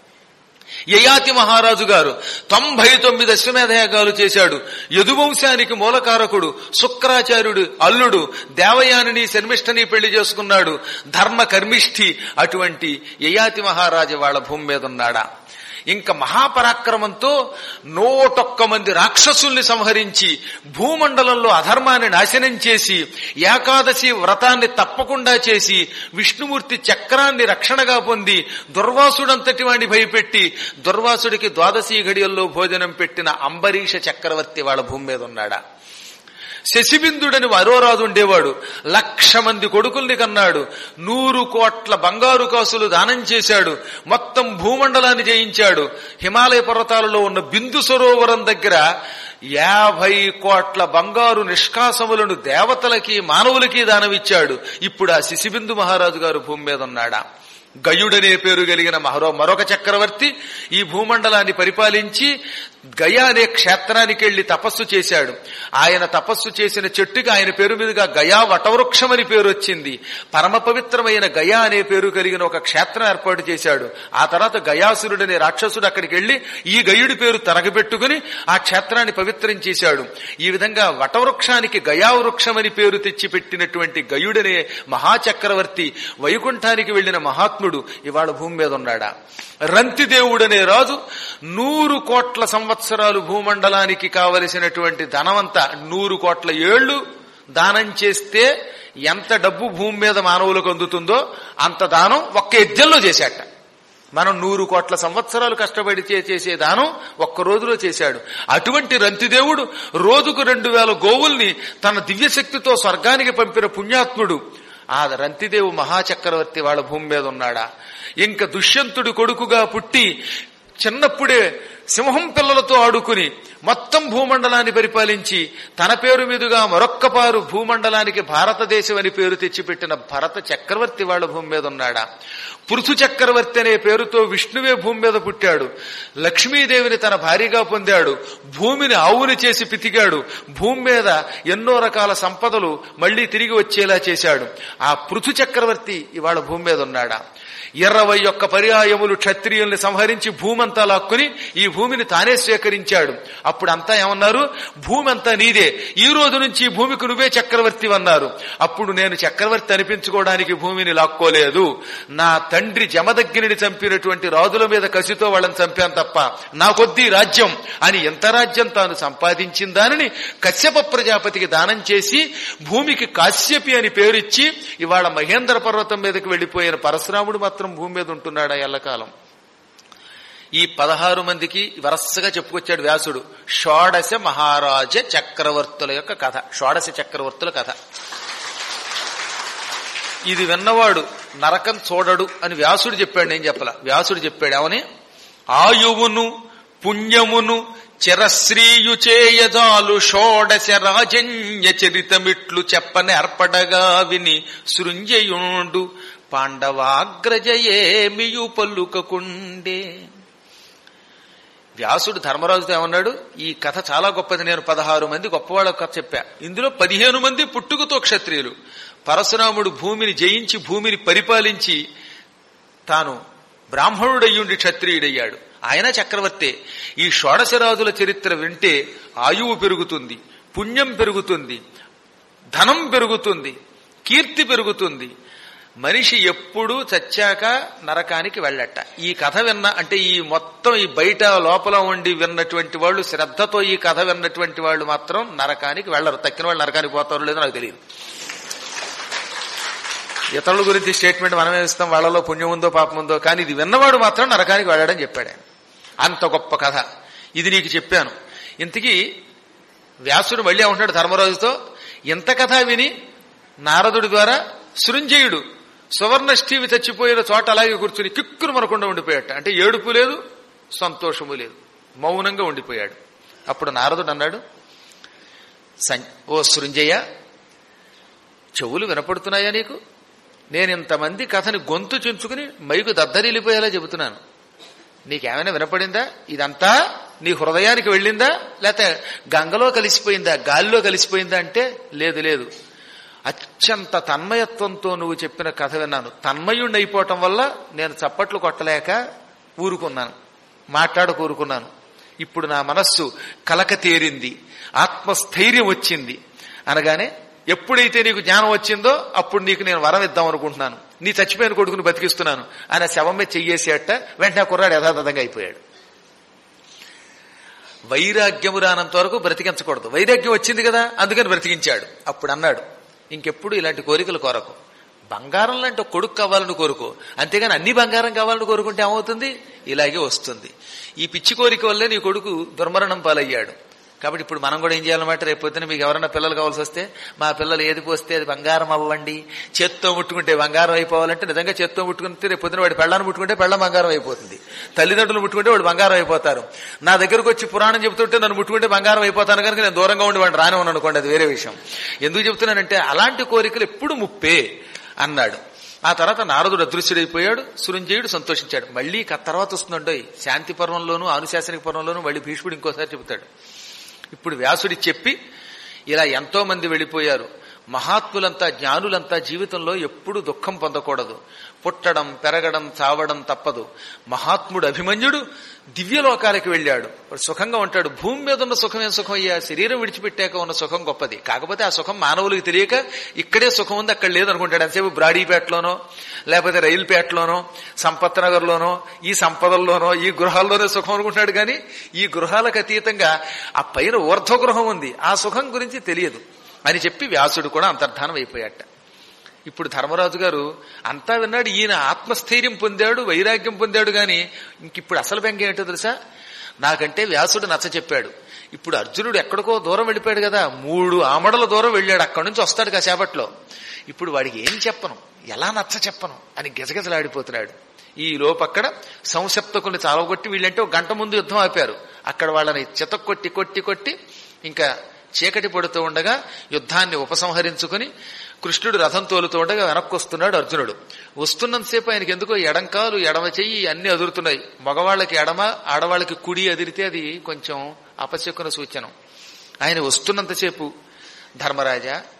యయాతి మహారాజు గారు తొంభై తొమ్మిది అశ్వమేధయాగాలు చేశాడు యదువంశానికి మూలకారకుడు శుక్రాచార్యుడు అల్లుడు దేవయానిని శర్మిష్ఠని పెళ్లి చేసుకున్నాడు ధర్మ కర్మిష్ఠి అటువంటి యయాతి మహారాజు వాళ్ళ భూమి మీద ఉన్నాడా ఇంకా మహాపరాక్రమంతో నూటొక్క మంది రాక్షసుల్ని సంహరించి భూమండలంలో అధర్మాన్ని నాశనం చేసి ఏకాదశి వ్రతాన్ని తప్పకుండా చేసి విష్ణుమూర్తి చక్రాన్ని రక్షణగా పొంది దుర్వాసుడంతటి వాడిని భయపెట్టి దుర్వాసుడికి ద్వాదశి ఘడియల్లో భోజనం పెట్టిన అంబరీష చక్రవర్తి వాళ్ళ భూమి మీద ఉన్నాడా శశిబిందుడని మరో రాజు ఉండేవాడు లక్ష మంది కొడుకుల్ని కన్నాడు నూరు కోట్ల బంగారు కాసులు దానం చేశాడు మొత్తం భూమండలాన్ని జయించాడు హిమాలయ పర్వతాలలో ఉన్న బిందు సరోవరం దగ్గర యాభై కోట్ల బంగారు నిష్కాసములను దేవతలకి మానవులకి దానమిచ్చాడు ఇప్పుడు ఆ శిశిబిందు మహారాజు గారు భూమి మీద ఉన్నాడా గయుడనే పేరు కలిగిన మరో మరొక చక్రవర్తి ఈ భూమండలాన్ని పరిపాలించి గయ అనే క్షేత్రానికి వెళ్లి తపస్సు చేశాడు ఆయన తపస్సు చేసిన చెట్టుకి ఆయన పేరు మీదుగా గయా వటవృక్షం అని పేరు వచ్చింది పరమ పవిత్రమైన గయా అనే పేరు కలిగిన ఒక క్షేత్రం ఏర్పాటు చేశాడు ఆ తర్వాత గయాసురుడనే రాక్షసుడు అక్కడికి వెళ్లి ఈ గయుడి పేరు తరగబెట్టుకుని ఆ క్షేత్రాన్ని పవిత్రం చేశాడు ఈ విధంగా వటవృక్షానికి గయా వృక్షం అని పేరు తెచ్చి పెట్టినటువంటి గయుడనే మహాచక్రవర్తి వైకుంఠానికి వెళ్లిన మహాత్ముడు ఇవాళ భూమి మీద ఉన్నాడా రంతిదేవుడనే రాజు నూరు కోట్ల సంవత్సరాలు భూమండలానికి కావలసినటువంటి ధనమంతా నూరు కోట్ల ఏళ్లు దానం చేస్తే ఎంత డబ్బు భూమి మీద మానవులకు అందుతుందో అంత దానం ఒక్క యజ్ఞంలో చేశాట మనం నూరు కోట్ల సంవత్సరాలు కష్టపడి చే- చేసే దానం ఒక్క రోజులో చేశాడు అటువంటి రంతిదేవుడు రోజుకు రెండు వేల గోవుల్ని తన దివ్యశక్తితో స్వర్గానికి పంపిన పుణ్యాత్ముడు ఆ రంతిదేవు మహాచక్రవర్తి వాళ్ళ భూమి మీద ఉన్నాడా ఇంకా దుష్యంతుడు కొడుకుగా పుట్టి చిన్నప్పుడే సింహం పిల్లలతో ఆడుకుని మొత్తం భూమండలాన్ని పరిపాలించి తన పేరు మీదుగా మరొక్కపారు భూమండలానికి భారతదేశం అని పేరు తెచ్చిపెట్టిన భరత చక్రవర్తి వాళ్ళ భూమి మీద ఉన్నాడా పృథు చక్రవర్తి అనే పేరుతో విష్ణువే భూమి మీద పుట్టాడు లక్ష్మీదేవిని తన భార్యగా పొందాడు భూమిని ఆవుని చేసి పితికాడు భూమి మీద ఎన్నో రకాల సంపదలు మళ్లీ తిరిగి వచ్చేలా చేశాడు ఆ పృథు చక్రవర్తి ఇవాళ భూమి మీద ఉన్నాడా ఇరవై ఒక్క పర్యాయములు క్షత్రియుల్ని సంహరించి భూమంతా లాక్కుని ఈ భూమిని తానే స్వీకరించాడు అప్పుడు అంతా ఏమన్నారు భూమి అంతా నీదే ఈ రోజు నుంచి ఈ భూమికి నువ్వే చక్రవర్తి అన్నారు అప్పుడు నేను చక్రవర్తి అనిపించుకోవడానికి భూమిని లాక్కోలేదు నా తండ్రి జమదగ్గిని చంపినటువంటి రాజుల మీద కసితో వాళ్ళని చంపాను తప్ప నా కొద్దీ రాజ్యం అని ఎంత రాజ్యం తాను సంపాదించిన దానిని కశ్యప ప్రజాపతికి దానం చేసి భూమికి కాశ్యపి అని పేరిచ్చి ఇవాళ మహేంద్ర పర్వతం మీదకి వెళ్లిపోయిన పరశురాముడు మాత్రం భూమి మీద ఉంటున్నాడు ఆ ఎల్లకాలం ఈ పదహారు మందికి వరసగా చెప్పుకొచ్చాడు వ్యాసుడు షోడశ మహారాజ చక్రవర్తుల యొక్క కథ షోడశ చక్రవర్తుల కథ ఇది విన్నవాడు నరకం చూడడు అని వ్యాసుడు చెప్పాడు నేను చెప్పలా వ్యాసుడు చెప్పాడు ఏమని ఆయువును పుణ్యమును చిరశ్రీయు చేయజాలు షోడశ రాజన్య చరితమిట్లు చెప్పని అర్పడగా విని సృంజయుండు పాండవాగ్రజయేమియు పలుకకుండే వ్యాసుడు ధర్మరాజుతో ఏమన్నాడు ఈ కథ చాలా గొప్పది నేను పదహారు మంది గొప్పవాళ్ళ కథ చెప్పా ఇందులో పదిహేను మంది పుట్టుకతో క్షత్రియులు పరశురాముడు భూమిని జయించి భూమిని పరిపాలించి తాను బ్రాహ్మణుడయ్యుండి క్షత్రియుడయ్యాడు ఆయన చక్రవర్తే ఈ షోడశరాజుల చరిత్ర వింటే ఆయువు పెరుగుతుంది పుణ్యం పెరుగుతుంది ధనం పెరుగుతుంది కీర్తి పెరుగుతుంది మనిషి ఎప్పుడూ చచ్చాక నరకానికి వెళ్ళట ఈ కథ విన్న అంటే ఈ మొత్తం ఈ బయట లోపల ఉండి విన్నటువంటి వాళ్ళు శ్రద్ధతో ఈ కథ విన్నటువంటి వాళ్ళు మాత్రం నరకానికి వెళ్ళరు తక్కిన వాళ్ళు నరకానికి పోతారో లేదో నాకు తెలియదు ఇతరుల గురించి స్టేట్మెంట్ మనమే ఇస్తాం వాళ్ళలో పుణ్యం ఉందో పాపం ఉందో కానీ ఇది విన్నవాడు మాత్రం నరకానికి వెళ్ళాడని చెప్పాడు ఆయన. అంత గొప్ప కథ ఇది నీకు చెప్పాను ఇంతకీ వ్యాసుడు మళ్ళీ ఉంటాడు ధర్మరాజుతో ఇంత కథ విని నారదుడి ద్వారా సృంజయుడు సువర్ణష్ఠీవి చచ్చిపోయిన చోట అలాగే కూర్చుని కిక్కురు మనకుండా ఉండిపోయాట అంటే ఏడుపు లేదు సంతోషము లేదు మౌనంగా ఉండిపోయాడు అప్పుడు నారదుడు అన్నాడు "సం- ఓ సృంజయ్య చెవులు వినపడుతున్నాయా నీకు నేను ఇంతమంది కథని గొంతు చించుకుని మైకు దద్దరిల్లిపోయేలా చెబుతున్నాను నీకేమైనా వినపడిందా ఇదంతా నీ హృదయానికి వెళ్ళిందా లేకపోతే గంగలో కలిసిపోయిందా గాలిలో కలిసిపోయిందా అంటే లేదు లేదు అత్యంత తన్మయత్వంతో నువ్వు చెప్పిన కథ విన్నాను తన్మయుణ్ణి అయిపోవటం వల్ల నేను చప్పట్లు కొట్టలేక ఊరుకున్నాను మాట్లాడ కూరుకున్నాను ఇప్పుడు నా మనస్సు కలక తేరింది ఆత్మస్థైర్యం వచ్చింది అనగానే ఎప్పుడైతే నీకు జ్ఞానం వచ్చిందో అప్పుడు నీకు నేను వరం ఇద్దాం అనుకుంటున్నాను నీ చచ్చిపోయిన కొడుకుని బతికిస్తున్నాను ఆయన శవం మీద చెయ్యేసేట వెంటనే ఆ కుర్రాడు యథాతథంగా అయిపోయాడు వైరాగ్యము రానంత వరకు బ్రతికించకూడదు వైరాగ్యం వచ్చింది కదా అందుకని బ్రతికించాడు అప్పుడు అన్నాడు ఇంకెప్పుడు ఇలాంటి కోరికలు కోరకు బంగారం లాంటి ఒక కొడుకు కావాలని కోరుకో అంతేగాని అన్ని బంగారం కావాలని కోరుకుంటే ఏమవుతుంది ఇలాగే వస్తుంది ఈ పిచ్చి కోరిక వల్లే నీ కొడుకు దుర్మరణం పాలయ్యాడు కాబట్టి ఇప్పుడు మనం కూడా ఏం చేయాలన్నమాట రేపు పొద్దున మీకు ఎవరైనా పిల్లలు కావాల్సి వస్తే మా పిల్లలు ఏది పోస్తే అది బంగారం అవ్వండి చేత్తో ముట్టుకుంటే బంగారం అయిపోవాలంటే నిజంగా చేత్తో ముట్టుకుంటే రేపు పొద్దున వాడి పెళ్ళాన్ని ముట్టుకుంటే పెళ్ళం బంగారం అయిపోతుంది తల్లిదండ్రులు ముట్టుకుంటే వాడు బంగారం అయిపోతారు నా దగ్గరకు వచ్చి పురాణం చెబుతుంటే నన్ను ముట్టుకుంటే బంగారం అయిపోతాను కనుక నేను దూరంగా ఉండి వాడిని రాని ఉన్నాను అనుకోండి అది వేరే విషయం ఎందుకు చెప్తున్నానంటే అలాంటి కోరికలు ఎప్పుడు ముప్పే అన్నాడు ఆ తర్వాత నారదుడు అదృశ్యుడైపోయాడు సురంజయుడు సంతోషించాడు మళ్ళీ క- తర్వాత వస్తుందండోయ్ శాంతి పర్వంలోను అనుశాసనిక పర్వంలోను మళ్ళీ భీష్ముడు ఇంకోసారి చెబుతాడు ఇప్పుడు వ్యాసుడి చెప్పి ఇలా ఎంతో మంది వెళ్ళిపోయారు మహాత్ములంతా జ్ఞానులంతా జీవితంలో ఎప్పుడూ దుఃఖం పొందకూడదు పుట్టడం పెరగడం చావడం తప్పదు మహాత్ముడు అభిమన్యుడు దివ్యలోకాలకు వెళ్ళాడు వాడు సుఖంగా ఉంటాడు భూమి మీద ఉన్న సుఖం ఏం సుఖం అయ్యా శరీరం విడిచిపెట్టాక ఉన్న సుఖం గొప్పది కాకపోతే ఆ సుఖం మానవులకు తెలియక ఇక్కడే సుఖం ఉంది అక్కడ లేదనుకుంటాడు ఎంతసేపు బ్రాడీపేటలోనో లేకపోతే రైలుపేటలోనో సంపత్ నగర్లోనో ఈ సంపదల్లోనో ఈ గృహాల్లోనే సుఖం అనుకుంటాడు కానీ ఈ గృహాలకు అతీతంగా ఆ పైన ఊర్ధ్వ గృహం ఉంది ఆ సుఖం గురించి తెలియదు అని చెప్పి వ్యాసుడు కూడా అంతర్ధానం అయిపోయాట ఇప్పుడు ధర్మరాజు గారు అంతా విన్నాడు ఈయన ఆత్మస్థైర్యం పొందాడు వైరాగ్యం పొందాడు గాని ఇంకిప్పుడు అసలు బెంగ ఏంటో తెలుసా నాకంటే వ్యాసుడు నచ్చ చెప్పాడు ఇప్పుడు అర్జునుడు ఎక్కడికో దూరం వెళ్ళిపోయాడు కదా మూడు ఆమడల దూరం వెళ్ళాడు అక్కడి నుంచి వస్తాడు కాసేపట్లో ఇప్పుడు వాడికి ఏం చెప్పను ఎలా నచ్చ చెప్పను అని గిజగిజలాడిపోతున్నాడు ఈ లోపు అక్కడ సంసప్తకుల్ని చాలగొట్టి వీళ్ళంటే ఒక గంట ముందు యుద్ధం ఆపారు అక్కడ వాళ్ళని చితక్ కొట్టి కొట్టి కొట్టి ఇంకా చీకటి పడుతూ ఉండగా యుద్ధాన్ని ఉపసంహరించుకుని కృష్ణుడు రథం తోలుతూ ఉండగా వెనక్కి వస్తున్నాడు అర్జునుడు వస్తున్నంతసేపు ఆయనకి ఎందుకో ఎడంకాలు ఎడమ చెయ్యి అన్ని అదురుతున్నాయి మగవాళ్ళకి ఎడమ ఆడవాళ్ళకి కుడి అదిరితే అది కొంచెం అపశకున సూచనం ఆయన వస్తున్నంతసేపు ధర్మరాజా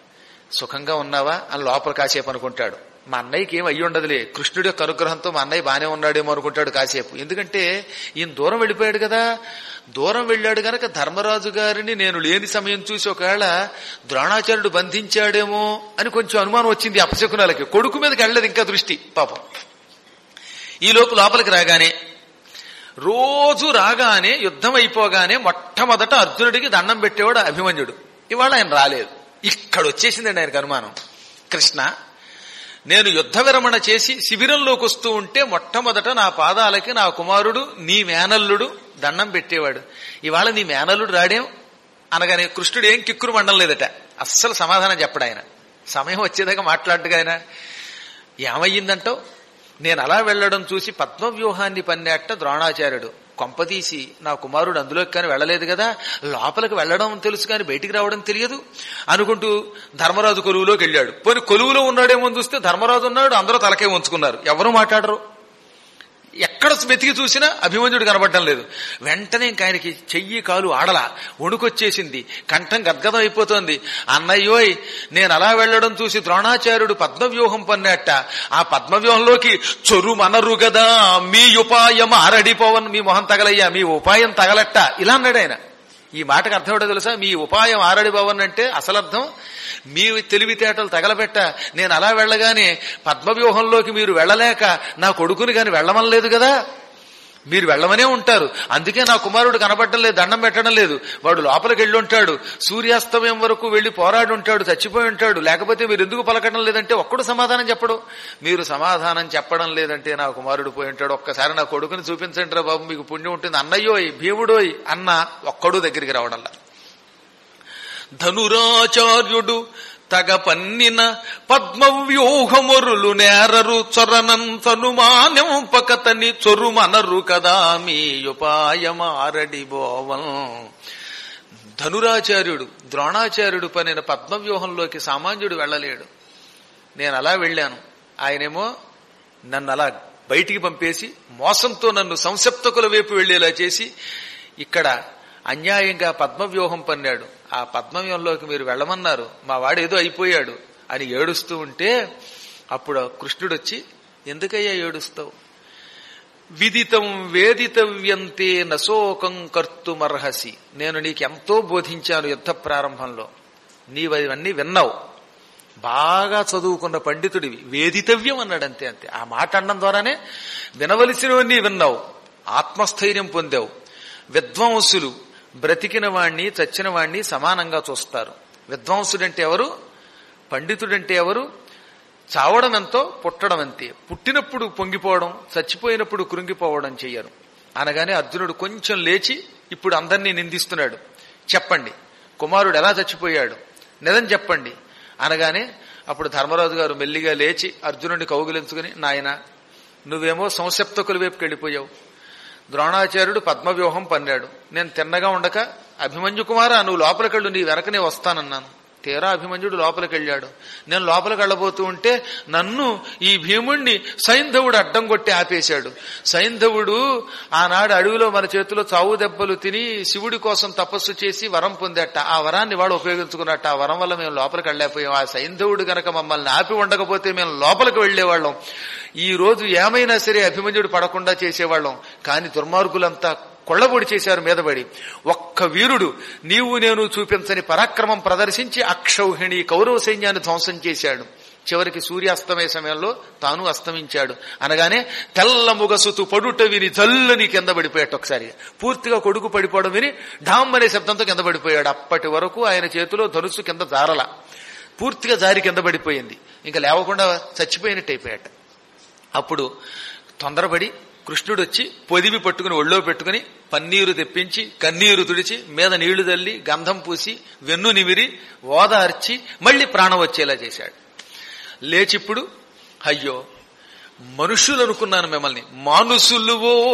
సుఖంగా ఉన్నావా అని లోపల కాసేపు అనుకుంటాడు మా అన్నయ్యకి ఏం అయ్యి ఉండదులే కృష్ణుడి యొక్క అనుగ్రహంతో మా అన్నయ్య బానే ఉన్నాడేమో అనుకుంటాడు కాసేపు ఎందుకంటే ఈయన దూరం వెళ్ళిపోయాడు కదా దూరం వెళ్ళాడు గనక ధర్మరాజు గారిని నేను లేని సమయం చూసి ఒకవేళ ద్రోణాచార్యుడు బంధించాడేమో అని కొంచెం అనుమానం వచ్చింది అపశకునాలకి కొడుకు మీదకి వెళ్ళలేదు ఇంకా దృష్టి పాపం ఈ లోపు లోపలికి రాగానే రోజు రాగానే యుద్ధం అయిపోగానే మొట్టమొదట అర్జునుడికి దండం పెట్టేవాడు అభిమన్యుడు ఇవాళ ఆయన రాలేదు ఇక్కడ వచ్చేసిందండి ఆయనకు అనుమానం కృష్ణ నేను యుద్ధ విరమణ చేసి శిబిరంలోకి వస్తూ ఉంటే మొట్టమొదట నా పాదాలకి నా కుమారుడు నీ మేనల్లుడు దండం పెట్టేవాడు ఇవాళ నీ మేనల్లుడు రాడేం అనగానే కృష్ణుడు ఏం కిక్కురు మండం లేదట అస్సలు సమాధానం చెప్పడు ఆయన సమయం వచ్చేదాకా మాట్లాడుగా ఆయన ఏమయ్యిందంటావు నేను అలా వెళ్లడం చూసి పద్మవ్యూహాన్ని పన్నట్ట ద్రోణాచార్యుడు కొంపతీసి నా కుమారుడు అందులోకి కానీ వెళ్ళలేదు కదా లోపలికి వెళ్ళడం తెలుసు కానీ బయటికి రావడం తెలియదు అనుకుంటూ ధర్మరాజు కొలువులోకి వెళ్ళాడు పోనీ కొలువులో ఉన్నాడేమో చూస్తే ధర్మరాజు ఉన్నాడు అందరూ తలకే ఉంచుకున్నారు ఎవరు మాట్లాడరు ఎక్కడ వెతికి చూసినా అభిమన్యుడు కనబడటం లేదు వెంటనే ఇంక ఆయనకి చెయ్యి కాలు ఆడలా వణుకొచ్చేసింది కంఠం గద్గదం అయిపోతోంది అన్నయ్యోయ్ నేను అలా వెళ్లడం చూసి ద్రోణాచార్యుడు పద్మవ్యూహం పన్నట్ట ఆ పద్మవ్యూహంలోకి చొరు మనరు గదా మీ ఉపాయం ఆరడిపోవన్ మీ మొహం తగలయ్యా మీ ఉపాయం తగలట్ట ఇలా అన్నాడు ఆయన ఈ మాటకు అర్థం ఏంటో తెలుసా మీ ఉపాయం ఆరడిపోవన్ అంటే అసలు అర్థం మీ తెలివితేటలు తగలబెట్ట నేను అలా వెళ్ళగానే పద్మవ్యూహంలోకి మీరు వెళ్ళలేక నా కొడుకుని గాని వెళ్ళమనలేదు కదా మీరు వెళ్ళమనే ఉంటారు అందుకే నా కుమారుడు కనబడటం లేదు దండం పెట్టడం లేదు వాడు లోపలికి వెళ్ళి ఉంటాడు సూర్యాస్తమయం వరకు వెళ్లి పోరాడి ఉంటాడు చచ్చిపోయి ఉంటాడు లేకపోతే మీరు ఎందుకు పలకడం లేదంటే ఒక్కడు సమాధానం చెప్పడు మీరు సమాధానం చెప్పడం లేదంటే నా కుమారుడు పోయి ఉంటాడు ఒక్కసారి నా కొడుకుని చూపించండి రా బాబు మీకు పుణ్యం ఉంటుంది అన్నయ్యోయ్ భీముడోయ్ అన్న ఒక్కడు దగ్గరికి రావడంలా ధనురాచార్యుడు తగ పన్నిన పద్మవ్యూహమురులు నేరరు చొరనంతనుమానంపకతని చొరుమనరు కదా మీ ఉపాయమారడి బోవం ధనురాచార్యుడు ద్రోణాచార్యుడు పనిన పద్మవ్యూహంలోకి సామాన్యుడు వెళ్ళలేడు నేను అలా వెళ్ళాను ఆయనేమో నన్ను అలా బయటికి పంపేసి మోసంతో నన్ను సంసప్తకుల వైపు వెళ్లేలా చేసి ఇక్కడ అన్యాయంగా పద్మవ్యూహం పన్నాడు ఆ పద్మవ్యూహంలోకి మీరు వెళ్ళమన్నారు మా వాడు ఏదో అయిపోయాడు అని ఏడుస్తూ ఉంటే అప్పుడు కృష్ణుడు వచ్చి ఎందుకయ్యా ఏడుస్తావు విదితం వేదితవ్యంతే నశోకం కర్తుమర్హసి నేను నీకెంతో బోధించాను యుద్ధ ప్రారంభంలో నీవన్నీ విన్నావు బాగా చదువుకున్న పండితుడివి వేదితవ్యం అన్నాడు అంతే అంతే ఆ మాట అనడం ద్వారానే వినవలసినవన్నీ విన్నావు ఆత్మస్థైర్యం పొందావు విద్వాంసులు బ్రతికిన వాణ్ణి చచ్చిన వాణ్ణి సమానంగా చూస్తారు విద్వాంసుడంటే ఎవరు పండితుడంటే ఎవరు చావడం ఎంతో పుట్టడం అంతే పుట్టినప్పుడు పొంగిపోవడం చచ్చిపోయినప్పుడు కృంగిపోవడం చెయ్యరు అనగానే అర్జునుడు కొంచెం లేచి ఇప్పుడు అందరినీ నిందిస్తున్నాడు చెప్పండి కుమారుడు ఎలా చచ్చిపోయాడు నిజం చెప్పండి అనగానే అప్పుడు ధర్మరాజు గారు మెల్లిగా లేచి అర్జునుడిని కౌగులించుకుని నాయన నువ్వేమో సంసప్తకుల వైపుకి వెళ్ళిపోయావు ద్రోణాచార్యుడు పద్మవ్యూహం పన్నాడు నేను తిన్నగా ఉండక అభిమన్యు కుమార నువ్వు లోపలికెళ్ళు నీ వెనకనే వస్తానన్నాను తీరా అభిమన్యుడు లోపలికి వెళ్ళాడు నేను లోపలికి వెళ్ళబోతూ ఉంటే నన్ను ఈ భీముణ్ణి సైంధవుడు అడ్డం కొట్టి ఆపేశాడు సైంధవుడు ఆనాడు అడవిలో మన చేతిలో చావు దెబ్బలు తిని శివుడి కోసం తపస్సు చేసి వరం పొందట ఆ వరాన్ని వాడు ఉపయోగించుకున్నట్ట ఆ వరం వల్ల మేము లోపలికి వెళ్ళలేకపోయాం ఆ సైంధవుడు గనక మమ్మల్ని ఆపి ఉండకపోతే మేము లోపలికి వెళ్లేవాళ్ళం ఈ రోజు ఏమైనా సరే అభిమన్యుడు పడకుండా చేసేవాళ్ళం కానీ దుర్మార్గులంతా కొళ్లబొడి చేశారు మీదబడి ఒక్క వీరుడు నీవు నేను చూపించని పరాక్రమం ప్రదర్శించి అక్షౌహిణి కౌరవ సైన్యాన్ని ధ్వంసం చేశాడు చివరికి సూర్యాస్తమయ సమయంలో తాను అస్తమించాడు అనగానే తెల్ల ముగసుతూ పడుట విని జల్లని కింద పడిపోయాడు ఒకసారి పూర్తిగా కొడుకు పడిపోవడం విని ఢామ్ అనే శబ్దంతో కింద పడిపోయాడు అప్పటి వరకు ఆయన చేతిలో ధనుసు కింద జారల పూర్తిగా జారి కింద పడిపోయింది ఇంకా లేవకుండా చచ్చిపోయినట్టు అయిపోయాట అప్పుడు తొందరపడి కృష్ణుడు వచ్చి పొదివి పట్టుకుని ఒళ్ళో పెట్టుకుని పన్నీరు తెప్పించి కన్నీరు తుడిచి మీద నీళ్లు తల్లి గంధం పూసి వెన్ను నిమిరి ఓదార్చి మళ్ళీ ప్రాణం వచ్చేలా చేశాడు లేచిప్పుడు అయ్యో మనుషులు అనుకున్నాను మిమ్మల్ని మానుసులు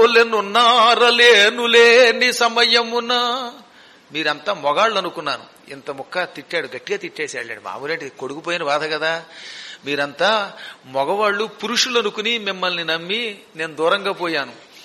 ఓలెనున్నారలేను లేని సమయమున మీరంతా మొగాళ్ళు అనుకున్నాను ఇంత ముక్క తిట్టాడు గట్టిగా తిట్టేసాడు మామూలేంటి కొడుకుపోయిన బాధ కదా మీరంతా మగవాళ్ళు పురుషులు అనుకుని మిమ్మల్ని నమ్మి నేను దూరంగా పోయాను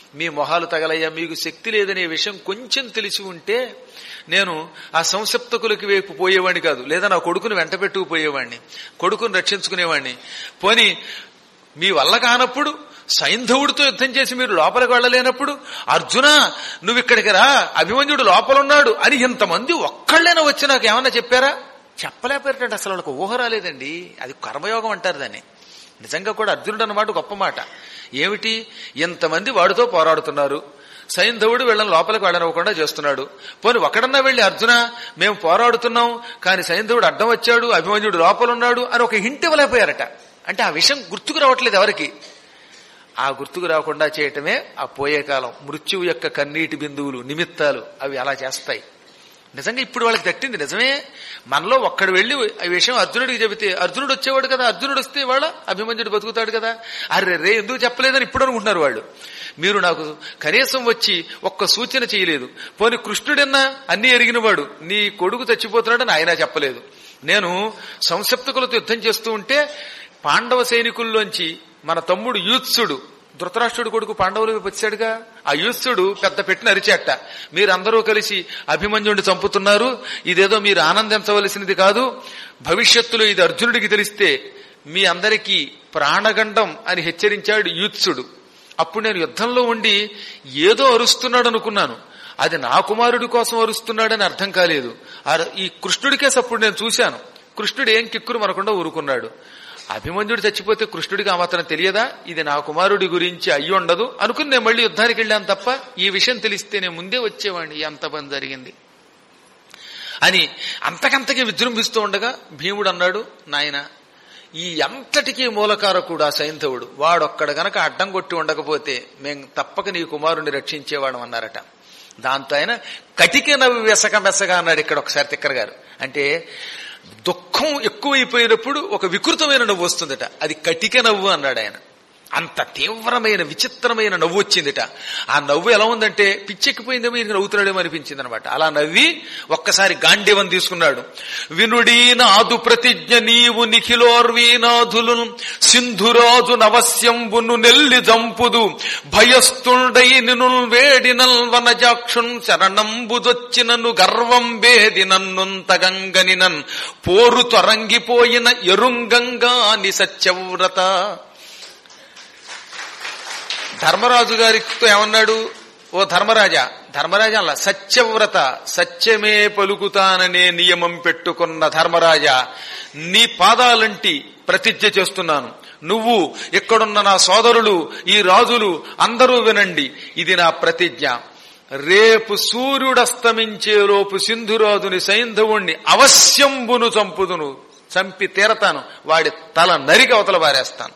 మీ మొహాలు తగలయ్యా మీకు శక్తి లేదనే విషయం కొంచెం తెలిసి ఉంటే నేను ఆ సంసప్తకులకి వైపు పోయేవాడిని కాదు లేదా నా కొడుకుని వెంట పెట్టుకుపోయేవాడిని కొడుకుని రక్షించుకునేవాడిని పోని మీ వల్ల కానప్పుడు సైంధవుడితో యుద్ధం చేసి మీరు లోపలికి వెళ్ళలేనప్పుడు అర్జున నువ్వు ఇక్కడికి రా అభిమన్యుడు లోపలున్నాడు అని ఇంతమంది ఒక్కళ్ళైనా వచ్చి నాకు ఏమన్నా చెప్పారా చెప్పలేకపోయారంటే అసలు వాళ్ళకి ఊహ రాలేదండి అది కర్మయోగం అంటారు దాన్ని నిజంగా కూడా అర్జునుడు అన్నమాట గొప్ప మాట ఏమిటి ఇంతమంది వాడితో పోరాడుతున్నారు సైంధవుడు వీళ్ళని లోపలికి వెళ్ళనివ్వకుండా చేస్తున్నాడు పోనీ ఒకడన్నా వెళ్ళి అర్జున మేము పోరాడుతున్నాం కానీ సైంధవుడు అడ్డం వచ్చాడు అభిమన్యుడు లోపల ఉన్నాడు అని ఒక హింట్ ఇవ్వలేకపోయారట అంటే ఆ విషయం గుర్తుకు రావట్లేదు ఎవరికి ఆ గుర్తుకు రాకుండా చేయటమే ఆ పోయే కాలం మృత్యువు యొక్క కన్నీటి బిందువులు నిమిత్తాలు అవి అలా చేస్తాయి నిజంగా ఇప్పుడు వాళ్ళకి తట్టింది నిజమే మనలో ఒక్కడు వెళ్ళి ఈ విషయం అర్జునుడికి చెబితే అర్జునుడు వచ్చేవాడు కదా అర్జునుడు వస్తే వాళ్ళ అభిమన్యుడు బతుకుతాడు కదా అరే రే ఎందుకు చెప్పలేదని ఇప్పుడు అనుకుంటున్నారు వాళ్ళు మీరు నాకు కనీసం వచ్చి ఒక్క సూచన చేయలేదు పోని కృష్ణుడన్నా అన్ని ఎరిగినవాడు నీ కొడుకు చచ్చిపోతున్నాడని ఆయన చెప్పలేదు నేను సంసప్తకులతో యుద్ధం చేస్తూ ఉంటే పాండవ సైనికుల్లోంచి మన తమ్ముడు యూత్సుడు ధృతరాష్ట్రుడు కొడుకు పాండవులు వచ్చాడుగా ఆ యూత్సుడు పెద్ద పెట్టిన అరిచేట మీరందరూ కలిసి అభిమన్యుడిని చంపుతున్నారు ఇదేదో మీరు ఆనందించవలసినది కాదు భవిష్యత్తులో ఇది అర్జునుడికి తెలిస్తే మీ అందరికీ ప్రాణగండం అని హెచ్చరించాడు యూత్సుడు అప్పుడు నేను యుద్ధంలో ఉండి ఏదో అరుస్తున్నాడు అనుకున్నాను అది నా కుమారుడి కోసం అరుస్తున్నాడని అర్థం కాలేదు ఆ- ఈ కృష్ణుడికేసి అప్పుడు నేను చూశాను కృష్ణుడు ఏం కిక్కురు మనకుండా ఊరుకున్నాడు అభిమన్యుడు చచ్చిపోతే కృష్ణుడికి ఆ మాత్రం తెలియదా ఇది నా కుమారుడి గురించి అయ్యి ఉండదు అనుకుని నేను మళ్ళీ యుద్ధానికి వెళ్ళాను తప్ప ఈ విషయం తెలిస్తే నేను ముందే వచ్చేవాడిని ఎంత పని జరిగింది అని అంతకంతకి విజృంభిస్తూ ఉండగా భీముడు అన్నాడు నాయన ఈ అంతటికీ మూలకారకుడు ఆ సైంధవుడు వాడొక్కడ గనక అడ్డం కొట్టి ఉండకపోతే మేం తప్పక నీ కుమారుణ్ణి రక్షించేవాడు అన్నారట దాంతో ఆయన కటిక నవ్వు వెసక మెసగా అన్నాడు ఇక్కడ ఒకసారి తిక్కర గారు అంటే దుఃఖం ఎక్కువైపోయినప్పుడు ఒక వికృతమైన నవ్వు వస్తుందట అది కటిక నవ్వు అన్నాడు ఆయన అంత తీవ్రమైన విచిత్రమైన నవ్వు వచ్చిందిట ఆ నవ్వు ఎలా ఉందంటే పిచ్చెక్కిపోయిందేమో ఈయన నవ్వుతున్నాడేమో అనిపించింది అనమాట అలా నవ్వి ఒక్కసారి గాంధీవం తీసుకున్నాడు వినుడీనాదు ప్రతిజ్ఞ నీవు నిఖిలోర్వీనాథులు సింధురాజు నవస్యంబును నెల్లి జంపుదు భయస్థుండై నిను వేడినల్ వనజాక్షున్ శరణంబుదొచ్చినను గర్వం వేది నన్నుంతగంగని నన్ పోరు తొరంగిపోయిన ఎరుంగంగా ని సత్యవ్రత ధర్మరాజు గారితో ఏమన్నాడు ఓ ధర్మరాజా ధర్మరాజా అలా సత్యవ్రత సత్యమే పలుకుతాననే నియమం పెట్టుకున్న ధర్మరాజా నీ పాదాలంటి ప్రతిజ్ఞ చేస్తున్నాను నువ్వు ఇక్కడున్న నా సోదరులు ఈ రాజులు అందరూ వినండి ఇది నా ప్రతిజ్ఞ రేపు సూర్యుడస్తమించేలోపు సింధురాజుని సైంధవుణ్ణి అవశ్యంబును చంపుదును చంపి తీరతాను వాడి తల నరికి అవతల బారేస్తాను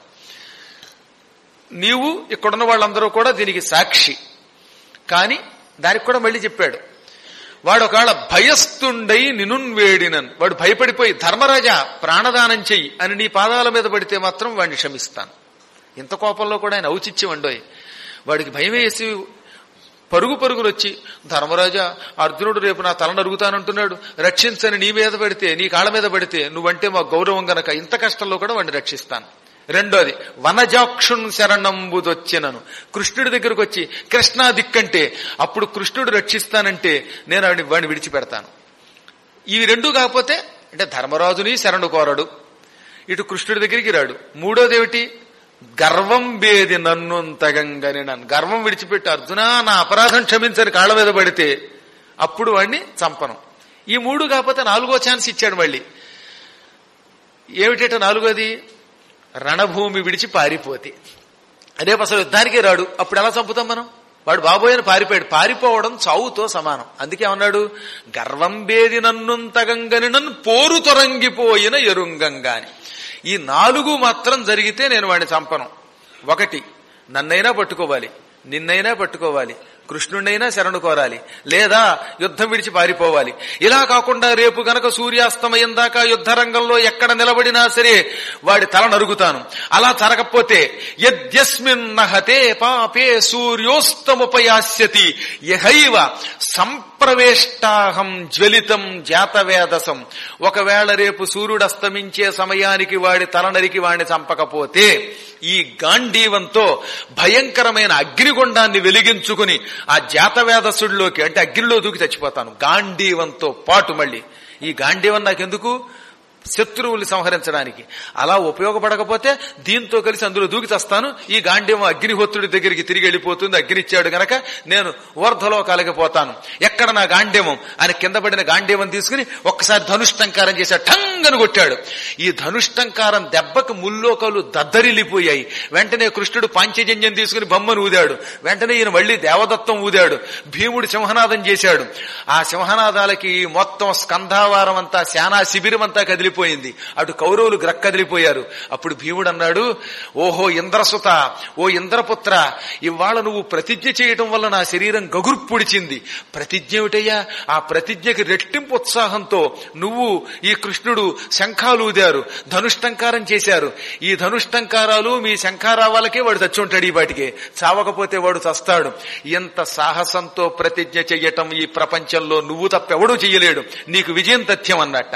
నీవు ఇక్కడున్న వాళ్ళందరూ కూడా దీనికి సాక్షి కాని దానికి కూడా మళ్ళీ చెప్పాడు వాడు ఒకవేళ భయస్థుండై నినున్ వేడినన్ వాడు భయపడిపోయి ధర్మరాజా ప్రాణదానం చెయ్యి అని నీ పాదాల మీద పడితే మాత్రం వాడిని క్షమిస్తాను ఇంత కోపంలో కూడా ఆయన ఔచిత్యం అండోయ్ వాడికి భయం వేసి పరుగు పరుగులు వచ్చి ధర్మరాజా అర్జునుడు రేపు నా తల నరుగుతానంటున్నాడు రక్షించని నీ మీద పడితే నీ కాళ్ళ మీద పడితే నువ్వంటే మా గౌరవం గనక ఇంత కష్టంలో కూడా వాడిని రక్షిస్తాను రెండోది వనజాక్షున్ శరణంబుదొచ్చినను కృష్ణుడి దగ్గరకు వచ్చి కృష్ణా దిక్కంటే అప్పుడు కృష్ణుడు రక్షిస్తానంటే నేను వాడిని వాడిని విడిచిపెడతాను ఇవి రెండు కాకపోతే అంటే ధర్మరాజుని శరణు కోరడు ఇటు కృష్ణుడి దగ్గరికి రాడు మూడోదేమిటి గర్వం బేది నన్ను తగంగని నన్ను గర్వం విడిచిపెట్టి అర్జున నా అపరాధం క్షమించని కాళ్ళ మీద పడితే అప్పుడు వాడిని చంపను ఈ మూడు కాకపోతే నాలుగో ఛాన్స్ ఇచ్చాడు మళ్ళీ ఏమిటట నాలుగోది రణభూమి విడిచి పారిపోతే రేపు అసలు యుద్ధానికే రాడు అప్పుడు ఎలా చంపుతాం మనం వాడు బాబోయని పారిపోయాడు పారిపోవడం చావుతో సమానం అందుకే అన్నాడు గర్వం బేది నన్నుంతగంగని నన్ను పోరు తొరంగిపోయిన ఎరుంగంగాని ఈ నాలుగు మాత్రం జరిగితే నేను వాడిని చంపను ఒకటి నన్నైనా పట్టుకోవాలి నిన్నైనా పట్టుకోవాలి కృష్ణుడైనా శరణు కోరాలి లేదా యుద్ధం విడిచి పారిపోవాలి ఇలా కాకుండా రేపు గనక సూర్యాస్తమయం దాకా యుద్ధ రంగంలో ఎక్కడ నిలబడినా సరే వాడి తల నరుగుతాను అలా జరగకపోతే యద్యస్మిన్ నహతే పాపే సూర్యోస్తముపయాస్యతి యహైవ సంప్ర అప్రవేష్టాహం జ్వలితం జాతవేదసం ఒకవేళ రేపు సూర్యుడు అస్తమించే సమయానికి వాడి తల నరికి వాడిని చంపకపోతే ఈ గాంధీవంతో భయంకరమైన అగ్నిగుండాన్ని వెలిగించుకుని ఆ జాతవేదసుడిలోకి అంటే అగ్నిలో దూకి చచ్చిపోతాను గాంధీవంతో పాటు మళ్ళీ ఈ గాంధీవం నాకెందుకు శత్రువుల్ని సంహరించడానికి అలా ఉపయోగపడకపోతే దీంతో కలిసి అందులో దూకి చస్తాను ఈ గాంధీవం అగ్నిహోత్రుడి దగ్గరికి తిరిగి వెళ్ళిపోతుంది అగ్నిచ్చాడు గనక నేను ఊర్ధలోకాలకి పోతాను ఎక్కడ నా గాంధీవం అని కింద పడిన గాంధీవం తీసుకుని ఒక్కసారి ధనుష్టంకారం చేశాడు టంగను కొట్టాడు ఈ ధనుష్టంకారం దెబ్బకు ముల్లోకాలు దద్దరిల్లిపోయాయి వెంటనే కృష్ణుడు పాంచజన్యం తీసుకుని బొమ్మను ఊదాడు వెంటనే ఈయన మళ్లీ దేవదత్తం ఊదాడు భీముడు సింహనాదం చేశాడు ఆ సింహనాదాలకి మొత్తం స్కంధావారం అంతా శానా శిబిరం అంతా కదిలిపోయింది అటు కౌరవులు గ్రక్కదిలిపోయారు అప్పుడు భీముడు అన్నాడు ఓహో ఇంద్రసుత ఓ ఇంద్రపుత్ర ఇవాళ నువ్వు ప్రతిజ్ఞ చేయటం వల్ల నా శరీరం గగుర్పుడిచింది ప్రతిజ్ఞ ఏమిటయ్యా ఆ ప్రతిజ్ఞకి రెట్టింపు ఉత్సాహంతో నువ్వు ఈ కృష్ణుడు శంఖాలు ఊదారు ధనుష్టంకారం చేశారు ఈ ధనుష్టంకారాలు మీ శంఖారావాలకే వాడు చచ్చి ఉంటాడు ఈ వాటికి చావకపోతే వాడు చస్తాడు ఎంత సాహసంతో ప్రతిజ్ఞ చెయ్యటం ఈ ప్రపంచంలో నువ్వు తప్పెవడూ చెయ్యలేడు నీకు విజయం తథ్యం అన్నట్ట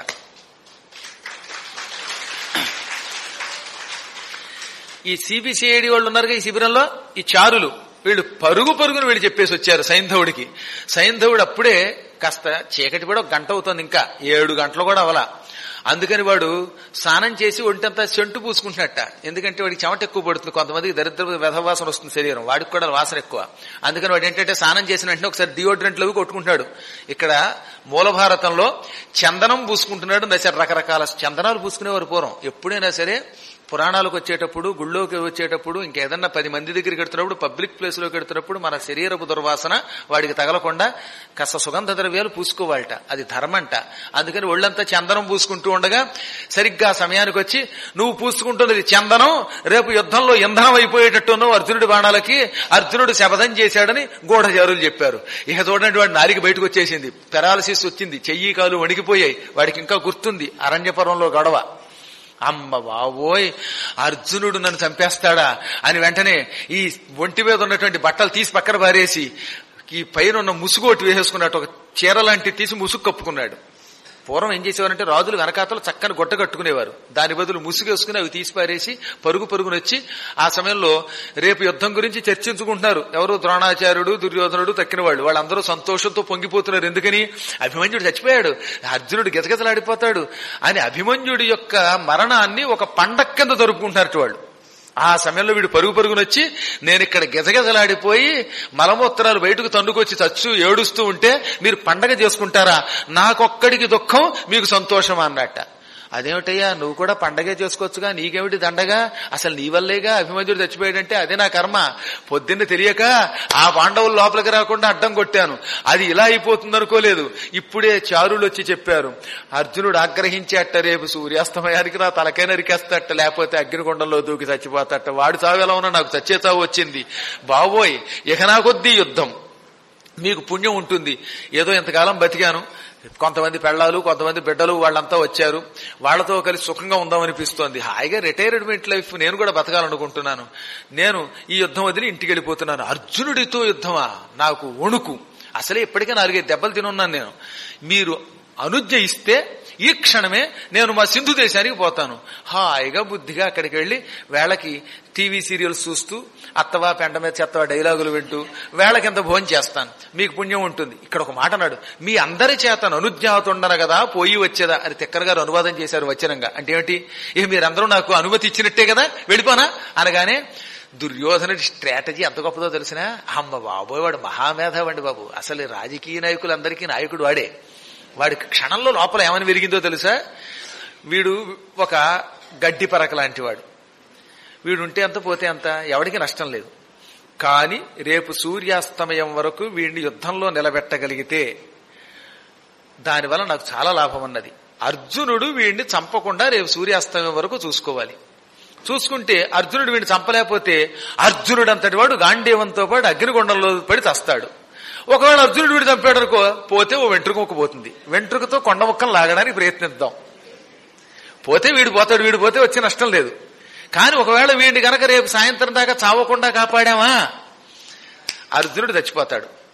ఈ సిబిసిఐడి వాళ్ళు ఉన్నారు ఈ శిబిరంలో ఈ చారులు వీళ్ళు పరుగు పరుగును వీళ్ళు చెప్పేసి వచ్చారు సైంధవుడికి సైంధవుడు అప్పుడే కాస్త చీకటి కూడా ఒక గంట అవుతుంది ఇంకా ఏడు గంటలు కూడా అవలా అందుకని వాడు స్నానం చేసి ఒంటంతా చెంటు పూసుకుంటున్నట్ట ఎందుకంటే వాడికి చెమట ఎక్కువ పడుతుంది కొంతమందికి దరిద్ర వ్యధవాసన వస్తుంది శరీరం వాడికి కూడా వాసన ఎక్కువ అందుకని వాడు ఏంటంటే స్నానం చేసిన వెంటనే ఒకసారి డియోడ్రెంట్లు అవి కొట్టుకుంటున్నాడు ఇక్కడ మూల భారతంలో చందనం పూసుకుంటున్నాడు సరే రకరకాల చందనాలు పూసుకునేవారు పూర్వం ఎప్పుడైనా సరే పురాణాలకు వచ్చేటప్పుడు గుళ్ళోకి వచ్చేటప్పుడు ఇంకేదన్నా పది మంది దగ్గరికి వెడుతున్నప్పుడు పబ్లిక్ ప్లేస్ లోకి వెడుతున్నప్పుడు మన శరీరపు దుర్వాసన వాడికి తగలకుండా కాస్త సుగంధ ద్రవ్యాలు పూసుకోవాలట అది ధర్మంట అందుకని ఒళ్ళంతా చందనం పూసుకుంటూ ఉండగా సరిగ్గా ఆ సమయానికి వచ్చి నువ్వు పూసుకుంటున్నది చందనం రేపు యుద్ధంలో ఇంధనం అయిపోయేటట్టున్నావు అర్జునుడి బాణాలకి అర్జునుడు శపథం చేశాడని గూఢచారులు చెప్పారు ఇక చూడండి వాడి నారికి బయటకు వచ్చేసింది పెరాలసిస్ వచ్చింది చెయ్యి కాలు వణికిపోయాయి వాడికి ఇంకా గుర్తుంది అరణ్యపురంలో గొడవ అమ్మ బావోయ్ అర్జునుడు నన్ను చంపేస్తాడా అని వెంటనే ఈ ఒంటి మీద ఉన్నటువంటి బట్టలు తీసి పక్కన పారేసి ఈ పైన ఉన్న ముసుగోటి వేసేసుకున్నట్టు ఒక చీర లాంటి తీసి ముసుగు కప్పుకున్నాడు పూర్వం ఏం చేసేవారంటే రాజులు వెనకాతలు చక్కని గొట్ట కట్టుకునేవారు దాని బదులు ముసుగేసుకుని అవి తీసి పారేసి పరుగు పరుగుని వచ్చి ఆ సమయంలో రేపు యుద్ధం గురించి చర్చించుకుంటున్నారు ఎవరు ద్రోణాచార్యుడు దుర్యోధనుడు తక్కిన వాళ్ళు వాళ్ళందరూ సంతోషంతో పొంగిపోతున్నారు ఎందుకని అభిమన్యుడు చచ్చిపోయాడు అర్జునుడు గజగజలాడిపోతాడు అని అభిమన్యుడి యొక్క మరణాన్ని ఒక పండగ కింద జరుపుకుంటున్నారు వాళ్ళు ఆ సమయంలో వీడు పరుగు పరుగునొచ్చి నేను ఇక్కడ గెజగెజలాడిపోయి మలమూత్రాలు బయటకు తండుకొచ్చి చచ్చు ఏడుస్తూ ఉంటే మీరు పండగ చేసుకుంటారా నాకొక్కడికి దుఃఖం మీకు సంతోషం అన్నట్ట అదేమిటయ్యా నువ్వు కూడా పండగే చేసుకోవచ్చుగా నీకేమిటి దండగా అసలు నీ వల్లేగా అభిమన్యుడు చచ్చిపోయాడంటే అదే నా కర్మ పొద్దున్న తెలియక ఆ పాండవులు లోపలికి రాకుండా అడ్డం కొట్టాను అది ఇలా అయిపోతుంది అనుకోలేదు ఇప్పుడే చారులు వచ్చి చెప్పారు అర్జునుడు ఆగ్రహించేట రేపు సూర్యాస్తమయానికి నా తలకై నరికేస్తట లేకపోతే అగ్నికొండంలో దూకి చచ్చిపోతట వాడు చావు ఎలా ఉన్నా నాకు చచ్చే చావు వచ్చింది బావోయ్ ఇక నా కొద్దీ యుద్ధం మీకు పుణ్యం ఉంటుంది ఏదో ఇంతకాలం బతికాను కొంతమంది పెళ్ళాలు కొంతమంది బిడ్డలు వాళ్ళంతా వచ్చారు వాళ్ళతో కలిసి సుఖంగా ఉందామనిపిస్తోంది హాయిగా రిటైర్మెంట్ లైఫ్ నేను కూడా బతకాలనుకుంటున్నాను నేను ఈ యుద్ధం వదిలి ఇంటికి వెళ్ళిపోతున్నాను అర్జునుడితో యుద్ధమా నాకు వణుకు అసలే ఇప్పటికే నాలుగైదు దెబ్బలు తినున్నాను నేను మీరు అనుజ్ఞ ఇస్తే ఈ క్షణమే నేను మా సింధు దేశానికి పోతాను హాయిగా బుద్ధిగా అక్కడికి వెళ్లి వేళకి టీవీ సీరియల్స్ చూస్తూ అత్తవా పెంట మీద చెత్తవా డైలాగులు వింటూ వేళకింత భోజనం చేస్తాను మీకు పుణ్యం ఉంటుంది ఇక్కడ ఒక మాట అన్నాడు మీ అందరి చేత అనుజ్ఞాతుండన కదా పోయి వచ్చేదా అని తిక్కన గారు అనువాదం చేశారు వచనంగా అంటే ఏమిటి ఇక మీరందరూ నాకు అనుమతి ఇచ్చినట్టే కదా వెళ్ళిపోనా అనగానే దుర్యోధనుడి స్ట్రాటజీ ఎంత గొప్పదో తెలిసిన అమ్మ బాబోయ్ వాడు మహామేధావండి బాబు అసలు రాజకీయ నాయకులందరికీ నాయకుడు వాడే వాడికి క్షణంలో లోపల ఏమని విరిగిందో తెలుసా వీడు ఒక గడ్డి పరక లాంటి వాడు వీడు ఉంటే అంత పోతే అంత ఎవడికి నష్టం లేదు కానీ రేపు సూర్యాస్తమయం వరకు వీడిని యుద్ధంలో నిలబెట్టగలిగితే దానివల్ల నాకు చాలా లాభం అన్నది అర్జునుడు వీడిని చంపకుండా రేపు సూర్యాస్తమయం వరకు చూసుకోవాలి చూసుకుంటే అర్జునుడు వీడిని చంపలేకపోతే అర్జునుడు అంతటి వాడు గాంధీవంతో పాటు అగ్నికొండంలో పడి చస్తాడు ఒకవేళ అర్జునుడు వీడు చంపాడు అనుకో పోతే ఓ వెంట్రుక ముక్క పోతుంది వెంట్రుకతో కొండ ముక్కలు లాగడానికి ప్రయత్నిద్దాం పోతే వీడు పోతాడు వీడు పోతే వచ్చే నష్టం లేదు కానీ ఒకవేళ వీడిని గనక రేపు సాయంత్రం దాకా చావకుండా కాపాడామా అర్జునుడు చచ్చిపోతాడు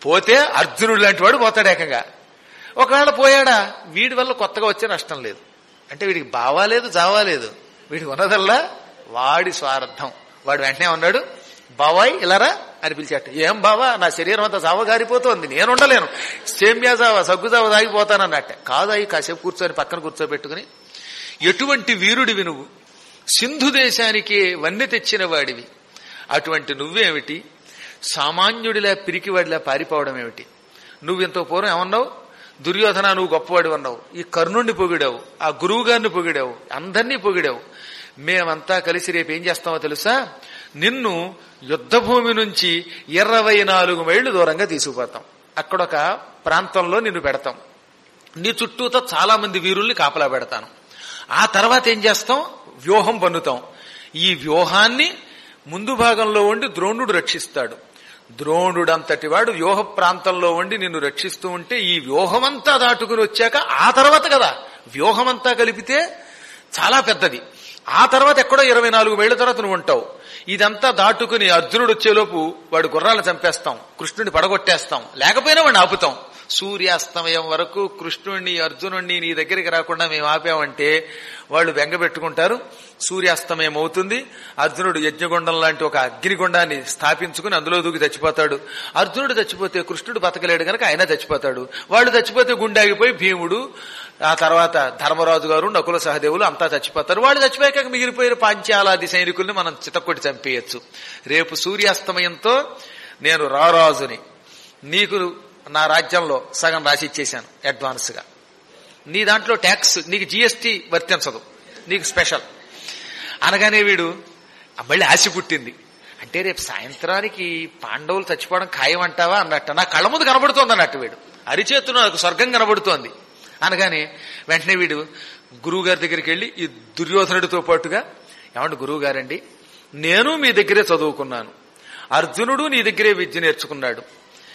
పోతే అర్జునుడు లాంటి వాడు పోతాడు ఏకంగా ఒకవేళ పోయాడా వీడి వల్ల కొత్తగా వచ్చే నష్టం లేదు అంటే వీడికి బావాలేదు జావాలేదు వీడికి ఉన్నదల్లా వాడి స్వార్థం వాడు వెంటనే ఉన్నాడు బావాయ్ ఇలారా అని పిలిచాట ఏం బావా నా శరీరం అంతా జావ గారిపోతోంది నేను ఉండలేను సేమ్యా జావ సగ్గు జావ తాగిపోతానన్నట్ట కాదు అయి కాసేపు కూర్చొని పక్కన కూర్చోబెట్టుకుని ఎటువంటి వీరుడివి నువ్వు సింధు దేశానికి వన్నె తెచ్చిన వాడివి అటువంటి నువ్వేమిటి సామాన్యుడిలా పిరికివాడిలా పారిపోవడం ఏమిటి నువ్వింత పూర్వం ఏమన్నావు దుర్యోధన నువ్వు గొప్పవాడు అన్నావు ఈ కర్ణుణ్ణి పొగిడావు ఆ గురువు గారిని పొగిడావు అందరినీ పొగిడావు మేమంతా కలిసి రేపు ఏం చేస్తామో తెలుసా నిన్ను యుద్ధభూమి నుంచి ఇరవై నాలుగు మైళ్లు దూరంగా తీసుకుపోతాం అక్కడొక ప్రాంతంలో నిన్ను పెడతాం నీ చుట్టూతో చాలా మంది వీరుల్ని కాపలా పెడతాను ఆ తర్వాత ఏం చేస్తాం వ్యూహం పన్నుతాం ఈ వ్యూహాన్ని ముందు భాగంలో ఉండి ద్రోణుడు రక్షిస్తాడు ద్రోణుడంతటి వాడు వ్యూహ ప్రాంతంలో ఉండి నిన్ను రక్షిస్తూ ఉంటే ఈ వ్యూహమంతా దాటుకుని వచ్చాక ఆ తర్వాత కదా వ్యూహమంతా కలిపితే చాలా పెద్దది ఆ తర్వాత ఎక్కడో ఇరవై నాలుగు వేళ్ల తర్వాత నువ్వు ఉంటావు ఇదంతా దాటుకుని అర్జునుడు వచ్చేలోపు వాడు గుర్రాలు చంపేస్తాం కృష్ణుడిని పడగొట్టేస్తాం లేకపోయినా వాడిని ఆపుతాం సూర్యాస్తమయం వరకు కృష్ణుణ్ణి అర్జునుణ్ణి నీ దగ్గరికి రాకుండా మేము ఆపామంటే వాళ్ళు బెంగ పెట్టుకుంటారు సూర్యాస్తమయం అవుతుంది అర్జునుడు యజ్ఞగుండం లాంటి ఒక అగ్నిగుండాన్ని స్థాపించుకుని అందులో దూకి చచ్చిపోతాడు అర్జునుడు చచ్చిపోతే కృష్ణుడు బతకలేడు గనక ఆయన చచ్చిపోతాడు వాళ్ళు చచ్చిపోతే గుండాగిపోయి భీముడు ఆ తర్వాత ధర్మరాజు గారు నకుల సహదేవులు అంతా చచ్చిపోతారు వాళ్ళు చచ్చిపోయాక మిగిలిపోయిన పాంచాలాది సైనికుల్ని మనం చితక్కొట్టి చంపేయచ్చు రేపు సూర్యాస్తమయంతో నేను రారాజుని నీకు నా రాజ్యంలో సగం రాసి ఇచ్చేశాను అడ్వాన్స్ గా నీ దాంట్లో ట్యాక్స్ నీకు జీఎస్టీ వర్తించదు నీకు స్పెషల్ అనగానే వీడు ఆ మళ్ళీ ఆశ పుట్టింది అంటే రేపు సాయంత్రానికి పాండవులు చచ్చిపోవడం ఖాయం అంటావా అన్నట్టు నా కళ్ళ ముందు కనబడుతోంది అన్నట్టు వీడు అరిచేతున నాకు స్వర్గం కనబడుతోంది అనగానే వెంటనే వీడు గురువు గారి దగ్గరికి వెళ్ళి ఈ దుర్యోధనుడితో పాటుగా ఏమంటే గురువు గారండి నేను మీ దగ్గరే చదువుకున్నాను అర్జునుడు నీ దగ్గరే విద్య నేర్చుకున్నాడు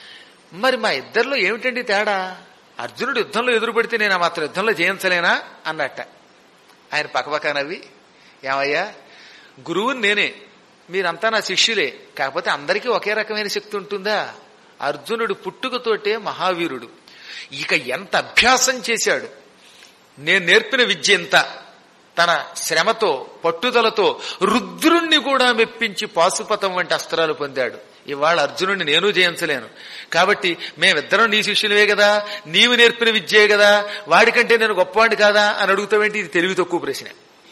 మరి మా ఇద్దరిలో ఏమిటండి తేడా అర్జునుడు యుద్ధంలో ఎదురుపడితే నేను ఆ మాత్రం యుద్ధంలో జయించలేనా అన్నట్ట ఆయన పక్కపక్క నవ్వి ఏమయ్యా గురువుని నేనే మీరంతా నా శిష్యులే కాకపోతే అందరికీ ఒకే రకమైన శక్తి ఉంటుందా అర్జునుడు పుట్టుకతోటే మహావీరుడు ఇక ఎంత అభ్యాసం చేశాడు నేను నేర్పిన విద్య ఎంత తన శ్రమతో పట్టుదలతో రుద్రుణ్ణి కూడా మెప్పించి పాశుపతం వంటి అస్త్రాలు పొందాడు ఇవాళ అర్జునుడిని నేను జయించలేను కాబట్టి మేమిద్దరం నీ శిష్యులవే కదా నీవు నేర్పిన విద్యే కదా వాడికంటే నేను గొప్పవాడిని కాదా అని అడుగుతావేంటి ఇది తెలివి తక్కువ ప్రశ్న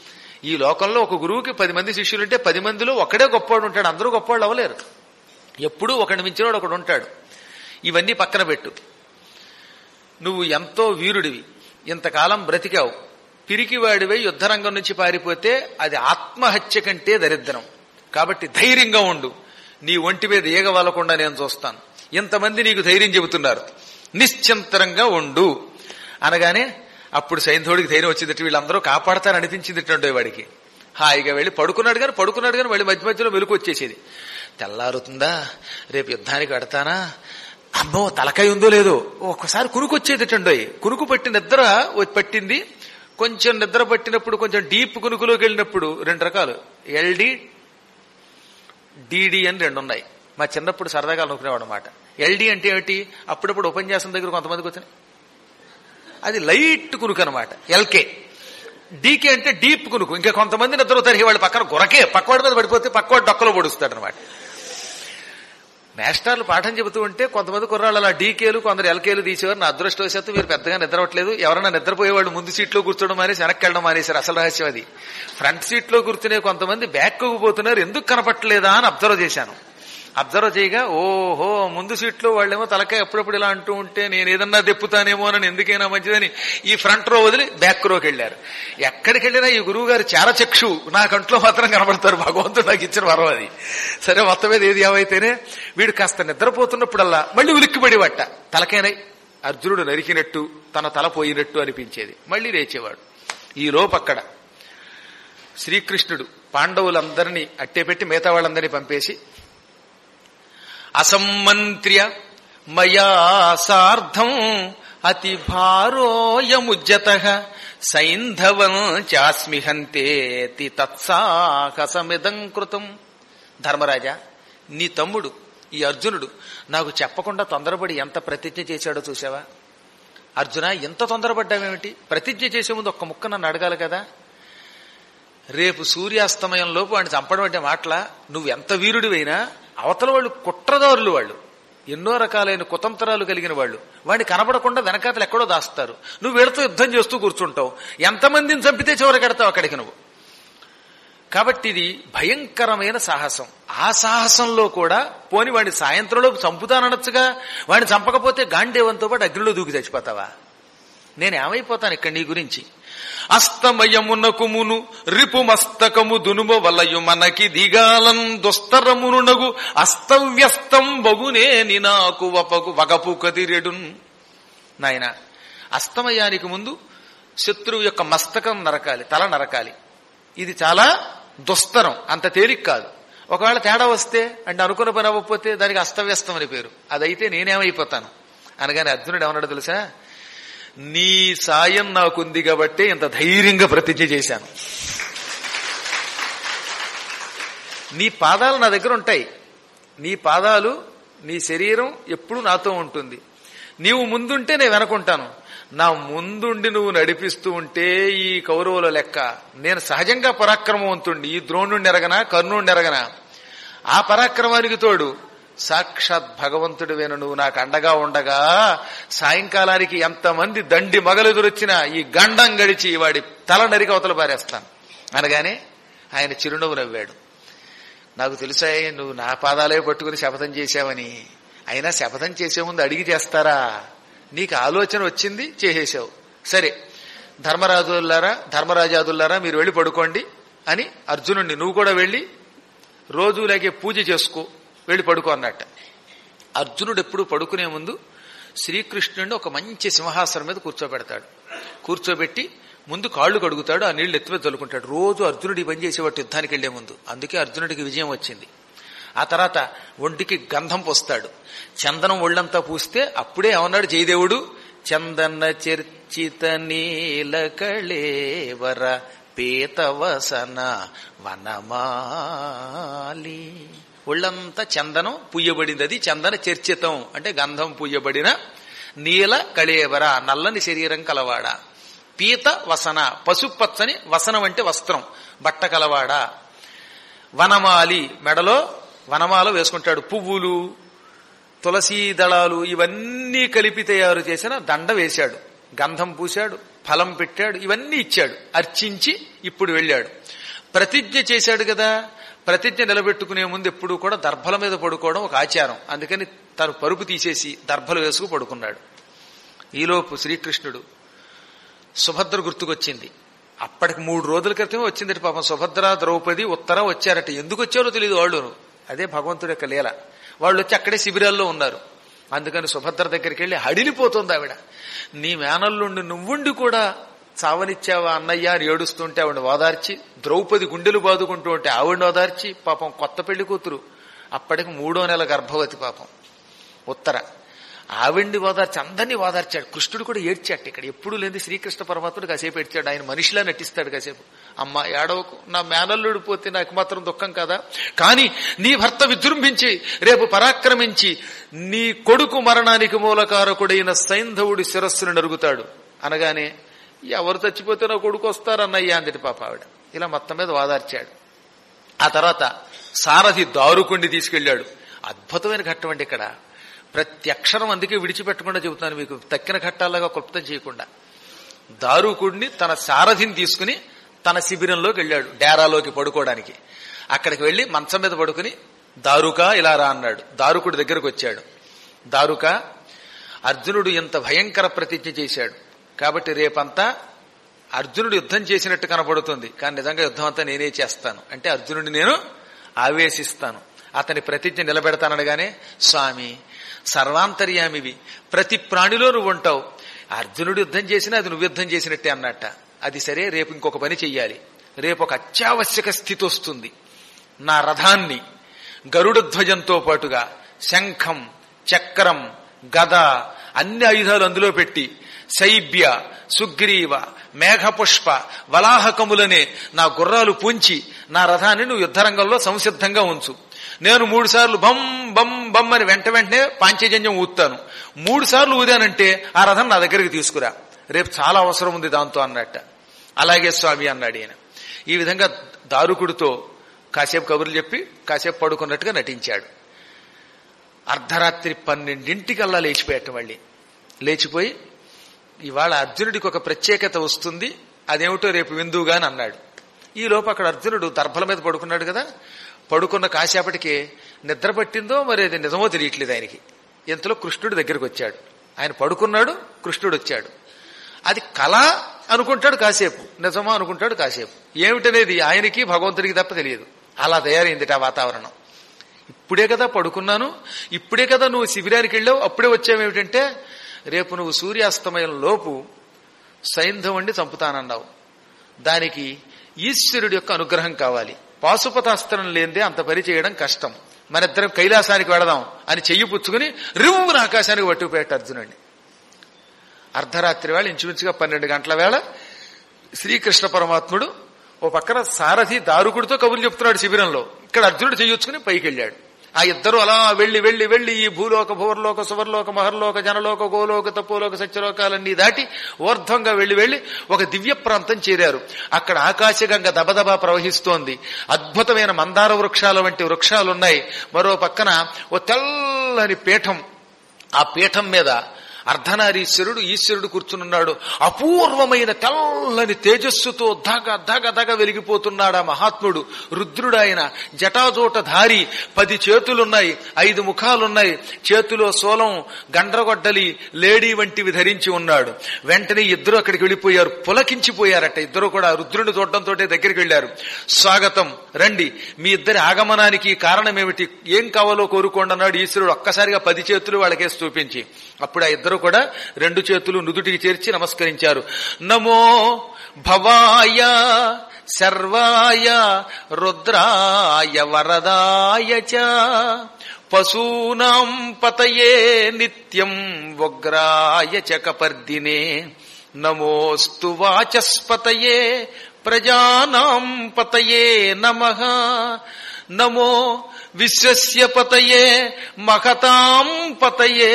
ఈ లోకంలో ఒక గురువుకి పది మంది శిష్యులుంటే పది మందిలో ఒకడే గొప్పవాడు ఉంటాడు అందరూ గొప్పవాళ్ళు అవ్వలేరు ఎప్పుడూ ఒకటి మించినవాడు ఒకడు ఉంటాడు ఇవన్నీ పక్కన పెట్టు నువ్వు ఎంతో వీరుడివి ఇంతకాలం బ్రతికావు పిరికివాడివై యుద్ధరంగం నుంచి పారిపోతే అది ఆత్మహత్య కంటే దరిద్రం కాబట్టి ధైర్యంగా ఉండు నీ ఒంటి మీద ఏగ వాలకుండా నేను చూస్తాను ఇంతమంది నీకు ధైర్యం చెబుతున్నారు నిశ్చింతరంగా ఉండు అనగానే అప్పుడు సైంధవుడికి ధైర్యం వచ్చిందట వీళ్ళందరూ కాపాడతారని అనిపించింది వాడికి హాయిగా వెళ్ళి పడుకున్నాడు కానీ పడుకున్నాడు కానీ మళ్ళీ మధ్య మధ్యలో వెలుకు వచ్చేసేది తెల్లారుతుందా రేపు యుద్ధానికి పెడతానా అమ్మో తలకాయ ఉందో లేదో ఒక్కసారి కునుకు వచ్చేదిటండోయ్ కునుకు పట్టి నిద్ర పట్టింది కొంచెం నిద్ర పట్టినప్పుడు కొంచెం డీప్ కునుకులోకి వెళ్ళినప్పుడు రెండు రకాలు ఎల్డి డిడి అని రెండు ఉన్నాయి మా చిన్నప్పుడు సరదాగా అనుకునేవాడు అనమాట ఎల్డి అంటే ఏమిటి అప్పుడప్పుడు ఉపన్యాసం దగ్గర కొంతమందికి వచ్చినాయి అది లైట్ కునుకు అనమాట ఎల్కే డీకే అంటే డీప్ కునుకు ఇంకా కొంతమంది నిద్రవుతారు వాళ్ళ పక్కన గురకే పక్కవాడి మీద పడిపోతే పక్కవాడు డొక్కలో పొడుస్తాడు అనమాట మాస్టర్లు పాఠం చెబుతూ ఉంటే కొంతమంది కుర్రాళ్ళు అలా డీకేలు కొందరు ఎల్కేలు తీసేవారు నా అదృష్టవశాత్తు మీరు పెద్దగా నిద్రవట్లేదు ఎవరైనా నిద్రపోయేవాళ్ళు ముందు సీట్లో కూర్చోవడం మానేసి వెనక్కి వెళ్ళడం మానేశారు అసలు రహస్యం అది ఫ్రంట్ సీట్లో కూర్చునే కొంతమంది బ్యాక్ పోతున్నారు ఎందుకు కనపట్టలేదా అని అబ్జర్వ్ చేశాను అబ్జర్వ్ చేయగా ఓహో ముందు సీట్లో వాళ్ళేమో తలకాయ ఎప్పుడప్పుడు ఇలా అంటూ ఉంటే నేను ఏదన్నా దెప్పుతానేమో అని ఎందుకైనా మంచిదని ఈ ఫ్రంట్ రో వదిలి బ్యాక్ రోకి వెళ్ళారు ఎక్కడికి వెళ్ళినా ఈ గురువు గారు చారచక్షు నా కంట్లో మాత్రం కనబడతారు భగవంతుడు నాకు ఇచ్చిన వరం అది సరే మొత్తం మీద ఏది ఏమైతేనే వీడు కాస్త నిద్రపోతున్నప్పుడల్లా మళ్ళీ ఉలిక్కిపడి పట్ట తలకైనా అర్జునుడు నరికినట్టు తన తల పోయినట్టు అనిపించేది మళ్ళీ లేచేవాడు ఈ లోపు అక్కడ శ్రీకృష్ణుడు పాండవులందరినీ అట్టే పెట్టి మిగతా వాళ్ళందరినీ పంపేసి అసమ్మంత్ర్య మయా సార్ధం అతి భారోయముజ్జత సైంధవం చాస్మిహంతేతి తత్సాహసమిదం కృతం ధర్మరాజా నీ తమ్ముడు ఈ అర్జునుడు నాకు చెప్పకుండా తొందరపడి ఎంత ప్రతిజ్ఞ చేశాడో చూసావా అర్జున ఎంత తొందరపడ్డావేమిటి ప్రతిజ్ఞ చేసే ముందు ఒక్క ముక్క నన్ను అడగాలి కదా రేపు సూర్యాస్తమయం లోపు వాడిని చంపడం అంటే మాటల నువ్వు ఎంత వీరుడివైనా అవతల వాళ్ళు కుట్రదారులు వాళ్ళు ఎన్నో రకాలైన కుతంత్రాలు కలిగిన వాళ్ళు వాడిని కనబడకుండా వెనకాతలు ఎక్కడో దాస్తారు నువ్వు వీళ్ళతో యుద్ధం చేస్తూ కూర్చుంటావు ఎంతమందిని చంపితే చివరికెడతావు అక్కడికి నువ్వు కాబట్టి ఇది భయంకరమైన సాహసం ఆ సాహసంలో కూడా పోని వాడిని సాయంత్రంలోపు చంపుతాననొచ్చుగా వాడిని చంపకపోతే గాంధేవంతో పాటు అగ్నిలో దూకి చచ్చిపోతావా నేను ఏమైపోతాను ఇక్కడ నీ గురించి అస్తమయమునకుమును రిపుమస్తకము దునుమ వలయు మనకి దిగాలం దుస్తరమునునగు అస్తవ్యస్తం బగునే నినాకు వపకు వగపు కదిరెడున్ నాయన అస్తమయానికి ముందు శత్రువు యొక్క మస్తకం నరకాలి తల నరకాలి ఇది చాలా దుస్తరం అంత తేలిక కాదు ఒకవేళ తేడా వస్తే అంటే అనుకున్న పని అవ్వకపోతే దానికి అస్తవ్యస్తం అని పేరు అదైతే నేనేమైపోతాను అనగానే అర్జునుడు ఏమన్నాడు తెలుసా నీ సాయం నాకుంది కాబట్టి ఇంత ధైర్యంగా ప్రతిజ్ఞ చేశాను నీ పాదాలు నా దగ్గర ఉంటాయి నీ పాదాలు నీ శరీరం ఎప్పుడు నాతో ఉంటుంది నీవు ముందుంటే నేను వెనకుంటాను నా ముందుండి నువ్వు నడిపిస్తూ ఉంటే ఈ కౌరవుల లెక్క నేను సహజంగా పరాక్రమవంతుండి ఈ ద్రోణుణ్ణి ఎరగనా కర్ణుణ్ణి ఎరగనా ఆ పరాక్రమానికి తోడు సాక్షాత్ భగవంతుడివైన నువ్వు నాకు అండగా ఉండగా సాయంకాలానికి ఎంతమంది దండి మగలెదురొచ్చినా ఈ గండం గడిచి వాడి తల నరికి అవతల పారేస్తాను అనగానే ఆయన చిరునవ్వు నవ్వాడు నాకు తెలుసా నువ్వు నా పాదాలే పట్టుకుని శపథం చేశావని అయినా శపథం చేసే ముందు అడిగి చేస్తారా నీకు ఆలోచన వచ్చింది చేసేసావు సరే ధర్మరాజులారా ధర్మరాజాదులారా మీరు వెళ్ళి పడుకోండి అని అర్జునుడిని నువ్వు కూడా వెళ్ళి రోజులాగే పూజ చేసుకో వెళ్ళి పడుకో అన్నట్ట అర్జునుడు ఎప్పుడు పడుకునే ముందు శ్రీకృష్ణుడిని ఒక మంచి సింహాసనం మీద కూర్చోబెడతాడు కూర్చోబెట్టి ముందు కాళ్ళు కడుగుతాడు ఆ నీళ్లు ఎత్తిమీద చల్లుకుంటాడు రోజు అర్జునుడు ఈ పని చేసేవాడు యుద్ధానికి వెళ్లే ముందు అందుకే అర్జునుడికి విజయం వచ్చింది ఆ తర్వాత ఒంటికి గంధం పోస్తాడు చందనం ఒళ్ళంతా పూస్తే అప్పుడే ఏమన్నాడు జయదేవుడు చందన చర్చిత నీల కళేవర పీతవసన వనమాలి ఒళ్ళంతా చందనం పుయ్యబడింది అది చందన చర్చితం అంటే గంధం పుయ్యబడిన నీల కళేవర నల్లని శరీరం కలవాడ పీత వసన పసుపచ్చని వసనం అంటే వస్త్రం బట్ట కలవాడ వనమాలి మెడలో వనమాల వేసుకుంటాడు పువ్వులు తులసీ దళాలు ఇవన్నీ కలిపి తయారు చేసిన దండ వేశాడు గంధం పూశాడు ఫలం పెట్టాడు ఇవన్నీ ఇచ్చాడు అర్చించి ఇప్పుడు వెళ్ళాడు ప్రతిజ్ఞ చేశాడు కదా ప్రతిజ్ఞ నిలబెట్టుకునే ముందు ఎప్పుడు కూడా దర్భల మీద పడుకోవడం ఒక ఆచారం అందుకని తను పరుపు తీసేసి దర్భలు వేసుకు పడుకున్నాడు ఈలోపు శ్రీకృష్ణుడు సుభద్ర గుర్తుకొచ్చింది అప్పటికి మూడు రోజుల క్రితమే వచ్చిందట పాపం సుభద్ర ద్రౌపది ఉత్తర వచ్చారట ఎందుకు వచ్చారో తెలియదు వాళ్ళు అదే భగవంతుడి యొక్క లీల వాళ్ళు వచ్చి అక్కడే శిబిరాల్లో ఉన్నారు అందుకని సుభద్ర దగ్గరికి వెళ్ళి హడిలిపోతుంది ఆవిడ నీ మేనల్లుండి నువ్వుండి కూడా చావనిచ్చావా అన్నయ్య అని ఏడుస్తుంటే ఆవిడ ఓదార్చి ద్రౌపది గుండెలు బాదుకుంటూ ఉంటే ఆవిడని ఓదార్చి పాపం కొత్త పెళ్లి కూతురు అప్పటికి మూడో నెల గర్భవతి పాపం ఉత్తర ఆవిడ్ని ఓదార్చి అందరినీ ఓదార్చాడు కృష్ణుడు కూడా ఏడ్చాడు ఇక్కడ ఎప్పుడు లేని శ్రీకృష్ణ పరమాత్ముడు కాసేపు ఏడ్చాడు ఆయన మనిషిలా నటిస్తాడు కాసేపు అమ్మ ఏడవకు నా మేనల్లుడు పోతే నాకు మాత్రం దుఃఖం కదా కానీ నీ భర్త విజృంభించి రేపు పరాక్రమించి నీ కొడుకు మరణానికి మూలకారకుడైన సైంధవుడి శిరస్సును నరుగుతాడు అనగానే ఎవరు చచ్చిపోతే నా కొడుకు వస్తారన్నయ్యా అందటి పాప ఆవిడ ఇలా మొత్తం మీద వాదార్చాడు ఆ తర్వాత సారథి దారుకుండి తీసుకెళ్లాడు అద్భుతమైన ఘట్టం అండి ఇక్కడ ప్రతి అక్షరం అందుకే విడిచిపెట్టకుండా చెబుతాను మీకు తక్కిన ఘట్టాలుగా క్లుప్తం చేయకుండా దారుకుడిని తన సారథిని తీసుకుని తన శిబిరంలోకి వెళ్ళాడు డేరాలోకి పడుకోవడానికి అక్కడికి వెళ్లి మంచం మీద పడుకుని దారుక ఇలా రా అన్నాడు దారుకుడి దగ్గరకు వచ్చాడు దారుక అర్జునుడు ఇంత భయంకర ప్రతిజ్ఞ చేశాడు కాబట్టి రేపంతా అర్జునుడు యుద్ధం చేసినట్టు కనపడుతుంది కానీ నిజంగా యుద్ధం అంతా నేనే చేస్తాను అంటే అర్జునుడిని నేను ఆవేశిస్తాను అతని ప్రతిజ్ఞ నిలబెడతాననగానే స్వామి సర్వాంతర్యామివి ప్రతి ప్రాణిలో నువ్వు ఉంటావు అర్జునుడు యుద్ధం చేసినా అది నువ్వు యుద్ధం చేసినట్టే అన్నట్ట అది సరే రేపు ఇంకొక పని చెయ్యాలి రేపు ఒక అత్యావశ్యక స్థితి వస్తుంది నా రథాన్ని గరుడ ధ్వజంతో పాటుగా శంఖం చక్రం గద అన్ని ఆయుధాలు అందులో పెట్టి శైబ్య సుగ్రీవ మేఘపుష్ప వలాహకములనే నా గుర్రాలు పూంచి నా రథాన్ని నువ్వు యుద్ధరంగంలో సంసిద్ధంగా ఉంచు నేను మూడు సార్లు బం బం బం అని వెంట వెంటనే పాంచజన్యం ఊతాను మూడు సార్లు ఊదానంటే ఆ రథం నా దగ్గరికి తీసుకురా రేపు చాలా అవసరం ఉంది దాంతో అన్నట్ట అలాగే స్వామి అన్నాడు ఈయన ఈ విధంగా దారుకుడితో కాసేపు కబుర్లు చెప్పి కాసేపు పడుకున్నట్టుగా నటించాడు అర్ధరాత్రి పన్నెండింటికల్లా లేచిపోయట మళ్ళీ లేచిపోయి ఇవాళ అర్జునుడికి ఒక ప్రత్యేకత వస్తుంది అదేమిటో రేపు విందువుగా అని అన్నాడు ఈ లోపు అక్కడ అర్జునుడు దర్భల మీద పడుకున్నాడు కదా పడుకున్న కాసేపటికి నిద్ర పట్టిందో మరి అది నిజమో తెలియట్లేదు ఆయనకి ఇంతలో కృష్ణుడి దగ్గరికి వచ్చాడు ఆయన పడుకున్నాడు కృష్ణుడు వచ్చాడు అది కళ అనుకుంటాడు కాసేపు నిజమా అనుకుంటాడు కాసేపు ఏమిటనేది ఆయనకి భగవంతుడికి తప్ప తెలియదు అలా తయారైంది ఆ వాతావరణం ఇప్పుడే కదా పడుకున్నాను ఇప్పుడే కదా నువ్వు శిబిరానికి వెళ్ళావు అప్పుడే వచ్చావేమిటంటే రేపు నువ్వు సూర్యాస్తమయం లోపు సైంధవండి చంపుతానన్నావు దానికి ఈశ్వరుడి యొక్క అనుగ్రహం కావాలి పాశుపతాస్త్రం లేనిదే అంత పని చేయడం కష్టం మన ఇద్దరం కైలాసానికి వెళదాం అని చెయ్యి పుచ్చుకుని రివ్వున ఆకాశానికి పట్టుకుపోయాట అర్జునుడిని అర్ధరాత్రి వేళ ఇంచుమించుగా పన్నెండు గంటల వేళ శ్రీకృష్ణ పరమాత్ముడు ఓ పక్కన సారథి దారుకుడితో కబుర్లు చెప్తున్నాడు శిబిరంలో ఇక్కడ అర్జునుడు చెయ్యొచ్చుకుని పైకి వెళ్ళాడు ఆ ఇద్దరు అలా వెళ్లి వెళ్లి వెళ్లి ఈ భూలోక భూవర్లోక సువర్లోక మహర్లోక జనలోక గోలోక తపోలోక సత్యలోకాలన్నీ దాటి ఊర్ధ్వంగా వెళ్లి వెళ్లి ఒక దివ్య ప్రాంతం చేరారు అక్కడ ఆకాశగంగ దబదబా ప్రవహిస్తోంది అద్భుతమైన మందార వృక్షాల వంటి వృక్షాలున్నాయి మరో పక్కన ఓ తెల్లని పీఠం ఆ పీఠం మీద అర్ధనారీశ్వరుడు ఈశ్వరుడు కూర్చునున్నాడు అపూర్వమైన తెల్లని తేజస్సుతో దగ దగ దగ వెలిగిపోతున్నాడు ఆ మహాత్ముడు రుద్రుడాయన జటాజోట ధారి పది చేతులున్నాయి ఐదు ముఖాలున్నాయి చేతిలో సోలం గండ్రగొడ్డలి లేడీ వంటివి ధరించి ఉన్నాడు వెంటనే ఇద్దరు అక్కడికి వెళ్ళిపోయారు పులకించిపోయారట ఇద్దరు కూడా రుద్రుని చూడటంతో దగ్గరికి వెళ్లారు స్వాగతం రండి మీ ఇద్దరి ఆగమనానికి కారణం ఏమిటి ఏం కావాలో కోరుకోండి అన్నాడు ఈశ్వరుడు ఒక్కసారిగా పది చేతులు వాళ్ళకేసి చూపించి అప్పుడు ఆ ఇద్దరు కూడా రెండు చేతులు నుదుటికి చేర్చి నమస్కరించారు నమో భవాయ సర్వాయ రుద్రాయ వరదాయ చ పశూనాం పతయే నిత్యం వగ్రాయ చ కపర్దినే నమోస్తు వాచస్పతయే ప్రజానాం పతయే నమః నమో విశ్వస్య పతయే మహతాం పతయే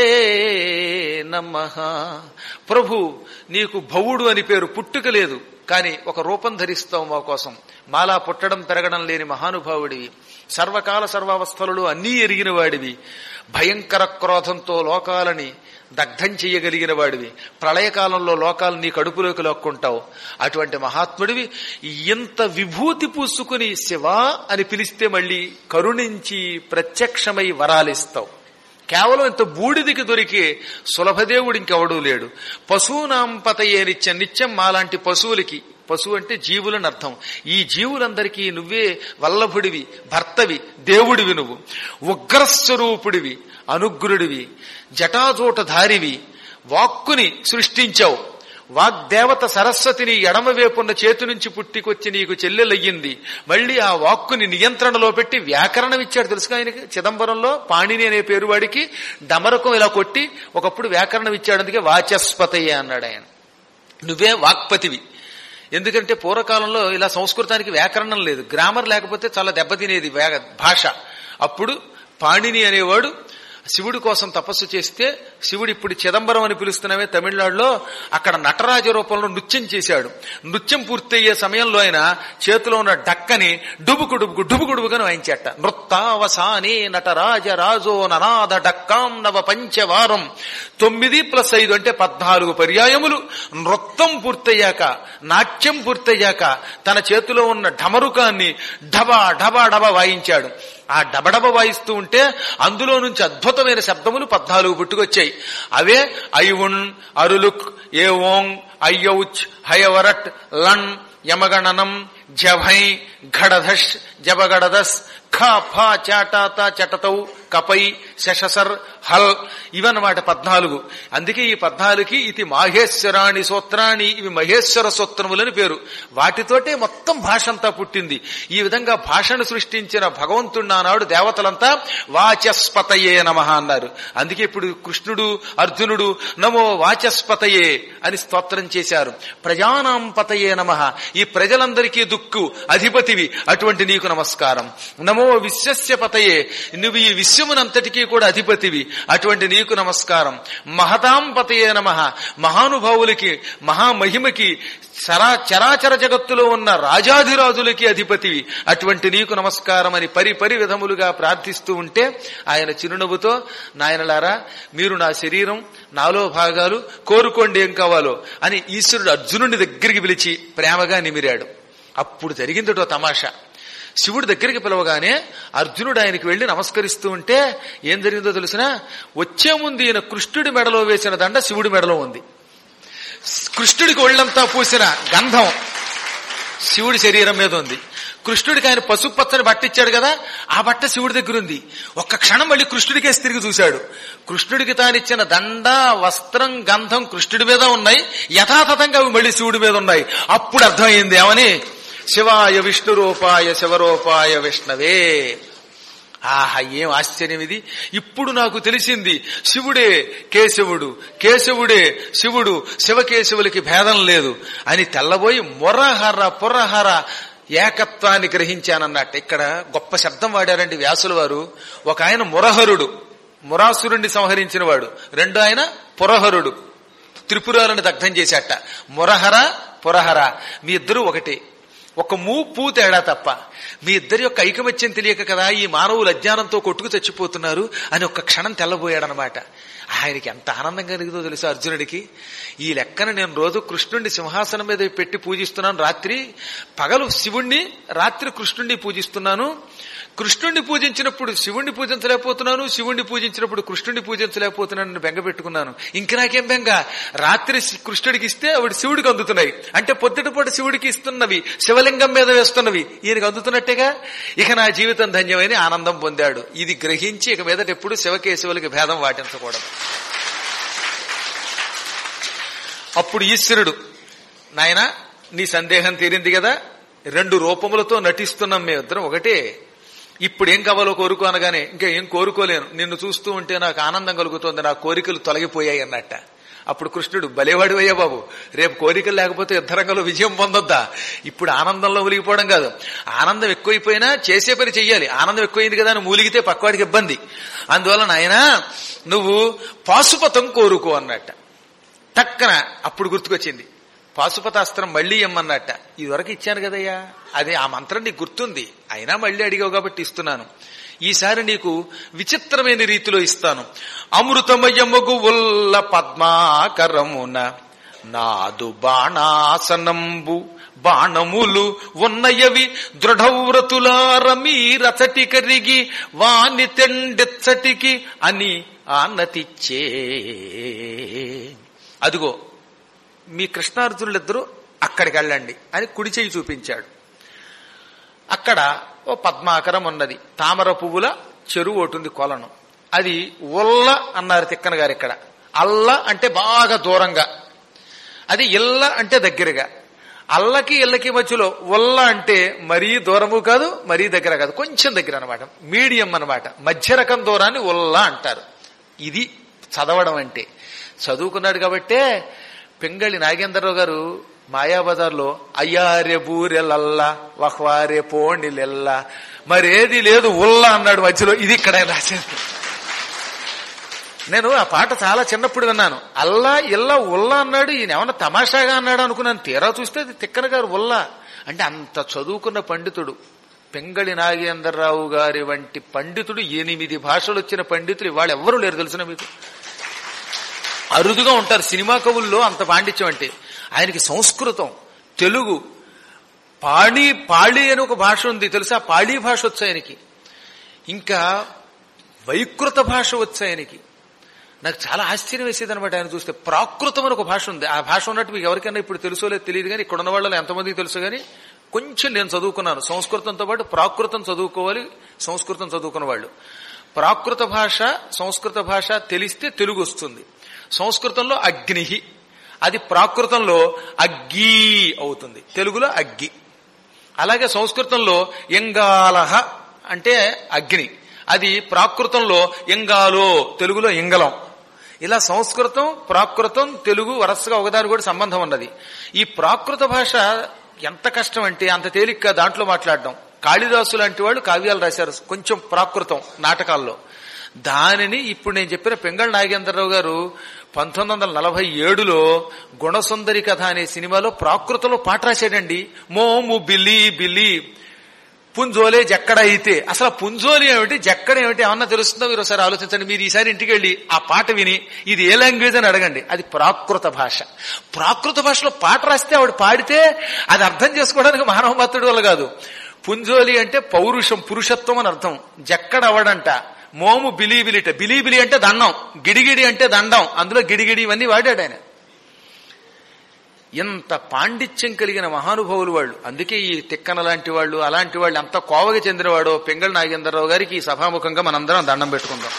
నమ ప్రభు నీకు భవుడు అని పేరు పుట్టుక లేదు కాని ఒక రూపం ధరిస్తావు మా కోసం మాలా పుట్టడం పెరగడం లేని మహానుభావుడివి సర్వకాల సర్వావస్థలలో అన్నీ ఎరిగిన వాడివి భయంకర క్రోధంతో లోకాలని దగ్ధం చెయ్యగలిగిన వాడివి ప్రళయకాలంలో లోకాలు నీ కడుపులోకి లాక్కుంటావు అటువంటి మహాత్ముడివి ఇంత విభూతి పూసుకుని శివా అని పిలిస్తే మళ్ళీ కరుణించి ప్రత్యక్షమై వరాలిస్తావు కేవలం ఇంత బూడిదికి దొరికే సులభదేవుడు ఇంకెవడూ లేడు పశువునాం పతయే నిత్యం నిత్యం మాలాంటి పశువులకి పశువు అంటే జీవులని అర్థం ఈ జీవులందరికీ నువ్వే వల్లభుడివి భర్తవి దేవుడివి నువ్వు ఉగ్రస్వరూపుడివి అనుగ్రుడివి జటాజూటధారివి వాక్కుని సృష్టించావు వాగ్దేవత సరస్వతిని ఎడమ వేపున్న చేతి నుంచి పుట్టికొచ్చి నీకు చెల్లెలయ్యింది మళ్ళీ ఆ వాక్కుని నియంత్రణలో పెట్టి వ్యాకరణం ఇచ్చాడు తెలుసుగా ఆయనకి చిదంబరంలో పాణిని అనే పేరు వాడికి డమరకం ఇలా కొట్టి ఒకప్పుడు వ్యాకరణం ఇచ్చాడు అందుకే వాచస్పతయ్య అన్నాడు ఆయన నువ్వే వాక్పతివి ఎందుకంటే పూర్వకాలంలో ఇలా సంస్కృతానికి వ్యాకరణం లేదు గ్రామర్ లేకపోతే చాలా దెబ్బతినేది వేగ- భాష అప్పుడు పాణిని అనేవాడు శివుడి కోసం తపస్సు చేస్తే శివుడు ఇప్పుడు చిదంబరం అని పిలుస్తున్నామే తమిళనాడులో అక్కడ నటరాజ రూపంలో నృత్యం చేశాడు నృత్యం పూర్తయ్యే సమయంలో ఆయన చేతిలో ఉన్న డక్కని డుబుకు డుబుకు డుబుకు డుబుకని వాయించేట నృత్తావసానే నటరాజ రాజో ననాద డక్కాం నవ పంచవారం తొమ్మిది ప్లస్ ఐదు అంటే పద్నాలుగు పర్యాయములు నృత్యం పూర్తయ్యాక నాట్యం పూర్తయ్యాక తన చేతిలో ఉన్న ఢమరుకాన్ని ఢబా ఢబా డబా వాయించాడు ఆ డబడబ వాయిస్తూ ఉంటే అందులో నుంచి అద్భుతమైన శబ్దములు పద్నాలుగు పుట్టుకొచ్చాయి అవే ఐవున్ అరులుక్ ఏ ఓంగ్ అయ్యౌచ్ హయవరట్ లన్ యమగణనం జభై ఘడధష్ జబగడదస్ ఖ ఫ చాటాత చటతౌ కపై శశసర్ హల్ ఇవన్నమాట పద్నాలుగు అందుకే ఈ పద్నాలుగుకి ఇది మాహేశ్వరాణి సూత్రాన్ని ఇవి మహేశ్వర సూత్రములని పేరు వాటితోటే మొత్తం భాష అంతా పుట్టింది ఈ విధంగా భాషను సృష్టించిన భగవంతుడు ఆనాడు దేవతలంతా వాచస్పతయే నమ అన్నారు అందుకే ఇప్పుడు కృష్ణుడు అర్జునుడు నమో వాచస్పతయే అని స్తోత్రం చేశారు ప్రజానాం పతయే నమ ఈ ప్రజలందరికీ దుక్కు అధిపతివి అటువంటి నీకు నమస్కారం నమో విశ్వస్య పతయే నువ్వు ఈ విశ్వమునంతటికీ కూడా అధిపతివి అటువంటి నీకు నమస్కారం మహతాం పతయే నమ మహానుభావులకి మహామహిమకి చరా చరాచర జగత్తులో ఉన్న రాజాధిరాజులకి అధిపతివి అటువంటి నీకు నమస్కారం అని పరి పరి విధములుగా ప్రార్థిస్తూ ఉంటే ఆయన చిరునవ్వుతో నాయనలారా మీరు నా శరీరం నాలో భాగాలు కోరుకోండి ఏం కావాలో అని ఈశ్వరుడు అర్జునుడి దగ్గరికి పిలిచి ప్రేమగా నిమిరాడు అప్పుడు జరిగిందిటో తమాషా శివుడి దగ్గరికి పిలవగానే అర్జునుడు ఆయనకి వెళ్లి నమస్కరిస్తూ ఉంటే ఏం జరిగిందో తెలిసిన వచ్చే ముందు ఈయన కృష్ణుడి మెడలో వేసిన దండ శివుడి మెడలో ఉంది కృష్ణుడికి ఒళ్ళంతా పూసిన గంధం శివుడి శరీరం మీద ఉంది కృష్ణుడికి ఆయన పసుపు పచ్చని బట్ట ఇచ్చాడు కదా ఆ బట్ట శివుడి దగ్గర ఉంది ఒక్క క్షణం మళ్ళీ కృష్ణుడికేసి తిరిగి చూశాడు కృష్ణుడికి తానిచ్చిన దండ వస్త్రం గంధం కృష్ణుడి మీద ఉన్నాయి యథాతథంగా అవి మళ్ళీ శివుడి మీద ఉన్నాయి అప్పుడు అర్థమైంది ఏమని శివాయ విష్ణు రూపాయ శివరూపాయ విష్ణవే ఆహా ఏం ఆశ్చర్యం ఇది ఇప్పుడు నాకు తెలిసింది శివుడే కేశవుడు కేశవుడే శివుడు శివకేశవులకి భేదం లేదు అని తెల్లబోయి మొరహర పురహర ఏకత్వాన్ని గ్రహించానన్నట్టు ఇక్కడ గొప్ప శబ్దం వాడారండి వ్యాసుల వారు ఒక ఆయన మురహరుడు మురాసురుణ్ణి సంహరించిన వాడు రెండో ఆయన పురహరుడు త్రిపురాలను దగ్ధం చేశాట మురహర పురహర మీ ఇద్దరు ఒకటే ఒక మూ పూ తేడా తప్ప మీ ఇద్దరి యొక్క ఐకమత్యం తెలియక కదా ఈ మానవులు అజ్ఞానంతో కొట్టుకు చచ్చిపోతున్నారు అని ఒక్క క్షణం తెల్లబోయాడనమాట ఆయనకి ఎంత ఆనందం కలిగిందో తెలుసు అర్జునుడికి ఈ లెక్కన నేను రోజు కృష్ణుడిని సింహాసనం మీద పెట్టి పూజిస్తున్నాను రాత్రి పగలు శివుణ్ణి రాత్రి కృష్ణుణ్ణి పూజిస్తున్నాను కృష్ణుణ్ణి పూజించినప్పుడు శివుణ్ణి పూజించలేకపోతున్నాను శివుణ్ణి పూజించినప్పుడు కృష్ణుణ్ణి పూజించలేకపోతున్నాను బెంగ పెట్టుకున్నాను ఇంక నాకేం బెంగ రాత్రి కృష్ణుడికి ఇస్తే ఆవిడ శివుడికి అందుతున్నాయి అంటే పొద్దుటిపూట శివుడికి ఇస్తున్నవి శివలింగం మీద వేస్తున్నవి ఈయనకి అందుతున్నట్టేగా ఇక నా జీవితం ధన్యమైన ఆనందం పొందాడు ఇది గ్రహించి ఇక మీదట ఎప్పుడు శివకేశవులకి భేదం వాటించకూడదు అప్పుడు ఈశ్వరుడు నాయన నీ సందేహం తీరింది కదా రెండు రూపములతో నటిస్తున్నాం మేమిద్దరం ఒకటే ఇప్పుడు ఏం కావాలో కోరుకో అనగానే ఇంకా ఏం కోరుకోలేను నిన్ను చూస్తూ ఉంటే నాకు ఆనందం కలుగుతోంది నా కోరికలు తొలగిపోయాయి అన్నట్ట అప్పుడు కృష్ణుడు బలేవాడు అయ్యా బాబు రేపు కోరికలు లేకపోతే యుద్ధరంగంలో విజయం పొందొద్దా ఇప్పుడు ఆనందంలో మునిగిపోవడం కాదు ఆనందం ఎక్కువైపోయినా చేసే పని చెయ్యాలి ఆనందం ఎక్కువైంది కదా అని మూలిగితే పక్కవాడికి ఇబ్బంది అందువల్ల నాయన నువ్వు పాశుపతం కోరుకో అన్నట్ట టక్కన అప్పుడు గుర్తుకొచ్చింది పాశుపతాస్త్రం మళ్లీ ఇమ్మన్నట్ట ఇదివరకు ఇచ్చాను కదయ్యా అదే ఆ మంత్రం నీకు గుర్తుంది అయినా మళ్లీ అడిగావు కాబట్టి ఇస్తున్నాను ఈసారి నీకు విచిత్రమైన రీతిలో ఇస్తాను అమృతమయముగు ఉల్ల పద్మాకరమున నాదు బాణాసనంబు బాణములు ఉన్నయవి దృఢవ్రతులార మీరచటి కరిగి వాని తెండెచ్చటికి అని ఆనతిచ్చే అదిగో మీ కృష్ణార్జునులిద్దరూ అక్కడికి వెళ్ళండి అని కుడి చెయ్యి చూపించాడు అక్కడ ఓ పద్మాకరం ఉన్నది తామర పువ్వుల చెరువు ఒకటి ఉంది కొలను అది ఉల్ల అన్నారు తిక్కన గారు ఇక్కడ అల్ల అంటే బాగా దూరంగా అది ఇల్ల అంటే దగ్గరగా అల్లకి ఇళ్ళకి మధ్యలో ఉల్ల అంటే మరీ దూరము కాదు మరీ దగ్గర కాదు కొంచెం దగ్గర అనమాట మీడియం అనమాట మధ్య రకం దూరాన్ని ఉల్ల అంటారు ఇది చదవడం అంటే చదువుకున్నాడు కాబట్టే పింగళి నాగేంద్రరావు గారు మాయాబజార్లో అయ్యారే బూరెలల్లా వహ్వారే పోండిలెల్ల మరేది లేదు ఉల్లా అన్నాడు మధ్యలో ఇది ఇక్కడ రాసేది నేను ఆ పాట చాలా చిన్నప్పుడు విన్నాను అల్లా ఇల్లా ఉల్లా అన్నాడు ఈయన ఏమన్నా తమాషాగా అన్నాడు అనుకున్నాను తీరా చూస్తే అది తిక్కన గారు ఉల్లా అంటే అంత చదువుకున్న పండితుడు పెంగళి నాగేంద్రరావు గారి వంటి పండితుడు ఎనిమిది భాషలు వచ్చిన పండితులు ఇవాళ ఎవ్వరూ లేరు తెలిసిన మీకు అరుదుగా ఉంటారు సినిమా కవుల్లో అంత పాండిత్యం అంటే ఆయనకి సంస్కృతం తెలుగు పాళీ పాళీ అని ఒక భాష ఉంది తెలుసా పాళీ భాష వచ్చు ఆయనకి ఇంకా వైకృత భాష వచ్చు ఆయనకి నాకు చాలా ఆశ్చర్యం వేసేది అనమాట ఆయన చూస్తే ప్రాకృతం అని ఒక భాష ఉంది ఆ భాష ఉన్నట్టు మీకు ఎవరికైనా ఇప్పుడు తెలుసో లేదు తెలియదు కానీ ఇక్కడ ఉన్న వాళ్ళలో ఎంతమందికి తెలుసు కానీ కొంచెం నేను చదువుకున్నాను సంస్కృతంతో పాటు ప్రాకృతం చదువుకోవాలి సంస్కృతం చదువుకున్న వాళ్ళు ప్రాకృత భాష సంస్కృత భాష తెలిస్తే తెలుగు వస్తుంది సంస్కృతంలో అగ్ని అది ప్రాకృతంలో అగ్గి అవుతుంది తెలుగులో అగ్గి అలాగే సంస్కృతంలో ఎంగాలహ అంటే అగ్ని అది ప్రాకృతంలో ఎంగాలో తెలుగులో ఇంగలం ఇలా సంస్కృతం ప్రాకృతం తెలుగు వరసగా ఒకదాని కూడా సంబంధం ఉన్నది ఈ ప్రాకృత భాష ఎంత కష్టం అంటే అంత తేలిగ్గా దాంట్లో మాట్లాడడం కాళిదాసు లాంటి వాళ్ళు కావ్యాలు రాశారు కొంచెం ప్రాకృతం నాటకాల్లో దానిని ఇప్పుడు నేను చెప్పిన పెంగళ నాగేంద్రరావు గారు పంతొమ్మిది వందల నలభై ఏడులో గుణసుందరి కథ అనే సినిమాలో ప్రాకృతంలో పాట రాశాడండి మోము బిల్లి బిల్లి పుంజోలే జక్కడ అయితే అసలు ఆ పుంజోలి ఏమిటి జక్కడ ఏమిటి ఏమన్నా తెలుస్తుందో మీరు ఒకసారి ఆలోచించండి మీరు ఈసారి ఇంటికి వెళ్ళి ఆ పాట విని ఇది ఏ లాంగ్వేజ్ అని అడగండి అది ప్రాకృత భాష ప్రాకృత భాషలో పాట రాస్తే ఆవిడ పాడితే అది అర్థం చేసుకోవడానికి మానవ మత్తుడు వల్ల కాదు పుంజోలి అంటే పౌరుషం పురుషత్వం అని అర్థం జక్కడ అవడంట మోము బిలీబిలిట బిలీబిలి అంటే దండం గిడిగిడి అంటే దండం అందులో గిడిగిడి ఇవన్నీ వాడాడు ఆయన ఎంత పాండిత్యం కలిగిన మహానుభావులు వాళ్ళు అందుకే ఈ తిక్కన లాంటి వాళ్ళు అలాంటి వాళ్ళు అంత కోవగా చెందినవాడో పెంగళ నాగేంద్రరావు గారికి ఈ సభాముఖంగా మనందరం దండం పెట్టుకుందాం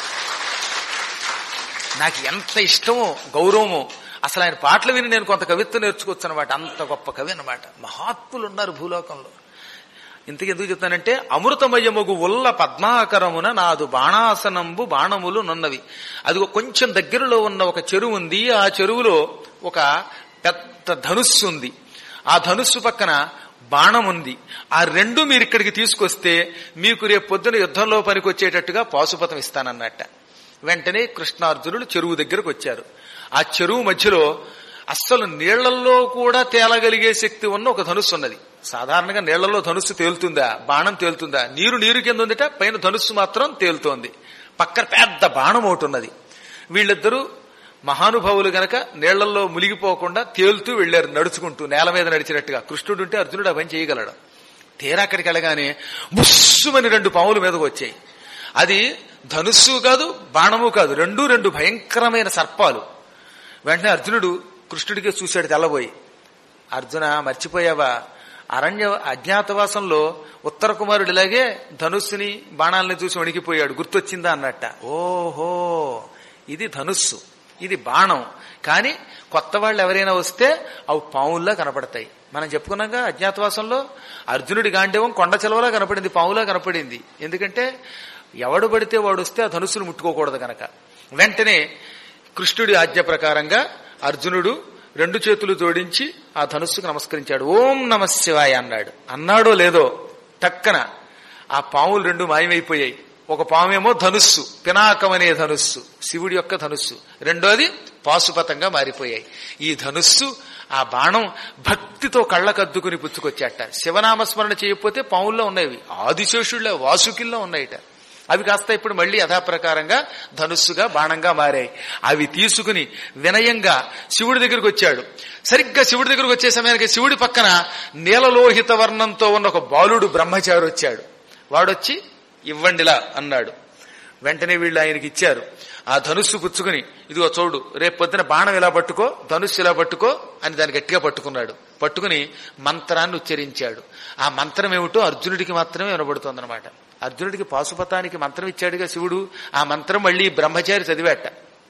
నాకు ఎంత ఇష్టమో గౌరవమో అసలు ఆయన పాటలు విని నేను కొంత కవిత్వం నేర్చుకోవచ్చు అనమాట అంత గొప్ప కవి అనమాట మహాత్ములు ఉన్నారు భూలోకంలో ఇంతకు ఎందుకు చెప్తానంటే అమృతమయముగు ఉల్ల పద్మాకరమున నాదు బాణాసనంబు బాణములు నున్నవి అది కొంచెం దగ్గరలో ఉన్న ఒక చెరువు ఉంది ఆ చెరువులో ఒక పెద్ద ధనుస్సు ఉంది ఆ ధనుస్సు పక్కన బాణం ఉంది ఆ రెండు మీరు ఇక్కడికి తీసుకొస్తే మీకు రేపు పొద్దున యుద్ధంలో పనికొచ్చేటట్టుగా పాశుపతం ఇస్తానన్నట్ట వెంటనే కృష్ణార్జునుడు చెరువు దగ్గరకు వచ్చారు ఆ చెరువు మధ్యలో అస్సలు నీళ్లలో కూడా తేలగలిగే శక్తి ఉన్న ఒక ధనుస్సు ఉన్నది సాధారణంగా నీళ్లలో ధనుస్సు తేలుతుందా బాణం తేలుతుందా నీరు నీరు కింద ఉందిట పైన ధనుస్సు మాత్రం తేలుతోంది పక్కన పెద్ద బాణం ఒకటి ఉన్నది వీళ్ళిద్దరూ మహానుభావులు గనక నీళ్లలో మునిగిపోకుండా తేలుతూ వెళ్లారు నడుచుకుంటూ నేల మీద నడిచినట్టుగా కృష్ణుడు ఉంటే అర్జునుడు ఆ పని చేయగలడు తీరా అక్కడికి వెళ్ళగానే బుస్సుమని రెండు పాముల మీదకు వచ్చాయి అది ధనుస్సు కాదు బాణము కాదు రెండు రెండు భయంకరమైన సర్పాలు వెంటనే అర్జునుడు కృష్ణుడికే చూశాడు తెల్లబోయి అర్జున మర్చిపోయావా అరణ్య అజ్ఞాతవాసంలో ఉత్తర కుమారుడు ఇలాగే ధనుస్సుని బాణాలని చూసి వణికిపోయాడు గుర్తొచ్చిందా అన్నట్ట ఓహో ఇది ధనుస్సు ఇది బాణం కానీ కొత్త వాళ్ళు ఎవరైనా వస్తే అవి పావుల్లా కనపడతాయి మనం చెప్పుకున్నాగా అజ్ఞాతవాసంలో అర్జునుడి గాండేవం కొండ చెలవలా కనపడింది పావులా కనపడింది ఎందుకంటే ఎవడు పడితే వాడు వస్తే ఆ ధనుస్సును ముట్టుకోకూడదు గనక వెంటనే కృష్ణుడి ఆజ్ఞ ప్రకారంగా అర్జునుడు రెండు చేతులు జోడించి ఆ ధనుస్సుకు నమస్కరించాడు ఓం నమ శివాయ అన్నాడు అన్నాడో లేదో టక్కన ఆ పాములు రెండు మాయమైపోయాయి ఒక పామేమో ధనుస్సు పినాకం అనే ధనుస్సు శివుడి యొక్క ధనుస్సు రెండోది పాశుపతంగా మారిపోయాయి ఈ ధనుస్సు ఆ బాణం భక్తితో కళ్ళకద్దుకుని పుచ్చుకొచ్చాట శివనామస్మరణ చేయకపోతే పాముల్లో ఉన్నవి ఆదిశేషుల్లో వాసుకిల్లో ఉన్నాయిట అవి కాస్త ఇప్పుడు మళ్ళీ యథాప్రకారంగా ధనుస్సుగా బాణంగా మారాయి అవి తీసుకుని వినయంగా శివుడి దగ్గరికి వచ్చాడు సరిగ్గా శివుడి దగ్గరికి వచ్చే సమయానికి శివుడి పక్కన నీలలోహిత వర్ణంతో ఉన్న ఒక బాలుడు బ్రహ్మచారి వచ్చాడు వాడొచ్చి ఇవ్వండిలా అన్నాడు వెంటనే వీళ్ళు ఆయనకి ఇచ్చారు ఆ ధనుస్సు పుచ్చుకుని ఇదిగో చూడు రేపు పొద్దున బాణం ఇలా పట్టుకో ధనుస్సు ఇలా పట్టుకో అని దాన్ని గట్టిగా పట్టుకున్నాడు పట్టుకుని మంత్రాన్ని ఉచ్చరించాడు ఆ మంత్రం ఏమిటో అర్జునుడికి మాత్రమే వినబడుతోందనమాట అర్జునుడికి పాశుపతానికి మంత్రం ఇచ్చాడుగా శివుడు ఆ మంత్రం మళ్ళీ బ్రహ్మచారి చదివాట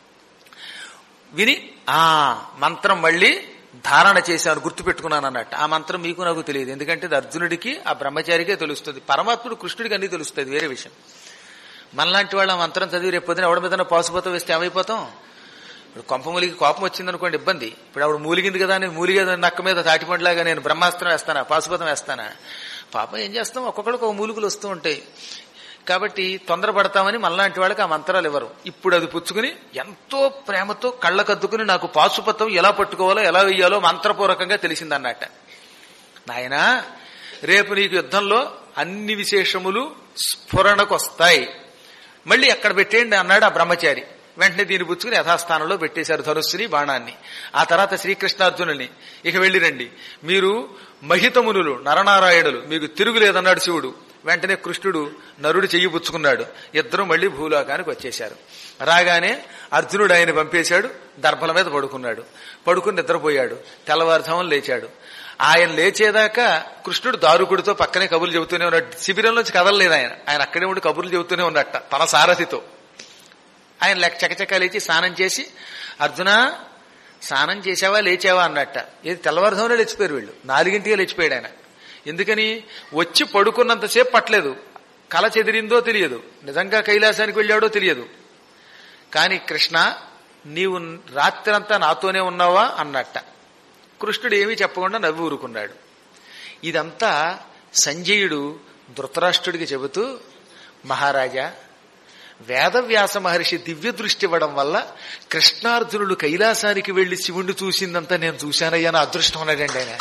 విని ఆ మంత్రం మళ్ళీ ధారణ చేశాను గుర్తు పెట్టుకున్నాను అన్నట్టు ఆ మంత్రం మీకు నాకు తెలియదు ఎందుకంటే ఇది అర్జునుడికి ఆ బ్రహ్మచారికే తెలుస్తుంది పరమాత్ముడు కృష్ణుడికి అన్ని తెలుస్తుంది వేరే విషయం మనలాంటి వాళ్ళు ఆ మంత్రం చదివి రేపు పొద్దున ఎవడ మీద పాసుపోతాం వేస్తే ఏమైపోతాం ఇప్పుడు కొంప మూలికి కోపం వచ్చిందనుకోండి ఇబ్బంది ఇప్పుడు ఆవిడ మూలిగింది కదా నేను మూలిగా నక్క మీద తాటిపండిలాగా నేను బ్రహ్మాస్త్రం వేస్తానా పాశుపతం వేస్తానా పాపం ఏం చేస్తాం ఒక్కొక్కడికి ఒక మూలికలు వస్తూ ఉంటాయి కాబట్టి తొందరపడతామని మనలాంటి వాళ్ళకి ఆ మంత్రాలు ఇవ్వరు ఇప్పుడు అది పుచ్చుకుని ఎంతో ప్రేమతో కళ్ళకద్దుకుని నాకు పాశుపతం ఎలా పట్టుకోవాలో ఎలా వెయ్యాలో మంత్రపూర్వకంగా తెలిసిందన్నట్ట నాయనా రేపు నీకు యుద్ధంలో అన్ని విశేషములు స్ఫురణకొస్తాయి మళ్ళీ అక్కడ పెట్టేయండి అన్నాడు ఆ బ్రహ్మచారి వెంటనే దీన్ని పుచ్చుకుని యథాస్థానంలో పెట్టేశారు ధనుస్సుని బాణాన్ని ఆ తర్వాత శ్రీకృష్ణార్జునుల్ని ఇక వెళ్ళిరండి మీరు మహితమునులు నరనారాయణులు మీకు తిరుగులేదన్నాడు శివుడు వెంటనే కృష్ణుడు నరుడు చెయ్యి పుచ్చుకున్నాడు ఇద్దరు మళ్లీ భూలోకానికి వచ్చేశారు రాగానే అర్జునుడు ఆయన పంపేశాడు దర్భల మీద పడుకున్నాడు పడుకుని నిద్రపోయాడు తెల్లవారుజామున లేచాడు ఆయన లేచేదాకా కృష్ణుడు దారుకుడితో పక్కనే కబుర్లు చెబుతూనే ఉన్నాడు శిబిరంలోంచి కదలలేదు ఆయన ఆయన అక్కడే ఉండి కబుర్లు చెబుతూనే ఉన్నట్ట తన సారథితో ఆయన లెక్క చకచక లేచి స్నానం చేసి అర్జున స్నానం చేసావా లేచావా అన్నట్ట ఇది తెల్లవారుజామునే లేచిపోయారు వీళ్ళు నాలుగింటిగా లేచిపోయాడు ఆయన ఎందుకని వచ్చి పడుకున్నంతసేపు పట్టలేదు కల చెదిరిందో తెలియదు నిజంగా కైలాసానికి వెళ్ళాడో తెలియదు కానీ కృష్ణ నీవు రాత్రంతా నాతోనే ఉన్నావా అన్నట్ట కృష్ణుడు ఏమీ చెప్పకుండా నవ్వి ఊరుకున్నాడు ఇదంతా సంజయుడు ధృతరాష్ట్రుడికి చెబుతూ మహారాజా వేదవ్యాస మహర్షి దివ్య దృష్టి ఇవ్వడం వల్ల కృష్ణార్జునుడు కైలాసానికి వెళ్లి శివుణ్ణి చూసిందంతా నేను చూశానయ్యా నా అదృష్టం ఉన్నాడండి ఆయన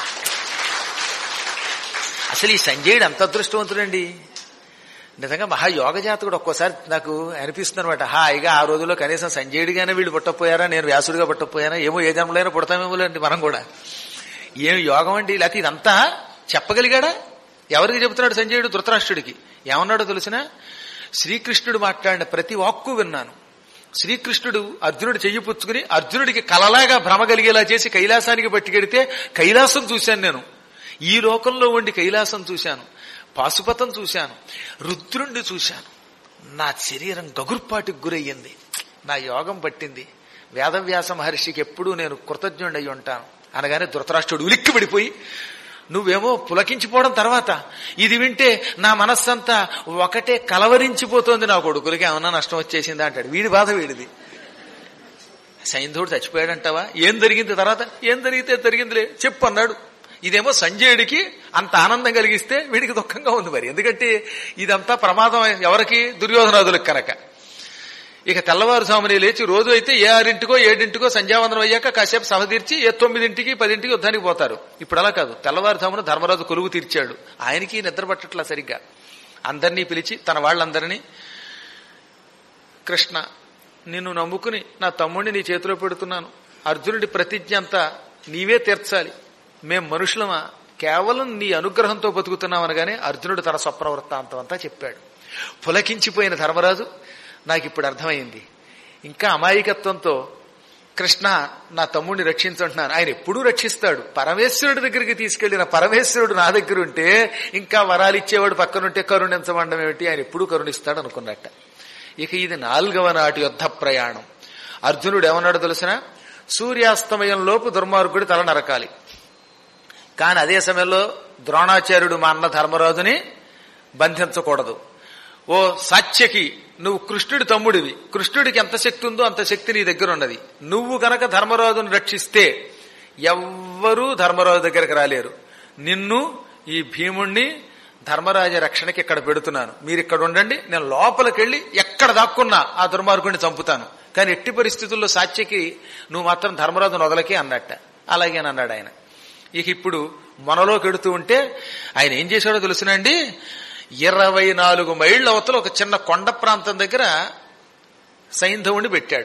అసలు ఈ సంజయుడు అంత అదృష్టవంతుడండి నిజంగా మహాయోగ జాతకుడు ఒక్కోసారి నాకు అనిపిస్తుంది అనమాట హాయిగా ఆ రోజుల్లో కనీసం సంజయుడిగానే వీళ్ళు పుట్టపోయారా నేను వ్యాసుడిగా పుట్టపోయారా ఏమో ఏ జన్మలైనా పుడతామేమో అండి మనం కూడా ఏం యోగం అండి లేకపోతే ఇదంతా చెప్పగలిగాడా ఎవరికి చెబుతున్నాడు సంజయుడు ధృతరాష్ట్రుడికి ఏమన్నాడో తెలిసిన శ్రీకృష్ణుడు మాట్లాడిన ప్రతి వాక్కు విన్నాను శ్రీకృష్ణుడు అర్జునుడు చెయ్యి పుచ్చుకుని అర్జునుడికి కలలాగా భ్రమ కలిగేలా చేసి కైలాసానికి పట్టుకెడితే కైలాసం చూశాను నేను ఈ లోకంలో ఉండి కైలాసం చూశాను పాశుపతం చూశాను రుద్రుణ్ణి చూశాను నా శరీరం గగుర్పాటికి గురయ్యింది నా యోగం పట్టింది వేదవ్యాస మహర్షికి ఎప్పుడూ నేను కృతజ్ఞుడై ఉంటాను అనగానే ధృతరాష్ట్రుడు ఉలిక్కి పడిపోయి నువ్వేమో పులకించిపోవడం తర్వాత ఇది వింటే నా మనస్సంతా ఒకటే కలవరించిపోతోంది నా కొడుకులకి ఏమన్నా నష్టం వచ్చేసిందా అంటాడు వీడి బాధ వీడిది సైంధవుడు చచ్చిపోయాడంటావా ఏం జరిగింది తర్వాత ఏం జరిగితే జరిగిందిలే చెప్పు అన్నాడు ఇదేమో సంజయుడికి అంత ఆనందం కలిగిస్తే వీడికి దుఃఖంగా ఉంది మరి ఎందుకంటే ఇదంతా ప్రమాదం ఎవరికి దుర్యోధనాదులకు కనుక ఇక తెల్లవారుజామునే లేచి రోజు అయితే ఏ ఆరింటికో ఏడింటికో సంధ్యావందనం అయ్యాక కాసేపు సభ తీర్చి ఏ తొమ్మిదింటికి పదింటికి యుద్ధానికి పోతారు ఇప్పుడు అలా కాదు తెల్లవారుజామున ధర్మరాజు కొలువు తీర్చాడు ఆయనకి నిద్ర పట్టట్లా సరిగ్గా అందరినీ పిలిచి తన వాళ్ళందరినీ కృష్ణ నిన్ను నమ్ముకుని నా తమ్ముడిని నీ చేతిలో పెడుతున్నాను అర్జునుడి ప్రతిజ్ఞ అంతా నీవే తీర్చాలి మేం మనుషులమా కేవలం నీ అనుగ్రహంతో బతుకుతున్నాం అనగానే అర్జునుడు తన స్వప్న వృత్తాంతం అంతా చెప్పాడు పులకించిపోయిన ధర్మరాజు నాకు ఇప్పుడు అర్థమైంది ఇంకా అమాయకత్వంతో కృష్ణ నా తమ్ముడిని రక్షించుంటున్నాను ఆయన ఎప్పుడూ రక్షిస్తాడు పరమేశ్వరుడి దగ్గరికి తీసుకెళ్లిన పరమేశ్వరుడు నా దగ్గర ఉంటే ఇంకా వరాలు ఇచ్చేవాడు పక్కనుంటే కరుణించమండం ఏమిటి ఆయన ఎప్పుడూ కరుణిస్తాడు అనుకున్నట్ట ఇక ఇది నాలుగవ నాటి యుద్ధ ప్రయాణం అర్జునుడు ఏమన్నాడు తెలిసిన సూర్యాస్తమయం లోపు దుర్మార్గుడి తల నరకాలి కానీ అదే సమయంలో ద్రోణాచార్యుడు మా అన్న ధర్మరాజుని బంధించకూడదు ఓ సాత్యకి నువ్వు కృష్ణుడి తమ్ముడివి కృష్ణుడికి ఎంత శక్తి ఉందో అంత శక్తి నీ దగ్గర ఉన్నది నువ్వు గనక ధర్మరాజును రక్షిస్తే ఎవ్వరూ ధర్మరాజు దగ్గరకు రాలేరు నిన్ను ఈ భీముణ్ణి ధర్మరాజ రక్షణకి ఇక్కడ పెడుతున్నాను మీరు ఇక్కడ ఉండండి నేను లోపలికి వెళ్ళి ఎక్కడ దాక్కున్నా ఆ దుర్మార్గుడిని చంపుతాను కానీ ఎట్టి పరిస్థితుల్లో సాత్యకి నువ్వు మాత్రం ధర్మరాజును వదలకే అన్నట్ట అలాగేనన్నాడు ఆయన ఇక ఇప్పుడు మనలోకి ఎడుతూ ఉంటే ఆయన ఏం చేశాడో తెలుసునండి ఇరవై నాలుగు మైళ్ళ అవతల ఒక చిన్న కొండ ప్రాంతం దగ్గర సైంధవుని పెట్టాడు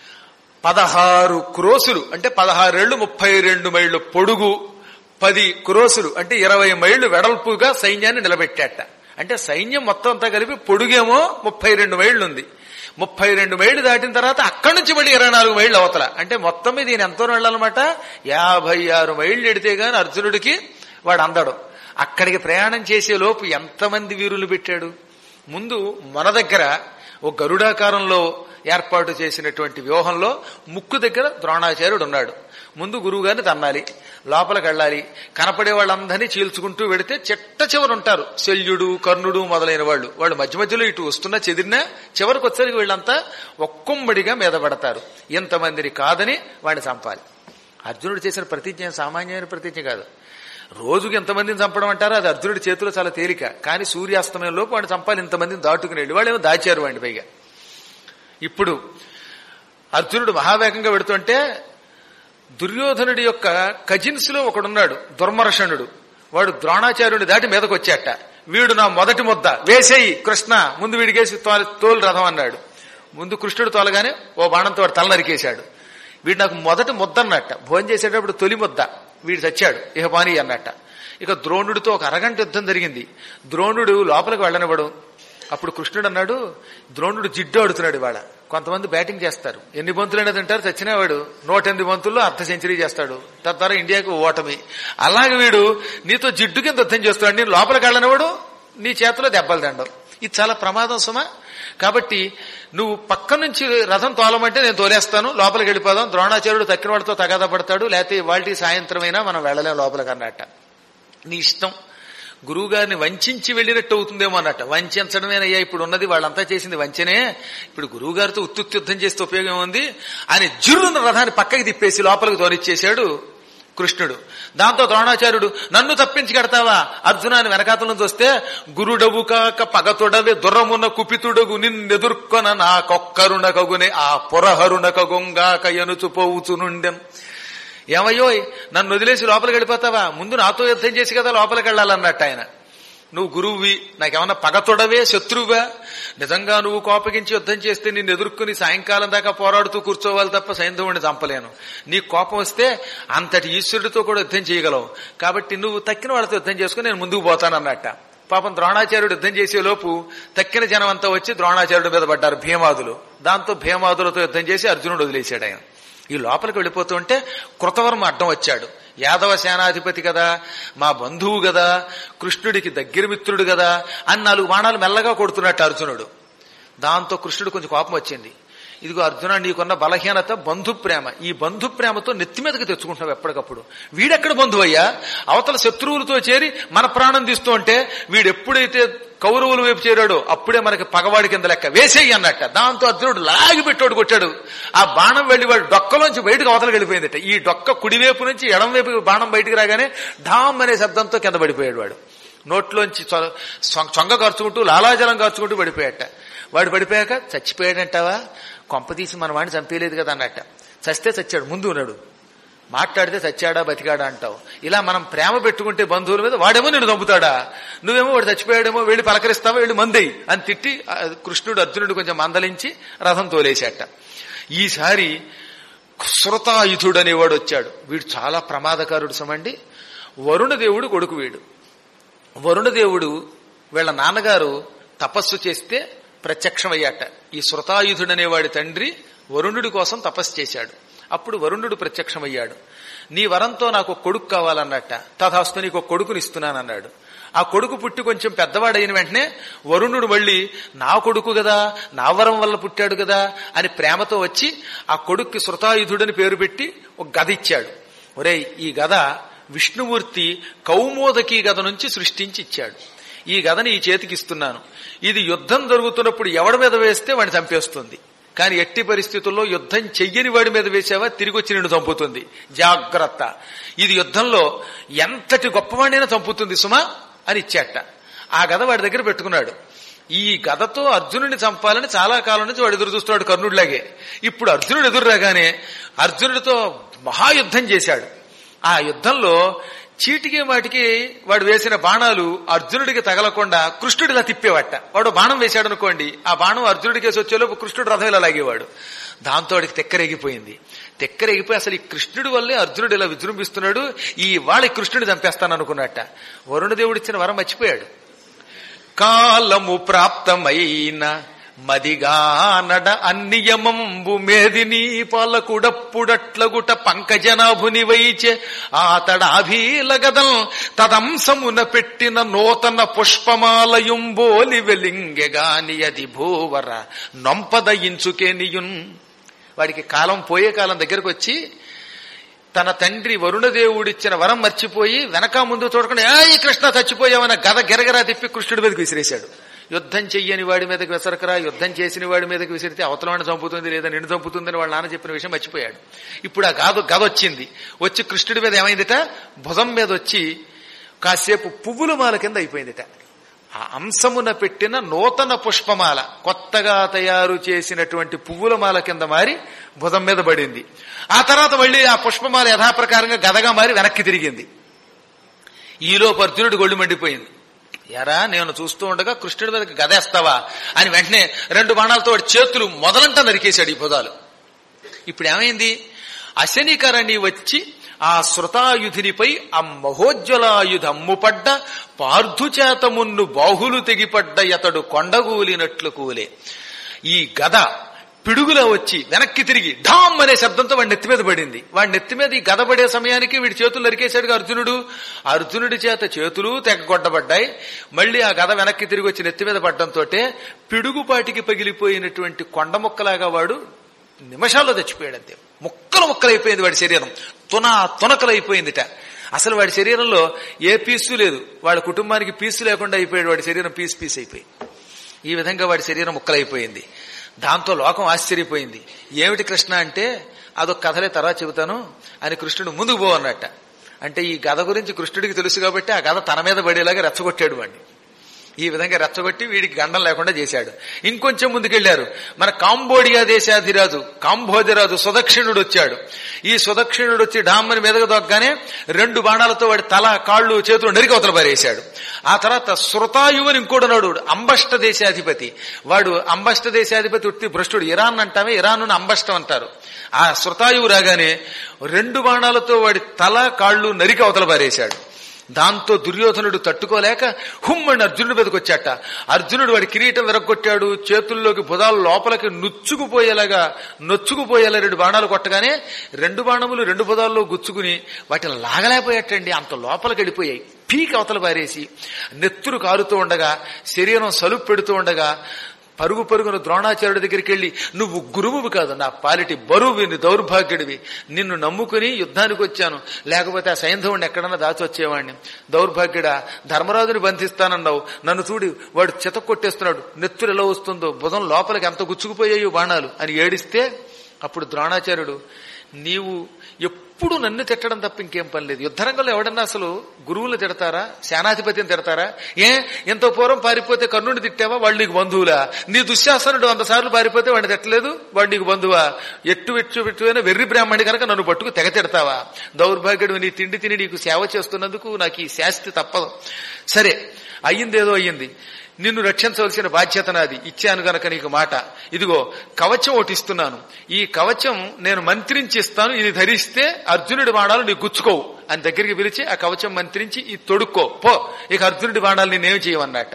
పదహారు క్రోసులు అంటే పదహారేళ్లు ముప్పై రెండు మైళ్ళు పొడుగు పది క్రోసులు అంటే ఇరవై మైళ్ళు వెడల్పుగా సైన్యాన్ని నిలబెట్టాట అంటే సైన్యం మొత్తం అంతా కలిపి పొడుగేమో ముప్పై రెండు మైళ్ళు ఉంది ముప్పై రెండు మైళ్ళు దాటిన తర్వాత అక్కడి నుంచి మళ్ళీ ఇరవై నాలుగు మైళ్ళు అవతల అంటే మొత్తం మీద ఈయన ఎంతో వెళ్ళాలన్నమాట యాభై ఆరు మైళ్ళు ఎడితే గాని అర్జునుడికి వాడు అందడు అక్కడికి ప్రయాణం చేసే లోపు ఎంతమంది వీరులు పెట్టాడు ముందు మన దగ్గర ఒక గరుడాకారంలో ఏర్పాటు చేసినటువంటి వ్యూహంలో ముక్కు దగ్గర ద్రోణాచార్యుడు ఉన్నాడు ముందు గురువు గారిని తన్నాలి లోపలికి వెళ్ళాలి కనపడే వాళ్ళందరినీ చీల్చుకుంటూ వెడితే చిట్ట చివరు ఉంటారు శల్యుడు కర్ణుడు మొదలైన వాళ్ళు వాళ్ళు మధ్య మధ్యలో ఇటు వస్తున్నా చెదిరినా చివరికి వచ్చరికి వీళ్ళంతా ఒక్కొమ్మడిగా మీద పడతారు ఇంతమందిని కాదని వాడిని చంపాలి అర్జునుడు చేసిన ప్రతిజ్ఞ సామాన్యమైన ప్రతిజ్ఞ కాదు రోజుకి ఎంతమందిని చంపడం అంటారో అది అర్జునుడి చేతిలో చాలా తేలిక కానీ సూర్యాస్తమయం లోపు వాడిని చంపాలి ఇంతమందిని దాటుకుని వెళ్ళి వాళ్ళు ఏమో దాచారు వాడిని పైగా ఇప్పుడు అర్జునుడు మహావేగంగా పెడుతుంటే దుర్యోధనుడి యొక్క కజిన్స్ లో ఒకడున్నాడు దుర్మర్షణుడు వాడు ద్రోణాచార్యుడి దాటి మీదకి వచ్చాట వీడు నా మొదటి ముద్ద వేసేయి కృష్ణ ముందు వీడికేసి తో- తోలు రథం అన్నాడు ముందు కృష్ణుడు తోలగానే ఓ బాణంతో వాడు తల నరికేశాడు వీడు నాకు మొదటి ముద్ద అన్నట్ట భోజనం చేసేటప్పుడు తొలి ముద్ద వీడు చచ్చాడు ఇహ పాని అన్నట్ట ఇక ద్రోణుడితో ఒక అరగంట యుద్ధం జరిగింది ద్రోణుడు లోపలికి వెళ్ళనివ్వడు అప్పుడు కృష్ణుడు అన్నాడు ద్రోణుడు జిడ్డు ఆడుతున్నాడు ఇవాళ కొంతమంది బ్యాటింగ్ చేస్తారు ఎన్ని బంతులైనా తింటారు చచ్చినవాడు నూట ఎనిమిది బంతుల్లో అర్ధ సెంచరీ చేస్తాడు తద్వారా ఇండియాకు ఓటమి అలాగే వీడు నీతో జిడ్డు కింద యుద్ధం చేస్తాడు నేను లోపలికి వెళ్ళనివాడు నీ చేతిలో దెబ్బలు దండవు ఇది చాలా ప్రమాదం సుమా కాబట్టి నువ్వు పక్క నుంచి రథం తోలమంటే నేను తోలేస్తాను లోపలికి వెళ్ళిపోదాం ద్రోణాచార్యుడు తక్కిన వాడితో తగాదా పడతాడు లేకపోతే వాళ్ళకి సాయంత్రం అయినా మనం వెళ్ళలేం లోపలికి అన్నట్ట నీ ఇష్టం గురువు గారిని వంచి వెళ్ళినట్టు అవుతుందేమో అన్నట్ట వంచడమేనయ్యా ఇప్పుడు ఉన్నది వాళ్ళంతా చేసింది వంచనే ఇప్పుడు గురువు గారితో ఉత్తుత్తి యుద్ధం చేస్తే ఉపయోగం ఉంది అని జిర్రున్న రథాన్ని పక్కకి తిప్పేసి లోపలికి తోలిచ్చేశాడు కృష్ణుడు దాంతో ద్రోణాచార్యుడు నన్ను తప్పించి కడతావా అర్జునాన్ని వెనకాతల నుంచి వస్తే గురుడవు కాక పగతొడవే దుర్రమున కుపితుడగు నిన్నెదుర్కొన నాకొక్కరుణ కగునే ఆ పురహరుణ కగుంగాక ఎనుచు పోవుచు నుండెం ఏమయ్యోయ్ నన్ను వదిలేసి లోపలికి వెళ్ళిపోతావా ముందు నాతో యుద్ధం చేసి కదా లోపలికి వెళ్ళాలన్నట్టు ఆయన నువ్వు గురువువి నాకేమన్నా పగతొడవే శత్రువుగా నిజంగా నువ్వు కోపగించి యుద్ధం చేస్తే నిన్ను ఎదుర్కొని సాయంకాలం దాకా పోరాడుతూ కూర్చోవాలి తప్ప సైంధవుడిని చంపలేను నీ కోపం వస్తే అంతటి ఈశ్వరుడితో కూడా యుద్ధం చేయగలవు కాబట్టి నువ్వు తక్కిన వాళ్ళతో యుద్ధం చేసుకుని నేను ముందుకు పోతానన్నట్ట పాపం ద్రోణాచార్యుడు యుద్ధం చేసే లోపు తక్కిన జనం అంతా వచ్చి ద్రోణాచార్యుడి మీద పడ్డారు భీమాదులు దాంతో భీమాదులతో యుద్ధం చేసి అర్జునుడు వదిలేశాడు ఆయన ఈ లోపలికి వెళ్ళిపోతుంటే కృతవర్మ అడ్డం వచ్చాడు యాదవ సేనాధిపతి కదా మా బంధువు కదా కృష్ణుడికి దగ్గర మిత్రుడు కదా అని నాలుగు బాణాలు మెల్లగా కొడుతున్నట్టు అర్జునుడు దాంతో కృష్ణుడు కొంచెం కోపం వచ్చింది ఇదిగో అర్జున నీకున్న బలహీనత బంధు ప్రేమ ఈ బంధు ప్రేమతో నెత్తి మీదకి తెచ్చుకుంటున్నావు ఎప్పటికప్పుడు వీడెక్కడ బంధువయ్యా అవతల శత్రువులతో చేరి మన ప్రాణం తీస్తూ ఉంటే వీడెప్పుడైతే కౌరవుల వైపు చేరాడో అప్పుడే మనకి పగవాడి కింద లెక్క వేసేయి అన్నట్ట దాంతో అర్జునుడు లాగి పెట్టాడు కొట్టాడు ఆ బాణం వెళ్లి వాడు డొక్కలోంచి బయటకు అవతలకి వెళ్ళిపోయిందట ఈ డొక్క కుడివైపు నుంచి ఎడం వైపు బాణం బయటికి రాగానే ఢామ్ అనే శబ్దంతో కింద పడిపోయాడు వాడు నోట్లోంచి చొ- చొ- చొంగ ఖర్చుకుంటూ లాలాజలం ఖర్చుకుంటూ పడిపోయాట వాడు పడిపోయాక చచ్చిపోయాడంటావా కొంప తీసి మన వాడిని చంపేయలేదు కదా అన్నట్ట చస్తే చచ్చాడు ముందు ఉన్నాడు మాట్లాడితే చచ్చాడా బతికాడా అంటావు ఇలా మనం ప్రేమ పెట్టుకుంటే బంధువుల మీద వాడేమో నిన్ను చంపుతాడా నువ్వేమో వాడు చచ్చిపోయాడేమో వెళ్ళి పలకరిస్తావా వెళ్ళి మందయి అని తిట్టి ఆ, కృష్ణుడు అర్జునుడు కొంచెం మందలించి రథం తోలేశాట ఈసారి శృతాయుధుడు అనేవాడు వచ్చాడు వీడు చాలా ప్రమాదకారుడు సమండి వరుణదేవుడు కొడుకు వీడు వరుణదేవుడు వీళ్ళ నాన్నగారు తపస్సు చేస్తే ప్రత్యక్షమయ్యాట ఈ శృతాయుధుడు అనేవాడి తండ్రి వరుణుడి కోసం తపస్సు చేశాడు అప్పుడు వరుణుడు ప్రత్యక్షమయ్యాడు నీ వరంతో నాకు ఒక కొడుకు కావాలన్నట్ట తథాస్తు నీకు ఒక కొడుకుని ఇస్తున్నానన్నాడు ఆ కొడుకు పుట్టి కొంచెం పెద్దవాడైన వెంటనే వరుణుడు మళ్ళీ నా కొడుకు కదా నా వరం వల్ల పుట్టాడు కదా అని ప్రేమతో వచ్చి ఆ కొడుక్కి శృతాయుధుడని పేరు పెట్టి ఒక గద ఇచ్చాడు ఒరేయ్ ఈ గద విష్ణుమూర్తి కౌమోదకి గద నుంచి సృష్టించి ఇచ్చాడు ఈ గదని ఈ చేతికి ఇస్తున్నాను ఇది యుద్ధం జరుగుతున్నప్పుడు ఎవడి మీద వేస్తే వాడిని చంపేస్తుంది కానీ ఎట్టి పరిస్థితుల్లో యుద్ధం చెయ్యని వాడి మీద వేసావా తిరిగి వచ్చి నిన్ను చంపుతుంది జాగ్రత్త ఇది యుద్ధంలో ఎంతటి గొప్పవాడినైనా చంపుతుంది సుమా అని ఇచ్చాట ఆ గద వాడి దగ్గర పెట్టుకున్నాడు ఈ గదతో అర్జునుడిని చంపాలని చాలా కాలం నుంచి వాడు ఎదురు చూస్తున్నాడు కర్ణుడిలాగే ఇప్పుడు అర్జునుడు ఎదురు రాగానే అర్జునుడితో మహాయుద్ధం చేశాడు ఆ యుద్ధంలో చీటికి వాటికి వాడు వేసిన బాణాలు అర్జునుడికి తగలకుండా కృష్ణుడు ఇలా తిప్పేవట వాడు బాణం వేశాడు అనుకోండి ఆ బాణం అర్జునుడికి వేసి వచ్చేలోపు కృష్ణుడు రథం ఇలా లాగేవాడు దాంతో వాడికి తెక్కరేగిపోయింది తెక్కరేగిపోయి అసలు ఈ కృష్ణుడి వల్లే అర్జునుడు ఇలా విజృంభిస్తున్నాడు ఈ వాళ్ళ కృష్ణుడు చంపేస్తాను అనుకున్నట్ట వరుణదేవుడు ఇచ్చిన వరం మర్చిపోయాడు కాలము ప్రాప్తమైన మదిగానడ అన్నియమంబు మేదిని పాలకుడప్పుడట్లగుట పంకజనాభుని వైచే ఆతడాభీలగదం తదంశమున పెట్టిన నూతన పుష్పమాలయుంబోలి వెలింగెగాని అది భూవర నొంపదయించుకేనియున్ వాడికి కాలం పోయే కాలం దగ్గరకు వచ్చి తన తండ్రి వరుణదేవుడిచ్చిన వరం మర్చిపోయి వెనక ముందు చూడకుండా ఏ కృష్ణ చచ్చిపోయావన్న గద గిరగరా తిప్పి కృష్ణుడి మీదకి విసిరేశాడు యుద్ధం చెయ్యని వాడి మీదకి విసరకరా యుద్ధం చేసిన వాడి మీదకి విసిరితే అవతల వాడిని చంపుతుంది లేదా నిన్ను చంపుతుందని వాళ్ళ నాన్న చెప్పిన విషయం మర్చిపోయాడు ఇప్పుడు ఆ గాదు గద వచ్చింది వచ్చి కృష్ణుడి మీద ఏమైందిట భుజం మీద వచ్చి కాసేపు పువ్వుల మాల కింద అయిపోయిందిట ఆ అంశమున పెట్టిన నూతన పుష్పమాల కొత్తగా తయారు చేసినటువంటి పువ్వుల మాల కింద మారి భుజం మీద పడింది ఆ తర్వాత మళ్ళీ ఆ పుష్పమాల యథాప్రకారంగా గదగా మారి వెనక్కి తిరిగింది ఈలోపు అర్జునుడు గొళ్ళు మండిపోయింది ఎరా నేను చూస్తూ ఉండగా కృష్ణుడి మీదకి గదేస్తావా అని వెంటనే రెండు బాణాలతో వాడి చేతులు మొదలంతా నరికేశాడు ఈ పొదాలు ఇప్పుడు ఏమైంది అశనికరణి వచ్చి ఆ శృతాయుధినిపై ఆ మహోజ్వలాయుధమ్ము పడ్డ పార్థుచేతమున్ను బాహులు తెగిపడ్డ ఎతడు కొండగూలినట్లు కూలే ఈ గద పిడుగులా వచ్చి వెనక్కి తిరిగి ఢామ్ అనే శబ్దంతో వాడి నెత్తి మీద పడింది వాడి నెత్తి మీద ఈ గద పడే సమయానికి వీడి చేతులు నరికేశాడుగా అర్జునుడు అర్జునుడి చేత చేతులు తెగగొట్టబడ్డాయి మళ్ళీ ఆ గద వెనక్కి తిరిగి వచ్చి నెత్తి మీద పడ్డంతో పిడుగుపాటికి పగిలిపోయినటువంటి కొండ ముక్కలాగా వాడు నిమిషాల్లో చచ్చిపోయాడు అంతే ముక్కలు ముక్కలైపోయింది వాడి శరీరం తున తునకలైపోయిందిట అసలు వాడి శరీరంలో ఏ పీసు లేదు వాడి కుటుంబానికి పీసు లేకుండా అయిపోయాడు వాడి శరీరం పీస్ పీస్ అయిపోయి ఈ విధంగా వాడి శరీరం ముక్కలైపోయింది దాంతో లోకం ఆశ్చర్యపోయింది ఏమిటి కృష్ణ అంటే అదొక కథలే తర్వాత చెబుతాను అని కృష్ణుడు ముందుకు పో అన్నట్ట అంటే ఈ గద గురించి కృష్ణుడికి తెలుసు కాబట్టి ఆ గద తన మీద పడేలాగా రెచ్చగొట్టాడు వాడిని ఈ విధంగా రెచ్చగొట్టి వీడికి గండం లేకుండా చేశాడు ఇంకొంచెం ముందుకెళ్లారు మన కాంబోడియా దేశాధిరాజు కాంబోజరాజు సుదక్షిణుడు వచ్చాడు ఈ సుదక్షిణుడు వచ్చి డామ్మని మీదకు దొక్కగానే రెండు బాణాలతో వాడి తల కాళ్ళు చేతులు నరికి అవతల పారేశాడు ఆ తర్వాత శృతాయువుని ఇంకోడున్నాడు అంబష్ట దేశాధిపతి వాడు అంబష్ట దేశాధిపతి ఉత్తి భ్రష్టుడు ఇరాన్ అంటామే ఇరాన్ అంబష్టం అంటారు ఆ శృతాయువు రాగానే రెండు బాణాలతో వాడి తల కాళ్ళు నరికి అవతల పారేశాడు దాంతో దుర్యోధనుడు తట్టుకోలేక హుమ్మని అర్జునుడి మీదకి వచ్చాట అర్జునుడు వాడి కిరీటం విరగొట్టాడు చేతుల్లోకి భుజాలు లోపలికి నుచ్చుకుపోయేలాగా నొచ్చుకుపోయేలా రెండు బాణాలు కొట్టగానే రెండు బాణములు రెండు భుజాల్లో గుచ్చుకుని వాటిని లాగలేకపోయాటండి అంత లోపలికి వెళ్ళిపోయాయి పీక్ అవతల పారేసి నెత్తురు కారుతూ ఉండగా శరీరం సలుపు పెడుతూ ఉండగా పరుగు పరుగున ద్రోణాచార్యుడి దగ్గరికి వెళ్ళి నువ్వు గురువువి కాదు నా పాలిటి బరువు నీ దౌర్భాగ్యుడివి నిన్ను నమ్ముకుని యుద్ధానికి వచ్చాను లేకపోతే ఆ సైంధవుడిని ఎక్కడన్నా దాచి వచ్చేవాడిని దౌర్భాగ్యుడా ధర్మరాజుని బంధిస్తానన్నావు నన్ను చూడి వాడు చిత కొట్టేస్తున్నాడు నెత్తురు ఎలా వస్తుందో బుధం లోపలికి ఎంత గుచ్చుకుపోయాయో బాణాలు అని ఏడిస్తే అప్పుడు ద్రోణాచార్యుడు నీవు ఎప్పుడు నన్ను తిట్టడం తప్ప ఇంకేం పని లేదు యుద్ధరంగంలో ఎవడన్నా అసలు గురువులు తిడతారా సేనాధిపతిని తిడతారా ఏ ఎంతో పూర్వం పారిపోతే కర్ణుడిని తిట్టావా వాళ్ళు నీకు బంధువులా నీ దుశ్శాసనుడు వంద సార్లు పారిపోతే వాడిని తిట్టలేదు వాడు నీకు బంధువా ఎట్టు వెచ్చు పెట్టువైన వెర్రి బ్రాహ్మణి కనుక నన్ను పట్టుకు తెగ తిడతావా దౌర్భాగ్యుడు నీ తిండి తిని నీకు సేవ చేస్తున్నందుకు నాకు ఈ శాస్తి తప్పదు సరే అయ్యిందేదో అయ్యింది నిన్ను రక్షించవలసిన బాధ్యత నాది ఇచ్చాను గనక నీకు మాట ఇదిగో కవచం ఒకటి ఇస్తున్నాను ఈ కవచం నేను మంత్రించి ఇస్తాను ఇది ధరిస్తే అర్జునుడి బాణాలు నీకు గుచ్చుకోవు అని దగ్గరికి పిలిచి ఆ కవచం మంత్రించి ఇది తొడుక్కో పో ఇక అర్జునుడి బాణాలు నేనేం చేయమన్నట్ట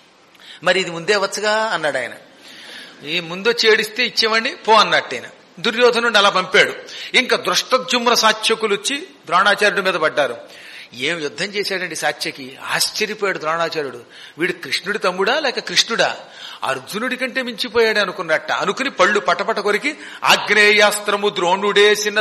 మరి ఇది ముందే వచ్చగా అన్నాడు ఆయన ఈ ముందొచ్చి ఏడిస్తే ఇచ్చేవాడిని పో అన్నట్టు ఆయన దుర్యోధనుడిని అలా పంపాడు ఇంకా దృష్టజుమ్ర సాత్యకులు వచ్చి ద్రోణాచార్యుడి మీద పడ్డారు ఏం యుద్ధం చేశాడండి సాత్యకి ఆశ్చర్యపోయాడు ద్రోణాచార్యుడు వీడు కృష్ణుడి తమ్ముడా లేక కృష్ణుడా అర్జునుడి కంటే మించిపోయాడు అనుకున్నట్ట అనుకుని పళ్ళు పటపట కొరికి ఆగ్నేయాస్త్రము ద్రోణుడేసిన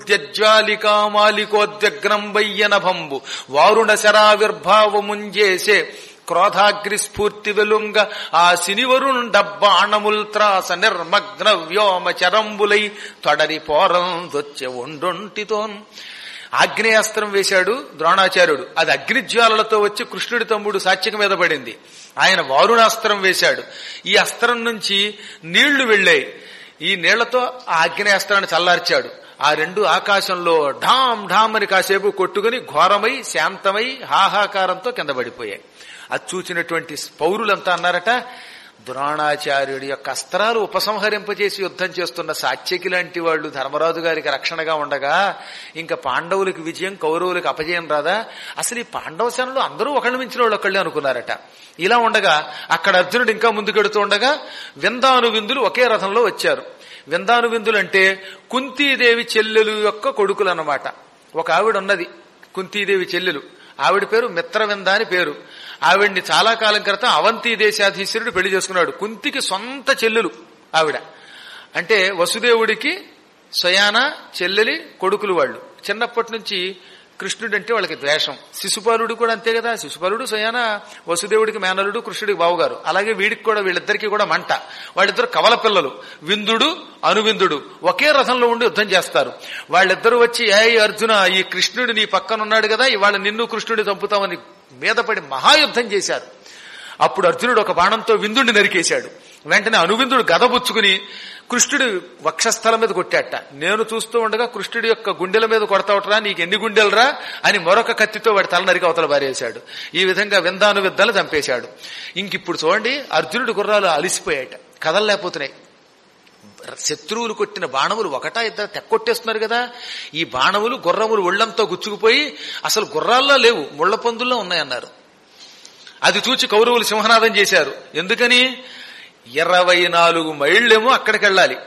సముద్రజ్వాలికామాలికోద్యగ్నం వయ్యనభంబు వారుణ శరావిర్భావముంజేసే క్రోధాగ్రి స్ఫూర్తి వెలుంగ ఆ సినివరుండ బాణముల్ త్రాస నిర్మగ్న వ్యోమ చరంబులై తొడరి పోరం దొచ్చే ఒండొంటితోన్ ఆగ్నేయాస్త్రం వేశాడు ద్రోణాచార్యుడు అది అగ్నిజ్వాలలతో వచ్చి కృష్ణుడి తమ్ముడు సాత్యక మీద పడింది ఆయన వారుణాస్త్రం వేశాడు ఈ అస్త్రం నుంచి నీళ్లు వెళ్ళాయి ఈ నీళ్లతో ఆ ఆగ్నేయాస్త్రాన్ని చల్లార్చాడు ఆ రెండు ఆకాశంలో ఢామ్ ఢామ్ అని కాసేపు కొట్టుకుని ఘోరమై శాంతమై హాహాకారంతో కింద పడిపోయాయి అది చూచినటువంటి పౌరులంతా అన్నారట ద్రోణాచార్యుడి యొక్క అస్త్రాలు ఉపసంహరింపజేసి యుద్ధం చేస్తున్న సాత్యకి లాంటి వాళ్ళు ధర్మరాజు గారికి రక్షణగా ఉండగా ఇంకా పాండవులకు విజయం కౌరవులకు అపజయం రాదా అసలు ఈ పాండవ సేనలో అందరూ ఒకళ్ళు మించిన వాళ్ళు ఒకళ్ళే అనుకున్నారట ఇలా ఉండగా అక్కడ అర్జునుడు ఇంకా ముందుకెడుతూ ఉండగా విందాను విందులు ఒకే రథంలో వచ్చారు విందాను విందులు అంటే కుంతీదేవి చెల్లెలు యొక్క కొడుకులు అన్నమాట ఒక ఆవిడ ఉన్నది కుంతీదేవి చెల్లెలు ఆవిడ పేరు మిత్రవింద అని పేరు ఆవిడ్ని చాలా కాలం క్రితం అవంతి దేశాధీశ్వరుడు పెళ్లి చేసుకున్నాడు కుంతికి సొంత చెల్లెలు ఆవిడ అంటే వసుదేవుడికి స్వయాన చెల్లెలి కొడుకులు వాళ్ళు చిన్నప్పటి నుంచి కృష్ణుడు అంటే వాళ్ళకి ద్వేషం శిశుపాలుడు కూడా అంతే కదా శిశుపాలుడు స్వయాన వసుదేవుడికి మేనలుడు కృష్ణుడికి బావుగారు అలాగే వీడికి కూడా వీళ్ళిద్దరికీ కూడా మంట వాళ్ళిద్దరు కవల పిల్లలు విందుడు అనువిందుడు ఒకే రథంలో ఉండి యుద్ధం చేస్తారు వాళ్ళిద్దరూ వచ్చి ఏ అర్జున ఈ కృష్ణుడు నీ పక్కన ఉన్నాడు కదా ఇవాళ నిన్ను కృష్ణుడి చంపుతామని మీద పడి మహాయుద్ధం చేశారు అప్పుడు అర్జునుడు ఒక బాణంతో విందుడిని నరికేశాడు వెంటనే అనువిందుడు గదబుచ్చుకుని కృష్ణుడి వక్షస్థలం మీద కొట్టాట నేను చూస్తూ ఉండగా కృష్ణుడి యొక్క గుండెల మీద కొడతావటరా నీకు ఎన్ని గుండెలరా అని మరొక కత్తితో వాడి తల నరికి అవతల బారేశాడు ఈ విధంగా విందాను విద్దలు చంపేశాడు ఇంకిప్పుడు చూడండి అర్జునుడి గుర్రాలు అలిసిపోయాట కదలలేకపోతున్నాయి శత్రువులు కొట్టిన బాణములు ఒకటా ఇద్దరు తెక్కొట్టేస్తున్నారు కదా ఈ బాణములు గుర్రములు ఒళ్లంతో గుచ్చుకుపోయి అసలు గుర్రాల్లో లేవు ముళ్ల పందుల్లో ఉన్నాయన్నారు అది చూచి కౌరవులు సింహనాదం చేశారు ఎందుకని ఇరవై నాలుగు మైళ్ళేమో అక్కడికి వెళ్ళాలి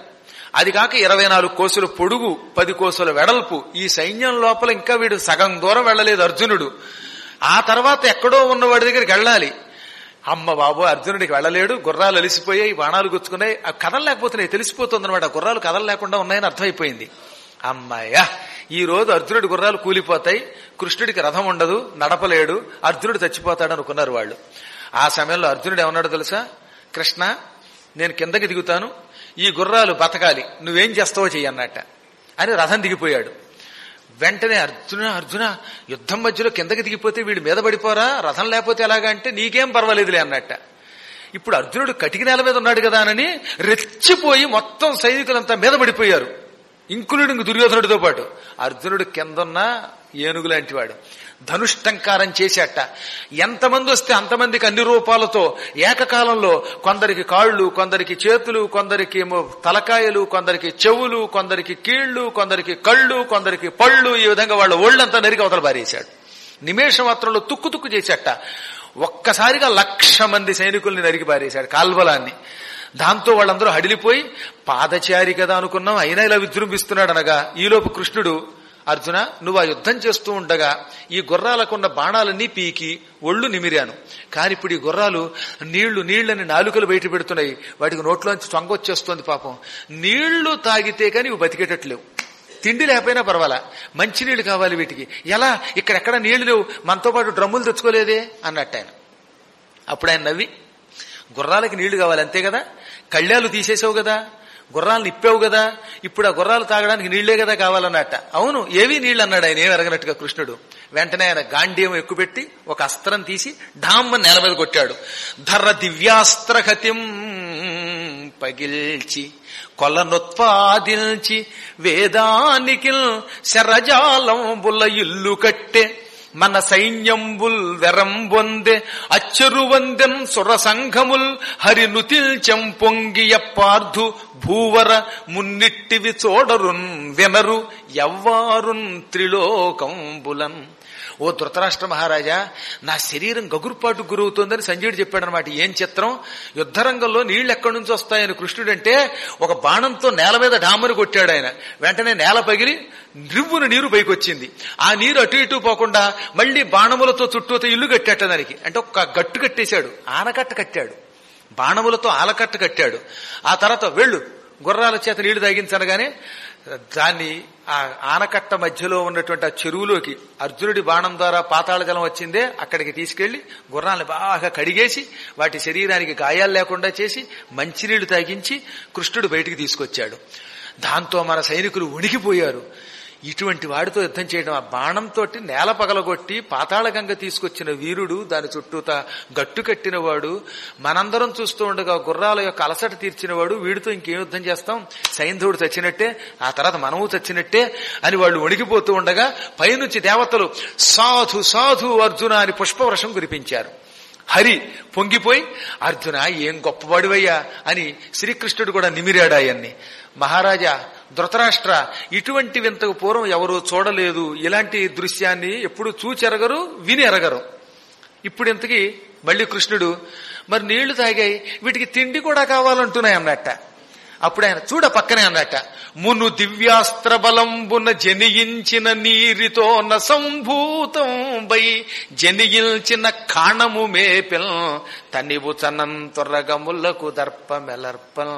అది కాక ఇరవై నాలుగు కోసుల పొడుగు పది కోసుల వెడల్పు ఈ సైన్యం లోపల ఇంకా వీడు సగం దూరం వెళ్ళలేదు అర్జునుడు ఆ తర్వాత ఎక్కడో ఉన్నవాడి దగ్గరికి వెళ్ళాలి అమ్మ బాబు అర్జునుడికి వెళ్ళలేడు గుర్రాలు అలిసిపోయాయి బాణాలు గుచ్చుకున్నాయి ఆ కథలు లేకపోతున్నాయి తెలిసిపోతుంది అనమాట గుర్రాలు కథలు లేకుండా ఉన్నాయని అర్థమైపోయింది అమ్మాయ్యా ఈ రోజు అర్జునుడి గుర్రాలు కూలిపోతాయి కృష్ణుడికి రథం ఉండదు నడపలేడు అర్జునుడు చచ్చిపోతాడు అనుకున్నారు వాళ్ళు ఆ సమయంలో అర్జునుడు ఏమన్నాడు తెలుసా కృష్ణ నేను కిందకి దిగుతాను ఈ గుర్రాలు బతకాలి నువ్వేం చేస్తావో చెయ్యన్నట్ట అని రథం దిగిపోయాడు వెంటనే అర్జున అర్జున యుద్ధం మధ్యలో కిందకి దిగిపోతే వీడు మీద పడిపోరా రథం లేకపోతే ఎలాగా అంటే నీకేం పర్వాలేదులే అన్నట్ట ఇప్పుడు అర్జునుడు కటికి నేల మీద ఉన్నాడు కదా అని రెచ్చిపోయి మొత్తం సైనికులంతా మీద పడిపోయారు ఇంక్లూడింగ్ దుర్యోధనుడితో పాటు అర్జునుడు కిందన్న ఏనుగు లాంటి వాడు ధనుష్టంకారం చేసేట ఎంతమంది వస్తే అంతమందికి అన్ని రూపాలతో ఏకకాలంలో కొందరికి కాళ్ళు కొందరికి చేతులు కొందరికి ఏమో తలకాయలు కొందరికి చెవులు కొందరికి కీళ్లు కొందరికి కళ్ళు కొందరికి పళ్ళు ఈ విధంగా వాళ్ళ ఒళ్ళంతా నరికి అవతల పారేశాడు నిమేష మాత్రంలో తుక్కు తుక్కు చేసేట ఒక్కసారిగా లక్ష మంది సైనికుల్ని నరికి పారేశాడు కాల్బలాన్ని దాంతో వాళ్ళందరూ హడిలిపోయి పాదచారి కదా అనుకున్నాం అయినా ఇలా విజృంభిస్తున్నాడు అనగా ఈలోపు కృష్ణుడు అర్జున నువ్వు ఆ యుద్ధం చేస్తూ ఉండగా ఈ గుర్రాలకున్న బాణాలన్నీ పీకి ఒళ్ళు నిమిరాను కానీ ఇప్పుడు ఈ గుర్రాలు నీళ్లు నీళ్లని నాలుకలు బయట పెడుతున్నాయి వాటికి నోట్లోంచి చొంగొచ్చేస్తోంది పాపం నీళ్లు తాగితే కానీ ఇవి బతికేటట్లేవు తిండి లేకపోయినా పర్వాలా మంచినీళ్ళు కావాలి వీటికి ఎలా ఇక్కడెక్కడ నీళ్లు లేవు మనతో పాటు డ్రమ్ములు తెచ్చుకోలేదే అన్నట్టు ఆయన అప్పుడు ఆయన నవ్వి గుర్రాలకి నీళ్లు కావాలి అంతే కదా కళ్యాలు తీసేసావు కదా గుర్రాలు నిప్పావు కదా ఇప్పుడు ఆ గుర్రాలు తాగడానికి నీళ్లే కదా కావాలన్నట్ట అవును ఏవి నీళ్లు అన్నాడు ఆయన ఏం ఎరగనట్టుగా కృష్ణుడు వెంటనే ఆయన గాంధీయం ఎక్కుపెట్టి ఒక అస్త్రం తీసి ఢామ్మ నేల మీద కొట్టాడు ధర్ర దివ్యాస్త్రగతిం పగిల్చి కొలనొత్పాదిల్చి వేదానికి శరజాలం బుల్ల ఇల్లు కట్టె మన సైన్యంబుల్ వెరం పొందె అచ్చరు వందెన్ సుర సంఘముల్ హరినుతిల్చెం పొంగియ పార్థు భూవర మున్నిట్టివి చూడరున్ వినరు ఎవ్వారున్ త్రిలోకంబులన్ ఓ ధృతరాష్ట్ర మహారాజా నా శరీరం గగురుపాటు గురవుతోందని సంజయుడు చెప్పాడనమాట ఏం చిత్రం యుద్ధరంగంలో నీళ్లు ఎక్కడి నుంచి వస్తాయని కృష్ణుడంటే ఒక బాణంతో నేల మీద డామని కొట్టాడు ఆయన వెంటనే నేల పగిలి నివ్వున నీరు పైకొచ్చింది ఆ నీరు అటు ఇటు పోకుండా మళ్లీ బాణములతో చుట్టూతో ఇల్లు కట్టాట దానికి అంటే ఒక గట్టు కట్టేశాడు ఆనకట్ట కట్టాడు బాణములతో ఆలకట్ట కట్టాడు ఆ తర్వాత వెళ్ళు గుర్రాల చేత నీళ్లు తాగించనగానే దాన్ని ఆ ఆనకట్ట మధ్యలో ఉన్నటువంటి ఆ చెరువులోకి అర్జునుడి బాణం ద్వారా పాతాళ జలం వచ్చిందే అక్కడికి తీసుకెళ్లి గుర్రాలను బాగా కడిగేసి వాటి శరీరానికి గాయాలు లేకుండా చేసి మంచినీళ్లు తాగించి కృష్ణుడు బయటికి తీసుకొచ్చాడు దాంతో మన సైనికులు ఉణికిపోయారు ఇటువంటి వాడితో యుద్ధం చేయడం ఆ బాణంతో నేల పగలగొట్టి పాతాళగంగ తీసుకొచ్చిన వీరుడు దాని చుట్టూత గట్టు కట్టినవాడు మనందరం చూస్తూ ఉండగా గుర్రాల యొక్క అలసట తీర్చినవాడు వీడితో ఇంకేం యుద్ధం చేస్తాం సైంధవుడు చచ్చినట్టే ఆ తర్వాత మనము చచ్చినట్టే అని వాళ్ళు వణికిపోతూ ఉండగా పైనుంచి దేవతలు సాధు సాధు అర్జున అని పుష్పవర్షం కురిపించారు హరి పొంగిపోయి అర్జున ఏం గొప్పవాడివయ్యా అని శ్రీకృష్ణుడు కూడా నిమిరాడు ఆయన్ని మహారాజా ధృతరాష్ట్ర ఇటువంటి వింతకు పూర్వం ఎవరు చూడలేదు ఇలాంటి దృశ్యాన్ని ఎప్పుడు చూచెరగరు విని ఎరగరు ఇప్పుడు ఇంతకి మళ్ళీ కృష్ణుడు మరి నీళ్లు తాగాయి వీటికి తిండి కూడా కావాలంటున్నాయి అన్నట్ట అప్పుడు ఆయన చూడ పక్కనే అన్నట్ట మును దివ్యాస్త్ర బలంబున జనియించిన నీరితో సంభూతం బై జనియించిన కాణము మేపిల్ తనివు చనం త్వరగములకు దర్పమెలర్పం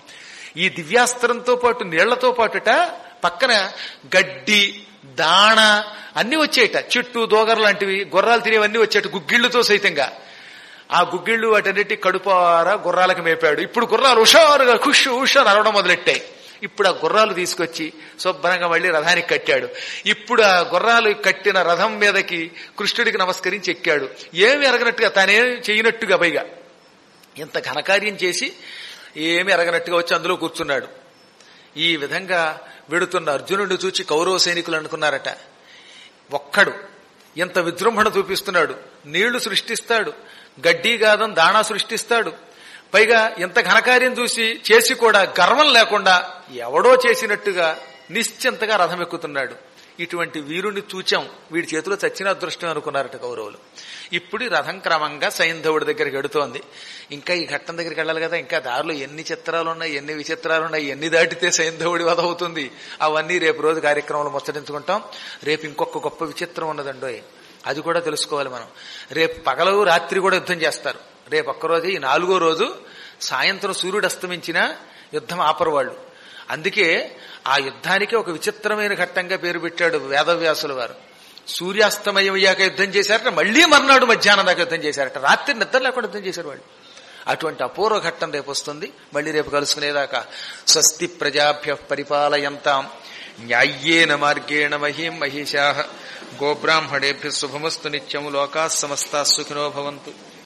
ఈ దివ్యాస్త్రంతో పాటు నీళ్లతో పాటుట పక్కన గడ్డి దాణ అన్ని వచ్చేయట చెట్టు దోగర లాంటివి గుర్రాలు తినేవన్నీ వచ్చేట గుగ్గిళ్లతో సైతంగా ఆ గుగ్గిళ్ళు వాటన్నిటి కడుపారా గుర్రాలకు మేపాడు ఇప్పుడు గుర్రాలు హుషారుగా ఖుష్ హుష్ అని అరవడం మొదలెట్టాయి ఇప్పుడు ఆ గుర్రాలు తీసుకొచ్చి శుభ్రంగా మళ్ళీ రథానికి కట్టాడు ఇప్పుడు ఆ గుర్రాలు కట్టిన రథం మీదకి కృష్ణుడికి నమస్కరించి ఎక్కాడు ఏమి ఎరగనట్టుగా తానేం చేయనట్టుగా పైగా ఇంత ఘనకార్యం చేసి ఏమి ఎరగనట్టుగా వచ్చి అందులో కూర్చున్నాడు ఈ విధంగా వెడుతున్న అర్జునుడిని చూచి కౌరవ సైనికులు అనుకున్నారట ఒక్కడు ఎంత విజృంభణ చూపిస్తున్నాడు నీళ్లు సృష్టిస్తాడు గడ్డి గాదం దాణా సృష్టిస్తాడు పైగా ఇంత ఘనకార్యం చూసి చేసి కూడా గర్వం లేకుండా ఎవడో చేసినట్టుగా నిశ్చింతగా రథం ఎక్కుతున్నాడు ఇటువంటి వీరుని చూచాం వీడి చేతిలో చచ్చిన అదృష్టం అనుకున్నారట కౌరవులు ఇప్పుడు ఈ రథం క్రమంగా సైంధవుడి దగ్గరికి ఎడుతోంది ఇంకా ఈ ఘట్టం దగ్గరికి వెళ్ళాలి కదా ఇంకా దారిలో ఎన్ని చిత్రాలు ఉన్నాయి ఎన్ని విచిత్రాలు ఉన్నాయి ఎన్ని దాటితే సైంధవుడి వధ అవుతుంది అవన్నీ రేపు రోజు కార్యక్రమంలో ముచ్చటించుకుంటాం రేపు ఇంకొక గొప్ప విచిత్రం ఉన్నదండోయ్ అది కూడా తెలుసుకోవాలి మనం రేపు పగలు రాత్రి కూడా యుద్ధం చేస్తారు రేపు ఒక్కరోజు ఈ నాలుగో రోజు సాయంత్రం సూర్యుడు అస్తమించిన యుద్ధం ఆపరు వాళ్ళు అందుకే ఆ యుద్ధానికి ఒక విచిత్రమైన ఘట్టంగా పేరు పెట్టాడు వేదవ్యాసుల వారు సూర్యాస్తమయం అయ్యాక యుద్ధం చేశారట మళ్లీ మర్నాడు మధ్యాహ్నం దాకా యుద్ధం చేశారట రాత్రి నిద్ర లేకుండా యుద్ధం చేశారు వాళ్ళు అటువంటి అపూర్వ ఘట్టం రేపు వస్తుంది మళ్ళీ రేపు కలుసుకునేదాకా స్వస్తి ప్రజాభ్య పరిపాలయంతాం న్యాయ్యేన మార్గేణ మహీం మహిషా గోబ్రాహ్మణేభ్య శుభమస్తు నిత్యము లోకా సమస్తా సుఖినో భవంతు